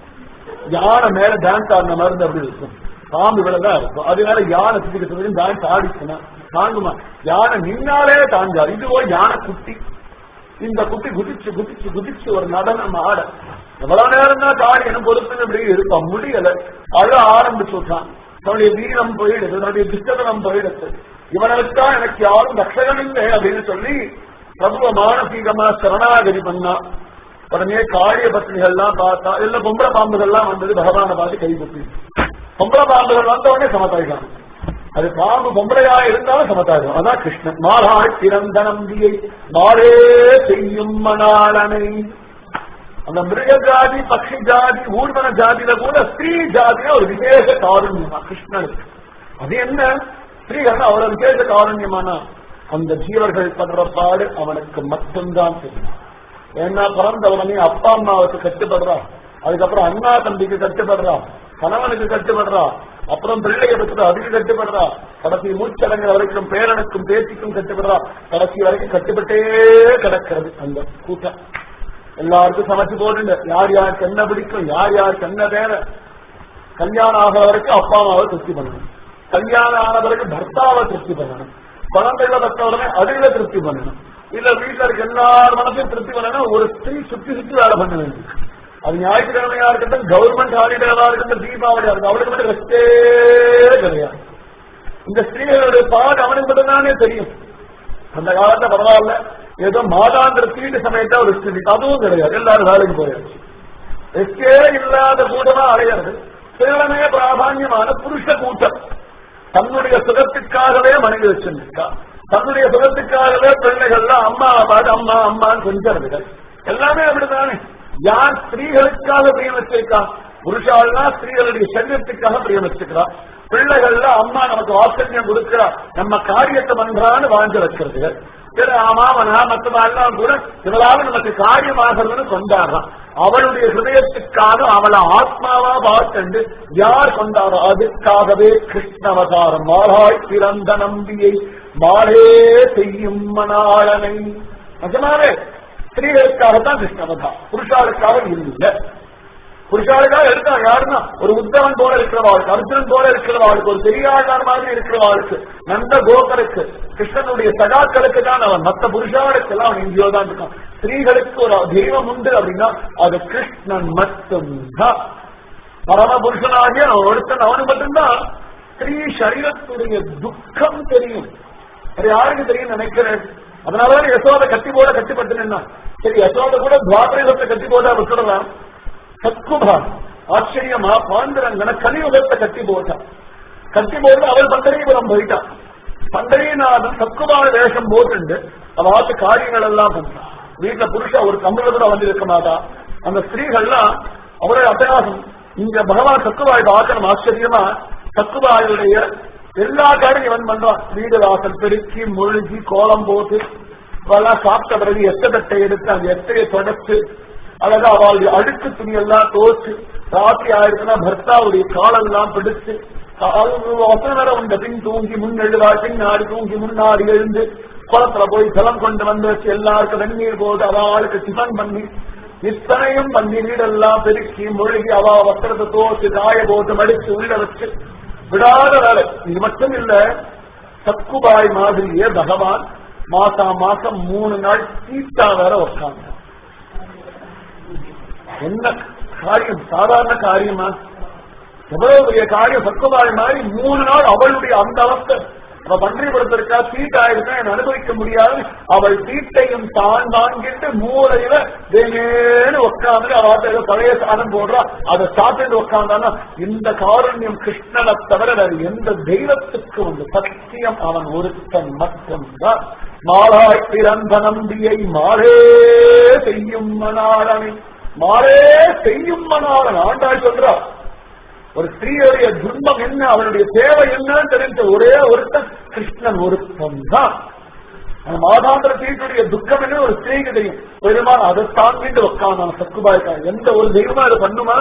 யானை மேல டான்ஸ் ஆடின மருந்து அப்படி இருக்கும் பாம்பு விழதான் இருக்கும் அதனால யானை சுத்திக்கிட்டு டான்ஸ் ஆடிச்சுன்னா தாங்குமா யானை நின்னாலே தாங்காது இதுவோ யானை குட்டி இந்த குட்டி குதிச்சு குதிச்சு குதிச்சு ஒரு நடனம் ஆட எவ்வளவு நேரம் தான் காரியம் பொறுப்புன்னு இப்படி இருப்பான் முடியல அழ ஆரம்பிச்சு விட்டான் தன்னுடைய வீரம் போயிடுது தன்னுடைய துஷ்டதனம் போயிடுது இவனுக்குத்தான் எனக்கு யாரும் ரட்சகன் இல்லை அப்படின்னு சொல்லி பிரபுவ மானசீகமா சரணாகதி பண்ணா உடனே காரிய பத்னிகள்லாம் பார்த்தா இல்ல பொம்பளை பாம்புகள்லாம் வந்தது பகவானை பார்த்து கை குத்தி பொம்பளை பாம்புகள் வந்த உடனே சமத்தாயிட்டான் அது பாம்பு பொம்பளையா இருந்தாலும் சமத்தாயிடும் அதான் கிருஷ்ணன் மாலாய் பிறந்த நம்பியை மாலே செய்யும் மணாளனை அந்த மிருக ஜாதி பக்ஷி ஜாதி ஊர்வன ஜாதியில கூட ஸ்திரீ ஜாதியில ஒரு விசேஷ காருண்யமா கிருஷ்ணனுக்கு அது என்ன ஸ்திரீகள் அவ்வளவு விசேஷ காருண்யமானா அந்த ஜீவர்கள் படுற பாடு அவனுக்கு மட்டும்தான் தெரியும் ஏன்னா பிறந்த உடனே அப்பா அம்மாவுக்கு கட்டுப்படுறா அதுக்கப்புறம் அண்ணா தம்பிக்கு கட்டுப்படுறா கணவனுக்கு கட்டுப்படுறா அப்புறம் பிள்ளைய பற்றி அதுக்கு கட்டுப்படுறா கடைசி மூச்சடங்குற வரைக்கும் பேரனுக்கும் பேத்திக்கும் கட்டுப்படுறா கடைசி வரைக்கும் கட்டுப்பட்டே கிடக்கிறது அந்த கூட்டம் எல்லாருக்கும் சமைச்சு போட்டு யார் யாருக்கு என்ன பிடிக்கும் யார் யாருக்கு என்ன வேற கல்யாணம் ஆகிற வரைக்கும் அப்பா அம்மாவை திருப்தி பண்ணணும் கல்யாணம் ஆன வரைக்கும் பர்த்தாவை திருப்தி பண்ணணும் குழந்தைகளை பெற்ற உடனே அதுல திருப்தி பண்ணணும் இல்ல வீட்டுல இருக்க எல்லார் மனசையும் திருப்தி பண்ணணும் ஒரு ஸ்திரீ சுத்தி சுத்தி வேலை பண்ண வேண்டியது அது ஞாயிற்றுக்கிழமையா இருக்கட்டும் கவர்மெண்ட் ஹாலிடேவா இருக்கட்டும் தீபாவளியா இருக்கட்டும் அவளுக்கு மட்டும் ரெஸ்டே கிடையாது இந்த ஸ்திரீகளுடைய பாடு அவனுக்கு மட்டும்தானே தெரியும் அந்த காலத்துல பரவாயில்ல ஏதோ மாதாந்திர தீட்டு சமயத்தா ஒரு ஸ்திரீ அதுவும் கிடையாது எல்லாரும் வேலைக்கு போயாச்சு ரெஸ்டே இல்லாத கூட்டமா அடையிறது சேலமே பிராதான்யமான புருஷ கூட்டம் தன்னுடைய சுகத்துக்காகவே மனைவி வச்சிருக்கா தன்னுடைய சுகத்துக்காகவே பிள்ளைகள்லாம் அம்மா பாடு அம்மா அம்மான்னு கொஞ்சிறதுகள் எல்லாமே அப்படித்தானே யார் ஸ்திரீகளுக்காக பிரியம் வச்சிருக்கா புருஷாள்னா ஸ்திரீகளுடைய சரீரத்துக்காக பிரியம் வச்சிருக்கிறா பிள்ளைகள்ல அம்மா நமக்கு வாசல்யம் கொடுக்கிறா நம்ம காரியத்தை பண்றான்னு வாஞ்ச வைக்கிறது சரி ஆமாவனா மற்றவெல்லாம் கூட இவளால நமக்கு காரியமாகிறதுன்னு கொண்டாடுறான் அவளுடைய ஹிருதயத்துக்காக அவளை ஆத்மாவா பார்த்து யார் கொண்டாரோ அதுக்காகவே கிருஷ்ணவதாரம் மாலாய் பிறந்த நம்பியை மாலே செய்யும் மணாளனை நிஜமாவே ஸ்திரீகளுக்காகத்தான் கிருஷ்ணவதாரம் புருஷாளுக்காக இல்லை புருஷாளுக்காக எடுத்தான் யாருன்னா ஒரு உத்தவன் போல இருக்கிறவாளுக்கு அர்ஜுனன் போல இருக்கிறவாளுக்கு ஒரு பெரியாழ்வார் மாதிரி இருக்கிறவாளுக்கு நந்த கோகருக்கு கிருஷ்ணனுடைய சகாக்களுக்கு தான் அவன் மற்ற புருஷாளுக்கு எல்லாம் அவன் இங்கேயோ தான் இருக்கான் ஸ்திரீகளுக்கு ஒரு தெய்வம் உண்டு அப்படின்னா அது கிருஷ்ணன் மட்டும்தான் பரம புருஷனாகிய ஒருத்தன் அவனு மட்டும்தான் ஸ்திரீ சரீரத்துடைய துக்கம் தெரியும் அது யாருக்கு தெரியும் நினைக்கிறேன் அதனாலதான் யசோத கட்டி போட கட்டிப்பட்டு சரி யசோத கூட துவாபரத்தை கட்டி போட விட்டுடலாம் சத்குபா ஆச்சரியமா பாண்டுரங்கன கலியுகத்தை கட்டி போட்டான் கட்டி போட்டு அவள் பண்டரீபுரம் போயிட்டான் பண்டரீநாதன் சத்குபால வேஷம் போட்டு அவாத்து காரியங்கள் எல்லாம் பண்றான் வீட்டுல புருஷா ஒரு கம்பள கூட வந்து இருக்க மாட்டா அந்த ஸ்திரீகள்லாம் அவருடைய அபியாசம் இங்க பகவான் சத்துவாய் பார்க்கணும் ஆச்சரியமா சத்துவாயுடைய எல்லா காரியம் இவன் பண்றான் வீடு வாசல் பெருக்கி முழுகி கோலம் போட்டு அவெல்லாம் சாப்பிட்ட பிறகு எத்த தட்டை எடுத்து அந்த எத்தையை தொடச்சு அழகா அவளுடைய அழுக்கு துணி எல்லாம் தோச்சு ராத்திரி ஆயிடுச்சுன்னா பர்த்தாவுடைய காலெல்லாம் பிடிச்சு வசன நேரம் உண்ட பின் தூங்கி முன் எழுவாள் பின்னாடி தூங்கி முன்னாடி எழுந்து குளத்துல போய் ஜலம் கொண்டு வந்து வச்சு எல்லாருக்கும் வெந்நீர் போட்டு அவளுக்கு டிஃபன் பண்ணி இத்தனையும் பண்ணி வீடெல்லாம் பெருக்கி மொழிகி அவ வஸ்திரத்தை தோச்சு காய போட்டு மடிச்சு உள்ள வச்சு விடாத வேலை இது மட்டும் இல்ல சக்குபாய் மாதிரியே பகவான் மாசா மாசம் மூணு நாள் சீட்டா வேற உட்காந்து என்ன காரியம் சாதாரண காரியமா எவ்வளவு பெரிய காரியம் சக்குபாய் மாதிரி மூணு நாள் அவளுடைய அந்த அவஸ்தை அவ பன்றிபுரத்திற்கா சீட் ஆயிருக்கா என் அனுபவிக்க முடியாது அவள் சீட்டையும் தான் வாங்கிட்டு மூளையில வேணேன்னு உட்காந்து அவ பழைய சாதம் போடுறா அதை சாப்பிட்டு உட்காந்தானா இந்த காரண்யம் கிருஷ்ணனை தவிர வேறு எந்த தெய்வத்துக்கு வந்து சத்தியம் அவன் ஒருத்தன் மட்டும்தான் மாலாய் பிறந்த நம்பியை மாறே செய்யும் மணாளனை மாறே செய்யும் மணாளன் ஆண்டாள் சொல்றா ஒரு ஸ்திரீயுடைய துன்பம் என்ன அவனுடைய தேவை என்னன்னு தெரிஞ்ச ஒரே ஒருத்தன் கிருஷ்ணன் ஒருத்தன் தான் அந்த மாதாந்திர தீட்டுடைய துக்கம் என்ன ஒரு ஸ்திரீக்கு தெரியும் பெருமாள் அதை தாங்கிட்டு உட்காந்தான் சக்குபாய்க்கா எந்த ஒரு தெய்வமா அதை பண்ணுமா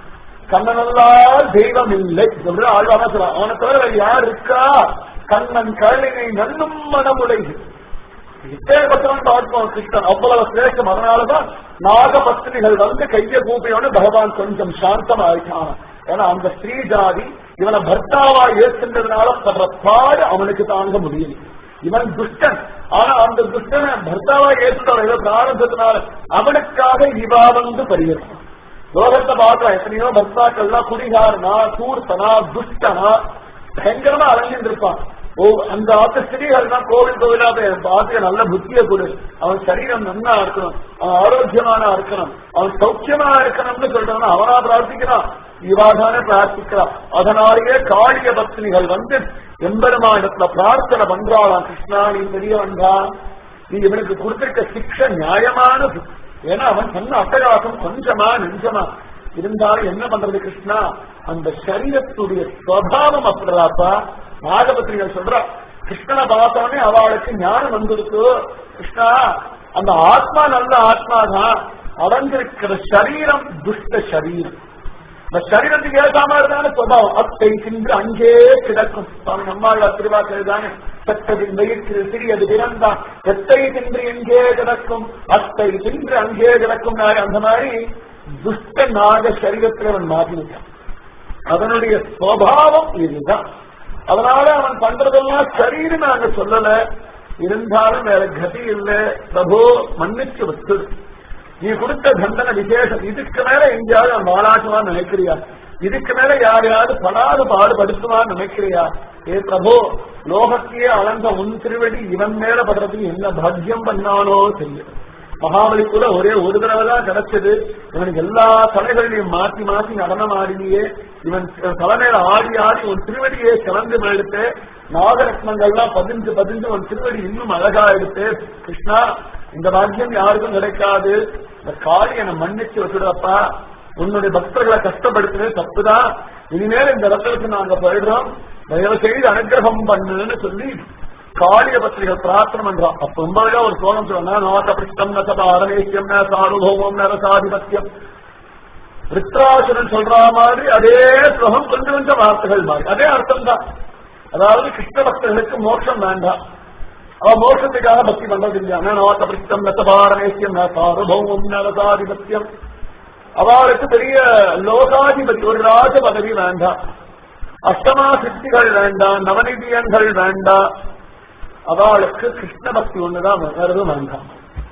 கண்ணனல்லால் தெய்வம் இல்லை அப்படின்னு ஆழ்வான சொல்றான் அவனை தவிர வேற யார் இருக்கா கண்ணன் கருணினை நன்னும் மனமுடைது இப்பேற்பட்டவன் பார்ப்போம் கிருஷ்ணன் அவ்வளவு சிரேஷ்டம் அதனாலதான் நாகபத்தினிகள் வந்து கைய கூப்பியோன்னு பகவான் கொஞ்சம் சாந்தம் ஆயிட்டான் ஏன்னா அந்த ஸ்ரீ ஜாதி இவனை பர்த்தாவா ஏற்கின்றதுனால படுற பாடு அவனுக்கு தாங்க முடியல இவன் துஷ்டன் ஆனா அந்த துஷ்டனை பர்த்தாவா ஏற்றுட்டவன் ஏதோ பிராரம்பத்தினால அவனுக்காக இவா வந்து பரிகரிக்கும் லோகத்தை பார்க்கலாம் எத்தனையோ பர்த்தாக்கள்லாம் குடிகாரனா தூர்த்தனா துஷ்டனா பயங்கரமா அலைஞ்சிட்டு இருப்பான் ஓ அந்த ஆத்த ஸ்திரீகள் தான் கோவில் கோவிலா பார்த்து நல்ல புத்திய கொடு அவன் சரீரம் நன்னா இருக்கணும் அவன் ஆரோக்கியமானா இருக்கணும் அவன் சௌக்கியமா இருக்கணும்னு சொல்றான் அவனா பிரார்த்திக்கிறான் இவாதானே பிரார்த்திக்கிறான் அதனாலேயே காளிய பக்தினிகள் வந்து எம்பெருமானிடத்துல பிரார்த்தனை பண்றாளாம் கிருஷ்ணா நீ பெரியவன்டா நீ இவனுக்கு கொடுத்திருக்க சிக்ஷை நியாயமானது ஏன்னா அவன் சொன்ன அட்டகாசம் கொஞ்சமா நெஞ்சமா இருந்தாலும் என்ன பண்றது கிருஷ்ணா அந்த சரீரத்துடைய சுவாவம் அப்படிதாப்பா நாகபத்திரிகள் சொல்றா கிருஷ்ணனை பார்த்தோடனே அவளுக்கு ஞானம் வந்துருக்கு கிருஷ்ணா அந்த ஆத்மா நல்ல ஆத்மா தான் அடைஞ்சிருக்கிற சரீரம் துஷ்ட சரீரம் இந்த சரீரத்துக்கு ஏசாம இருந்தானே சுபாவம் அத்தை தின்று அங்கே கிடக்கும் சுவாமி நம்மாள் திருவாக்கள் தானே சட்டதின் வயிற்று சிறியது பிறந்தான் எத்தை தின்று எங்கே கிடக்கும் அத்தை தின்று அங்கே கிடக்கும் அந்த மாதிரி துஷ்ட நாக சரீரத்தில் அவன் மாற்றிவிட்டான் அதனுடைய சுவாவம் இதுதான் அதனால அவன் பண்றதெல்லாம் சரின்னு நாங்க சொல்லல இருந்தாலும் வேற கதி இல்லை பிரபோ மன்னிச்சு விட்டு நீ கொடுத்த தண்டனை விசேஷம் இதுக்கு மேல எங்கேயாவது அவன் வாழாட்டுவான்னு நினைக்கிறியா இதுக்கு மேல யாரையாவது படாது பாடுபடுத்துவான்னு நினைக்கிறியா ஏ பிரபோ லோகத்தையே அளந்த உன் திருவடி இவன் மேல படுறதுக்கு என்ன பாக்கியம் பண்ணானோ தெரியும் மகாபலி கூட ஒரே ஒரு தடவை தான் கிடைச்சது இவனுக்கு எல்லா தலைகளையும் மாற்றி மாற்றி நடனம் ஆடினியே இவன் தலைமையில ஆடி ஆடி உன் திருவடியை சிறந்து எடுத்து நாகரத்னங்கள்லாம் பதிஞ்சு பதிஞ்சு உன் திருவடி இன்னும் அழகா எடுத்து கிருஷ்ணா இந்த பாக்கியம் யாருக்கும் கிடைக்காது இந்த காளி என்னை மன்னிச்சு வச்சுடப்பா உன்னுடைய பக்தர்களை கஷ்டப்படுத்துறது தப்புதான் இனிமேல் இந்த இடத்துக்கு நாங்க போயிடுறோம் தயவு செய்து அனுகிரகம் பண்ணுன்னு சொல்லி காளிய பத்திரிகள் பிரார்த்தனை பண்றான் அப்ப ரொம்பவே ஒரு சோழம் சொன்னா நோட்ட பிரிஷ்டம் நசப அரமேசியம் ந சாருபோமம் நரசாதிபத்தியம் ரித்ராசுரன் சொல்ற மாதிரி அதே ஸ்லோகம் கொஞ்சம் கொஞ்சம் வார்த்தைகள் மாதிரி அதே அர்த்தம் தான் அதாவது கிருஷ்ண பக்தர்களுக்கு மோட்சம் வேண்டாம் அவ மோட்சத்துக்காக பக்தி பண்றது இல்லையா நோட்ட பிரிஷ்டம் நசபாரமேசியம் ந சாருபௌமம் நரசாதிபத்தியம் அவளுக்கு பெரிய லோகாதிபதி ஒரு ராஜ பதவி வேண்டாம் அஷ்டமா சித்திகள் வேண்டாம் நவநிதியன்கள் வேண்டாம் அவளுக்கு கிருஷ்ண பக்தி ஒண்ணுதான் வேறதும் வேண்டாம்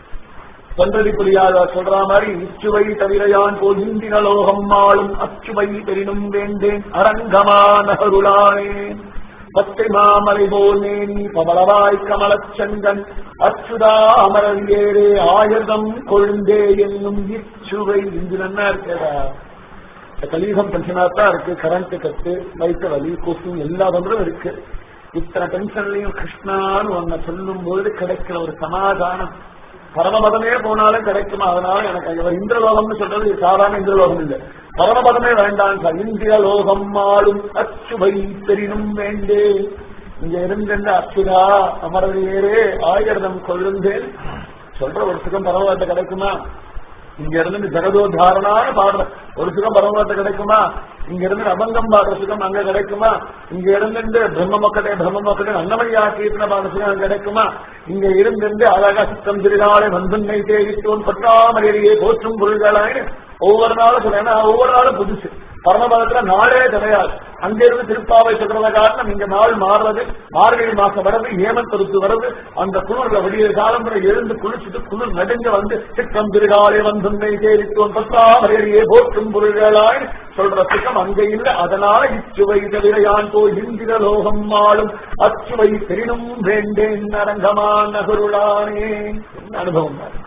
தொண்டடி புரியாத சொல்ற மாதிரி இச்சுவை தவிரையான் போல் இந்தின லோகம் மாளும் அச்சுவை பெரினும் வேண்டேன் அரங்கமா நகருளானேன் பச்சை மாமலை போல் நேனி பவளவாய் கமலச்சங்கன் அச்சுதா அமரர் ஏறே ஆயுதம் கொழுந்தே என்னும் இச்சுவை இங்கு என்ன இருக்கிறா கலியுகம் டென்ஷனாத்தான் இருக்கு கரண்ட் கட்டு வயிற்று வலி கொசு எல்லா தொந்தரும் இருக்கு இத்தனை டென்ஷன்லயும் கிருஷ்ணான்னு ஒன்ன சொல்லும் பொழுது கிடைக்கிற ஒரு சமாதானம் பரமபதமே போனாலும் கிடைக்குமா அதனால எனக்கு இவர் இந்திரலோகம்னு சொல்றது சாதாரண இந்திரலோகம் இல்லை பரமபதமே வேண்டாம் சார் இந்திர லோகம் ஆளும் அச்சுவை பெரினும் வேண்டே இங்க இருந்த அச்சுதா அமரவேரே ஆயிரம் கொள்ளுந்தேன் சொல்ற ஒரு சுகம் பரவாயில்ல கிடைக்குமா இங்க இருந்து ஜெகதோத்தாரணான பாடுற ஒரு சுகம் பரமபதத்தை கிடைக்குமா இங்க இருந்து அபங்கம் பாடுற சுகம் அங்க கிடைக்குமா இங்க இருந்து பிரம்ம மக்களே பிரம்ம மக்களே அன்னமணியா கீர்த்தன பாடுற சுகம் அங்க கிடைக்குமா இங்க இருந்து அழகா சித்தம் திருநாளை வந்தன்னை தேடித்தோன் பற்றாமலேயே போற்றும் பொருள்களாயின்னு ஒவ்வொரு நாளும் சொல்றேன் ஒவ்வொரு நாளும் புதுசு பரமபதத்துல நாளே கிடையாது அங்கிருந்து திருப்பாவை சொல்றத காரணம் இங்க நாள் மாறுறது மார்கழி மாசம் வருது ஹேமந்த் ருத்து வருது அந்த குளிர்ல விடிய காலம் எழுந்து குளிச்சுட்டு குளிர் நடுங்க வந்து சிக்கம் திருகாலை வந்துன்னை தேடித்தோன் பற்றாமலேயே போற்றும் பொருள்களாய் சொல்ற சுகம் அங்க இல்ல அதனால இச்சுவை தவிரையான் போய் இந்திர லோகம் ஆளும் அச்சுவை பெரினும் வேண்டேன் அரங்கமா நகருளானே என்ன அனுபவம் தான்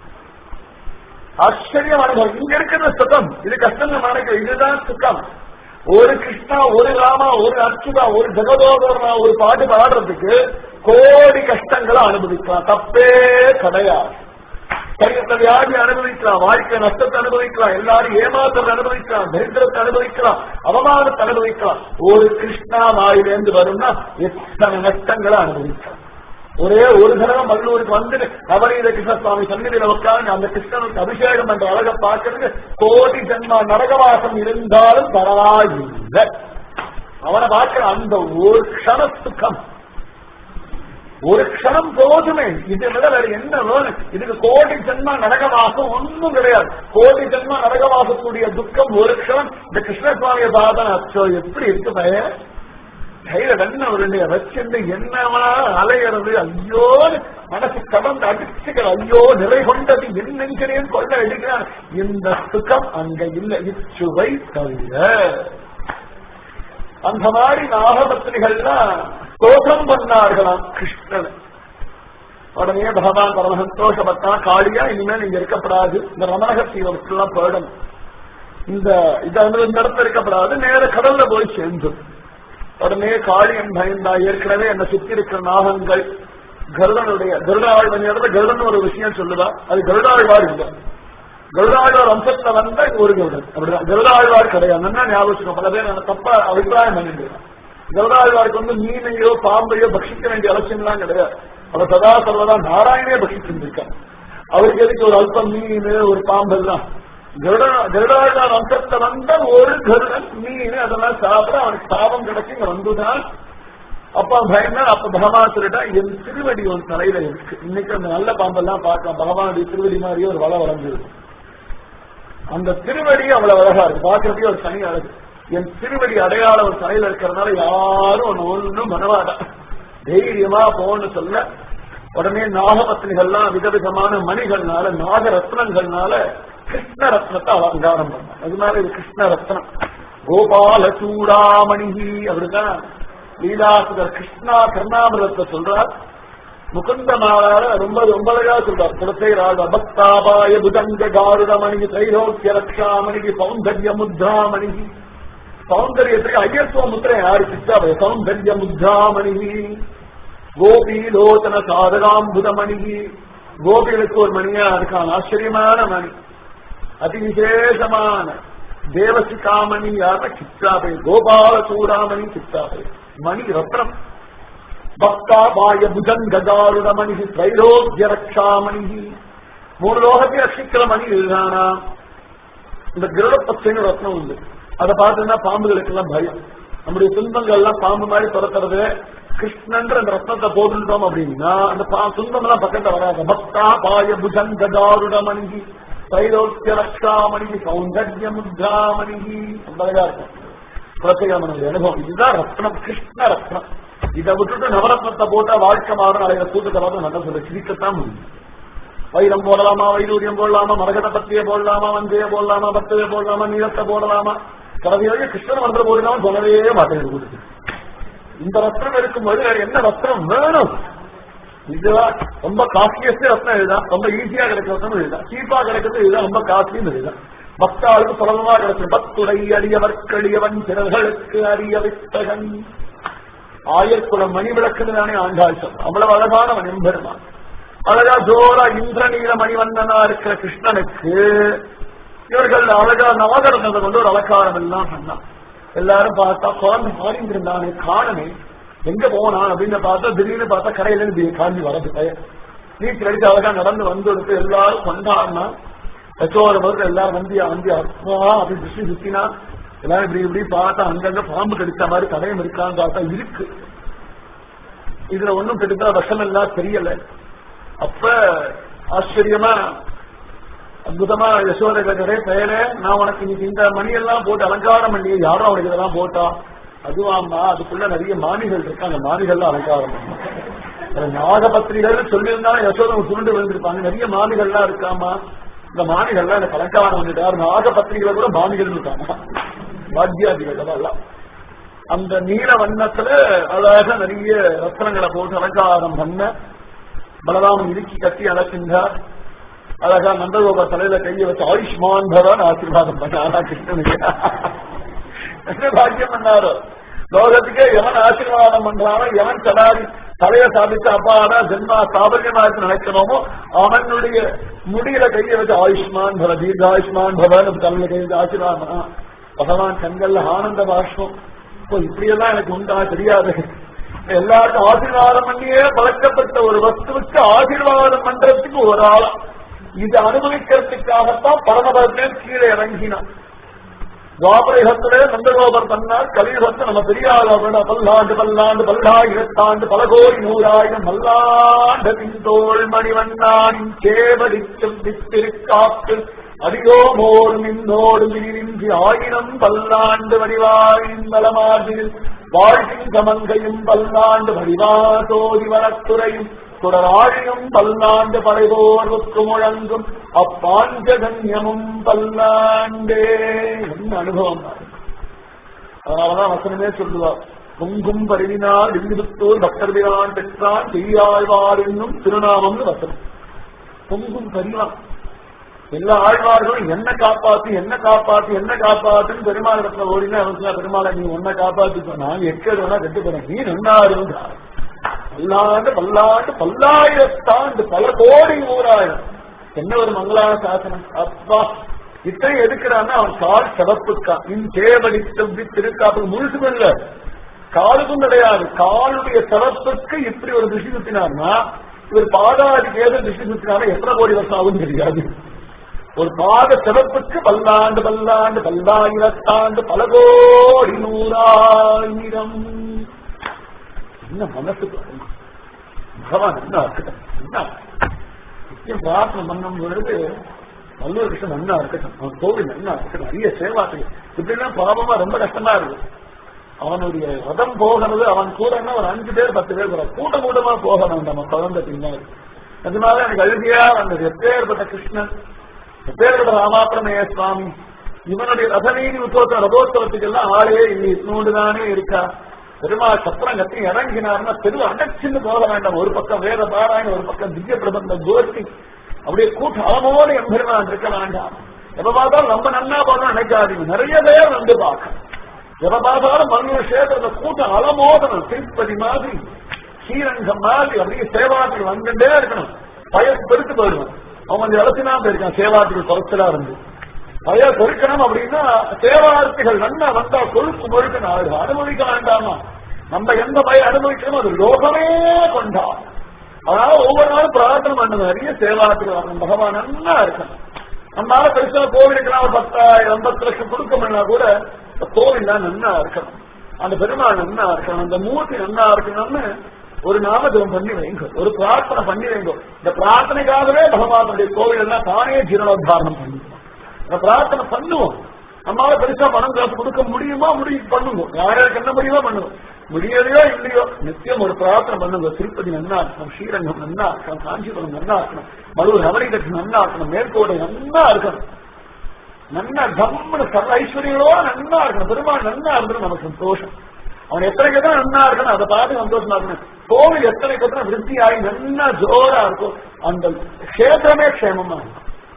ஆச்சரியம் அனுபவம் இங்க இருக்கிற சுகம் இது கஷ்டம் நினைக்கிற இதுதான் சுகம் ஒரு கிருஷ்ணா ஒரு ராமா ஒரு அச்சுதா ஒரு ஜெகதோதரனா ஒரு பாட்டு பாடுறதுக்கு கோடி கஷ்டங்களை அனுபவிக்கலாம் தப்பே கிடையாது சரீரத்தை வியாதி அனுபவிக்கலாம் வாழ்க்கை நஷ்டத்தை அனுபவிக்கலாம் எல்லாரும் ஏமாற்றத்தை அனுபவிக்கலாம் தரித்திரத்தை அனுபவிக்கலாம் அவமானத்தை அனுபவிக்கலாம் ஒரு கிருஷ்ணா வாயிலேந்து வரும்னா எத்தனை நஷ்டங்களை அனுபவிக்கலாம் ஒரே ஒரு தடவை மல்லூருக்கு வந்து நவநீத கிருஷ்ணசுவாமி சந்நிதியில உட்கார்ந்து அந்த கிருஷ்ணனுக்கு அபிஷேகம் என்ற அழகை பார்க்கறதுக்கு கோடி ஜன்மா நரகவாசம் இருந்தாலும் பரவாயில்லை அவனை பார்க்கிற அந்த ஒரு க்ஷண சுகம் ஒரு க்ஷணம் போதுமே இதை விட வேற என்ன வேணும் இதுக்கு கோடி ஜென்மா நரகவாசம் ஒன்றும் கிடையாது கோடி ஜென்மா நரகவாசத்துடைய துக்கம் ஒரு க்ஷணம் இந்த கிருஷ்ணசுவாமியை பார்த்தா அச்சோ எப்படி இருக்கு பையன் கையில வெண்ண உருண்டைய வச்சிருந்து என்னவா அலையிறது ஐயோ மனசு கடந்து அடிச்சுக்கிற ஐயோ நிறை கொண்டது என் நெஞ்சனையும் கொள்ள எடுக்கிறான் இந்த சுகம் அங்க இல்லை இச்சுவை தவிர அந்த மாதிரி நாகபத்திரிகள்லாம் ஸ்தோகம் பண்ணார்களாம் கிருஷ்ணன் உடனே பகவான் பரம சந்தோஷப்பட்டா காளியா இனிமேல் நீங்க இருக்கப்படாது இந்த ரமணகத்தை எல்லாம் போயிடும் இந்த இது வந்து இந்த இடத்துல இருக்கப்படாது நேர கடல்ல போய் சேர்ந்து உடனே காளியன் பயந்தா ஏற்கனவே என்ன சுத்தி இருக்கிற நாகங்கள் கருடனுடைய கருடாழ்வன் இடத்துல கருடன் ஒரு விஷயம் சொல்லுதா அது கருடாழ்வார் இல்லை கருடாழ்வார் வம்சத்துல வந்த ஒரு கருடன் அப்படிதான் கருடாழ்வார் கிடையாது என்ன ஞாபகம் பல பேர் நான் தப்பா அபிப்பிராயம் பண்ணிட்டு கருடாழ்வாருக்கு வந்து மீனையோ பாம்பையோ பட்சிக்க வேண்டிய அவசியம் எல்லாம் கிடையாது அவர் சதா சர்வதா நாராயணே பட்சிச்சிருந்திருக்கார் அவருக்கு எதுக்கு ஒரு அல்பம் மீன் ஒரு பாம்பு எல்லாம் கருடாழ்வார் வம்சத்துல வந்த ஒரு கருடன் மீன் அதெல்லாம் சாப்பிட அவனுக்கு சாபம் கிடைச்சி இங்க வந்துதான் அப்ப பயந்தா அப்ப பகவான் சொல்லிட்டா என் திருவடி ஒரு தலையில இருக்கு இன்னைக்கு அந்த நல்ல பாம்பெல்லாம் பார்க்கலாம் பகவானுடைய திருவடி மாதிரியே ஒரு வள வளர்ந்துருக்கு அந்த திருவடி அவ்வளவு அழகா இருக்கு பார்க்கறதுக்கே ஒரு தனி அழகு என் திருவடி அடையாளம் ஒரு தலையில இருக்கிறதுனால யாரும் ஒண்ணு ஒண்ணும் மனவாடா தைரியமா போன்னு சொல்ல உடனே நாகபத்னிகள்லாம் விதவிதமான மணிகள்னால நாக ரத்னங்கள்னால கிருஷ்ண ரத்னத்தை அலங்காரம் பண்ண அது மாதிரி இது கிருஷ்ண ரத்னம் கோபால சூடாமணி அப்படிதான் லீலாசுதர் கிருஷ்ணா கர்ணாமிரத்தை சொல்றார் முகுந்தமாளார ரொம்ப ரொம்ப அழகா சொல்றார் குலத்தை ராஜ பக்தாபாய புதங்க காருடமணி தைரோக்கிய ரக்ஷாமணி சௌந்தர்ய முத்ராமணி சௌந்தரியத்துக்கு ஐயத்துவ முத்திரை யாரு சித்தாபய சௌந்தர்ய முத்ராமணி கோபி லோச்சன சாதகாம்புதமணி கோபிகளுக்கு ஒரு மணியா இருக்கான் ஆச்சரியமான மணி அதிவிசேஷமான தேவசிகாமணி யார சித்தாபை கோபால சூடாமணி சித்தாபை மணி ரத்னம் பக்தாபாய புஜங்கதாருடமணி தைரோக்கிய ரக்ஷாமணி மூணு லோகத்தை ரட்சிக்கிற மணி இதுதானா இந்த கிருடப்பச்சைன்னு ரத்னம் உண்டு அதை பார்த்தீங்கன்னா பாம்புகளுக்கு எல்லாம் பயம் நம்முடைய துன்பங்கள் எல்லாம் பாம்பு மாதிரி துரத்துறது கிருஷ்ணன்ற அந்த ரத்னத்தை போட்டுட்டோம் அப்படின்னா அந்த துன்பம் எல்லாம் பக்கத்துல வராது பக்தா பாய புஜங்கதாருடமணி தைரோக்கிய ரக்ஷாமணி சௌந்தர்ய முத்ராமணி அழகா இருக்கும் குலசேகரமனுடைய அனுபவம் இதுதான் ரத்னம் கிருஷ்ண ரத்னம் இதை விட்டுட்டு நவரத்னத்தை போட்டா வாழ்க்கை மாறும் அலையிற கூட்டத்தை பார்த்து நல்ல சொல்ல சிரிக்கத்தான் முடியும் வைரம் போடலாமா வைடூரியம் போடலாமா மரகத பத்திய போடலாமா வந்தைய போடலாமா பத்தவே போடலாமா நீளத்தை போடலாமா கடைசியாக கிருஷ்ணன் மந்திரம் போடலாமா சொல்லவே மாட்டேங்குது கூட்டத்து இந்த ரத்னம் இருக்கும்போது வேற என்ன ரத்னம் வேணும் இதுதான் ரொம்ப காஸ்ட்லியஸ்ட் ரத்னம் இதுதான் ரொம்ப ஈஸியா கிடைக்கிற ரத்னம் இதுதான் சீப்பா கிடைக்கிறது இதுதான் ரொம்ப காஸ்ட்லியும் இதுதான் பக்தாளுக்கு சுலபமா கிடைக்கும் பத்துடை அடியவர்களியவன் பிறர்களுக்கு அறிய வித்தகன் ஆயர்குலம் மணி விளக்குன்னு தானே ஆண்டாள் சொல் அவ்வளவு அழகானவன் எம்பெருமான் அழகா ஜோரா இந்திரநீல மணிவண்ணனா இருக்கிற கிருஷ்ணனுக்கு இவர்கள் அழகா நவகரத்தை கொண்டு ஒரு அலங்காரம் எல்லாம் பண்ணான் எல்லாரும் பார்த்தா குழந்தை மாறிட்டு இருந்தானே காணமே எங்க போனான் அப்படின்னு பார்த்தா திடீர்னு பார்த்தா கரையில இருந்து காஞ்சி வரது பையன் நீச்சல் அடிச்சு அழகா நடந்து வந்து எடுத்து எல்லாரும் கொண்டாடினா யசோர முதல்ல எல்லாரும் வந்தியா வந்தியா அப்பா அப்படி திருஷ்டி சுத்தினா எல்லாரும் இப்படி இப்படி பார்த்தா அங்கங்க பாம்பு கடிச்ச மாதிரி கடையும் இருக்கான்னு பார்த்தா இருக்கு இதுல ஒண்ணும் கெடுத்தா விஷம் எல்லாம் தெரியல அப்ப ஆச்சரியமா அற்புதமா யசோதை கேட்கறே பெயரே நான் உனக்கு இன்னைக்கு இந்த மணியெல்லாம் போட்டு அலங்காரம் பண்ணி யாரும் அவனுக்கு இதெல்லாம் போட்டா அதுவாம்மா அதுக்குள்ள நிறைய மானிகள் இருக்காங்க மானிகள்லாம் அலங்காரம் பண்ணும் நாகபத்திரிகள் சொல்லியிருந்தாலும் யசோதை சுருண்டு விழுந்திருப்பாங்க நிறைய மானிகள்லாம் இருக்காமா இந்த மானிகள்லாம் எனக்கு அலங்காரம் பண்ணிட்டார் நாகபத்திரிகளை கூட மானிகள் இருக்காங்க வாத்தியாதிகள் அதெல்லாம் அந்த நீல வண்ணத்துல அழகாக நிறைய ரத்னங்களை போட்டு அலங்காரம் பண்ண பலராமன் இறுக்கி கட்டி அழைக்கின்றார் அழகா நந்தகோபா தலையில கையை வச்சு ஆயுஷ்மான் பவன் ஆசீர்வாதம் பண்ணாரா கிருஷ்ணனுக்கு என்ன பாக்கியம் பண்ணாரோ லோகத்துக்கே எவன் ஆசீர்வாதம் பண்றானோ எவன் சடாரி தலைய சாதிச்சு அப்பாடா ஜென்மா சாபரியமா இருக்கு நினைக்கணுமோ அவனுடைய முடியில கையை வச்சு ஆயுஷ்மான் பவ தீர்காயுஷ்மான் பவன் தலையில கை வச்சு ஆசீர்வாதம் பகவான் கண்கள்ல ஆனந்த பாஷ்பம் இப்போ இப்படியெல்லாம் எனக்கு உண்டா தெரியாது எல்லாருக்கும் ஆசீர்வாதம் பண்ணியே பழக்கப்பட்ட ஒரு வஸ்துவுக்கு ஆசீர்வாதம் பண்றதுக்கு ஒரு ஆளா இது அனுபவிக்கிறதுக்காகத்தான் பரமபதமே கீழே இறங்கினான் துவாபரயுகத்திலே நந்தகோபர் தன்னார் கலியுகத்தை நம்ம பெரியாள விட பல்லாண்டு பல்லாண்டு பல்லாயிரத்தாண்டு பல கோடி நூறாயிரம் மல்லாண்ட பின்தோள் மணிவண்ணான் கேவடிக்கும் வித்திருக்காத்து அடியோமோடு நின்னோடு நீரின்றி ஆயிரம் பல்லாண்டு வடிவாயின் வளமாதில் வாழ்வின் சமங்கையும் பல்லாண்டு வடிவாசோதி வனத்துறையும் தொடராழியும் பல்லாண்டு படைபோர்வுக்கு முழங்கும் அப்பாஞ்சகன்யமும் பல்லாண்டே என்ன அனுபவம் தான். அதனாலதான் வசனமே சொல்லுவார் பொங்கும் பருவினால் வில்லிபுத்தூர் பக்தர் பிரான் பெற்றான் செய்யாழ்வார் என்னும் திருநாமம்னு வசனம் பொங்கும் பரிவான் எல்லா ஆழ்வார்களும் என்ன காப்பாத்து என்ன காப்பாத்து என்ன காப்பாத்துன்னு பெருமாள் இடத்துல ஓடினா அவன் சொன்னா, பெருமாளை நீ உன்னை காப்பாத்திக்கோ நான் எக்கேடு வேணா கெட்டு போறேன் நீ நன்னா இருந்தார் பல்லாண்டு பல்லாண்டு பல்லாயிரத்தாண்டு பல கோடி ஊராயிரம் என்ன ஒரு மங்களா சாசனம் அப்பா இத்தனை எதுக்குறான்னா அவன் கால் சிவப்புக்கான் இன் தேவடித்து திருக்காப்பு முழுசும் இல்ல காலுக்கும் கிடையாது காலுடைய சிவப்புக்கு இப்படி ஒரு திசை சுத்தினார்னா இவர் பாதாதிக்கு ஏதோ திசை சுத்தினாலும் எத்தனை கோடி வருஷம் ஆகும் தெரியாது ஒரு பாத சிவப்புக்கு பல்லாண்டு பல்லாண்டு பல்லாயிரத்தாண்டு பல கோடி நூறாயிரம் என்ன மனசு பாருங்க. பகவான் என்ன இருக்கட்டும் என்ன நித்தியம் பிரார்த்தனை பண்ணும் பொழுது நல்லூர் கிருஷ்ணன் நன்னா இருக்கட்டும் அவன் கோவில் நன்னா இருக்கட்டும் நிறைய சேவாக்கள் இப்படிலாம் பாவமா ரொம்ப கஷ்டமா இருக்கு அவனுடைய ரதம் போகிறது அவன் கூட என்ன ஒரு அஞ்சு பேர் பத்து பேர் போற கூட்டம் கூட்டமா போகணும் நம்ம குழந்தை பின்னாடி அதனால எனக்கு அழுதியா வந்தது எப்பேற்பட்ட கிருஷ்ணன் எப்பேற்பட்ட ராமாத்திரமேய சுவாமி இவனுடைய ரதநீதி உத்தவத்த ரதோத்சவத்துக்கு எல்லாம் ஆளே இல்லை இட்னோண்டுதானே இருக்கா பெருமாள் சத்திரம் கத்தி இறங்கினார்னா தெரு அடைச்சுன்னு போக வேண்டாம் ஒரு பக்கம் வேத பாராயணம் ஒரு பக்கம் திவ்ய பிரபந்த கோஷ்டி அப்படியே கூட்டம் அளவோடு எம்பெருமான் இருக்க வேண்டாம் எப்ப பார்த்தாலும் நம்ம நன்னா போகணும் நினைக்காதீங்க நிறைய பேர் வந்து பார்க்க எப்ப பார்த்தாலும் மங்களூர் கஷேத்திரத்துல கூட்டம் அலமோதணும் திருப்பதி மாதிரி ஸ்ரீரங்கம் மாதிரி அப்படியே சேவாட்டுக்கு வந்துட்டே இருக்கணும் பயர் பெருத்து போயிடுவான் அவன் கொஞ்சம் இடத்தினா போயிருக்கான் சேவாட்டுக்கு குறைச்சலா இருந்து பய பெருக்கணும் அப்படின்னா சேவார்த்திகள் நன்னா வந்தா கொழுப்பு முழுக்க நாடு அனுபவிக்க வேண்டாமா நம்ம எந்த பய அனுபவிக்கணும் அது லோகமே கொண்டா அதனால ஒவ்வொரு நாளும் பிரார்த்தனை பண்ணுங்க நிறைய சேவார்த்திகள் வரணும் பகவான் நன்னா இருக்கணும் நம்மளால பெருசா கோவிலுக்கெல்லாம் ஒரு பத்தாயிரம் ஐம்பத்து லட்சம் கொடுக்க முடியா கூட இந்த கோவில்லாம் நன்னா இருக்கணும் அந்த பெருமாள் நன்னா இருக்கணும் அந்த மூர்த்தி நன்னா இருக்கணும்னு ஒரு நாமஜபம் பண்ணி வைங்க ஒரு பிரார்த்தனை பண்ணி வைங்க இந்த பிரார்த்தனைக்காகவே பகவானுடைய கோவில் எல்லாம் தானே ஜீரணோத்தாரணம் பண்ணுவோம் இந்த பிரார்த்தனை பண்ணுவோம் நம்மளால பெருசா பணம் காசு கொடுக்க முடியுமா முடியும் பண்ணுவோம் யாருக்கு என்ன முடியுமோ பண்ணுவோம் முடியலையோ இல்லையோ நித்தியம் ஒரு பிரார்த்தனை பண்ணுங்க திருப்பதி நன்னா இருக்கணும் ஸ்ரீரங்கம் நன்னா இருக்கணும் காஞ்சிபுரம் நன்னா இருக்கணும் மதுரை நவனிகட்சி நன்னா இருக்கணும் மேற்கோடை நன்னா இருக்கணும் நன்னா கம்முன்னு சர்வ ஐஸ்வர்யங்களோட நன்னா இருக்கணும் பெருமாள் நன்னா இருக்கணும் நமக்கு சந்தோஷம் அவன் எத்தனைக்கு எத்தனை நன்னா இருக்கணும் அதை பார்த்து சந்தோஷமா இருக்கணும் கோவில் எத்தனைக்கு எத்தனை விருத்தி ஆகி நன்னா ஜோரா இருக்கும் அந்த கஷேத்திரமே க்ஷேமமா இருக்கும்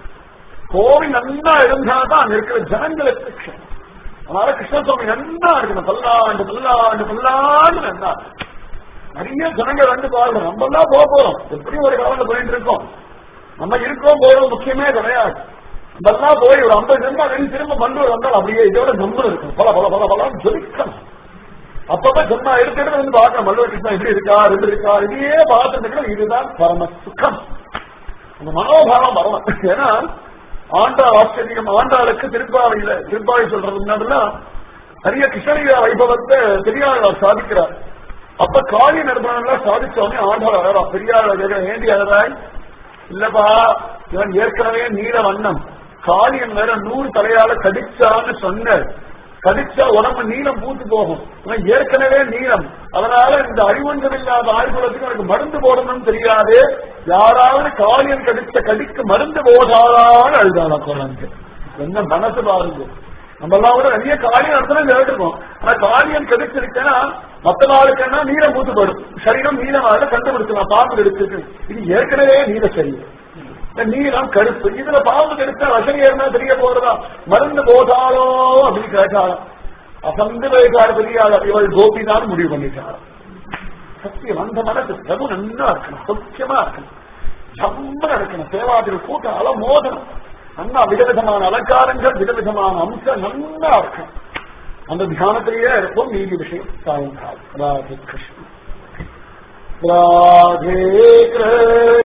கோவில் நன்னா இருந்தாதான் அங்க இருக்கிற ஜனங்களுக்கு க்ஷேமம் அதனால கிருஷ்ணசுவாமி நன்னா இருக்கணும் பல்லாண்டு பல்லாண்டு பல்லாண்டு நன்னா இருக்கணும். நிறைய ஜனங்கள் வந்து பாருங்க நம்ம எல்லாம் போக போறோம் எப்படியும் ஒரு காலத்துல போயிட்டு இருக்கோம் நம்ம இருக்கோம் போறோம் முக்கியமே கிடையாது நம்மெல்லாம் போய் ஒரு ஐம்பது நிமிஷம் வெளியே திரும்ப மண்டூர் வந்தால் அப்படியே இதோட நம்பர் இருக்கும் பல பல பல பலம் ஜொலிக்கணும் அப்பப்ப ஜென்மா எடுத்துட்டு வந்து பார்க்கணும் மல்லூர் கிருஷ்ணா இப்படி இருக்கா இப்படி இருக்கா இதையே பார்த்துட்டு இதுதான் பரம சுக்கம் அந்த மனோபாவம் வரணும் ஏன்னா ஆண்டாள் ஆச்சரியம் ஆண்டாளுக்கு திருப்பாவையில திருப்பாவை சொல்றது முன்னாடிலாம் நிறைய கிருஷ்ணகிரி வைபவத்தை பெரியார் சாதிக்கிறார் அப்ப காளி நிர்மாணம் சாதிச்சோடனே ஆண்டாள் அழறா பெரியார் கேட்கிற ஏண்டி அழறாய் இல்லப்பா இவன் ஏற்கனவே நீல வண்ணம் காளியன் வேற நூறு தலையால கடிச்சான்னு சொன்ன கடிச்சா உடம்பு நீளம் பூத்து போகும் இவன் ஏற்கனவே நீளம் அதனால இந்த அறிவொன்றம் இல்லாத ஆய்வுலத்துக்கு எனக்கு மருந்து போடணும்னு தெரியாது யாராவது காளியன் கடிச்ச கடிக்கு மருந்து போடாதான்னு அழுதாளா குழந்தை என்ன மனசு பாருங்க நம்ம எல்லாம் கூட நிறைய காளியம் இடத்துல கேட்டிருக்கோம் ஆனா காளியம் கடிச்சிருக்கேன்னா மத்த நாளுக்குன்னா நீளம் பூத்து போயிடும் சரீரம் நீளமாக கண்டுபிடிச்சலாம் பாம்பு எடுத்துருக்கு இது ஏற்கனவே நீல சரீரம் இந்த நீளம் கருப்பு இதுல பாம்பு கெடுத்தா ரசம் ஏறினா தெரிய போறதா மருந்து போட்டாலோ அப்படின்னு கேட்டாலும் அசந்து வைக்காடு தெரியாத இவள் கோபி தான் முடிவு பண்ணிட்டாராம் சத்தியம் அந்த மனசு பிரபு நன்னா இருக்கணும் சௌக்கியமா இருக்கணும் ஜம்மன இருக்கணும் சேவாதிகள் கூட்டம் அல மோதனம் நன்னா விதவிதமான அலங்காரங்கள் விதவிதமான அம்சம் நன்னா இருக்கணும் அந்த தியானத்திலேயே இருப்போம் நீதி விஷயம் சாயங்காலம் ராதே கிருஷ்ணன் ராதே கிருஷ்ண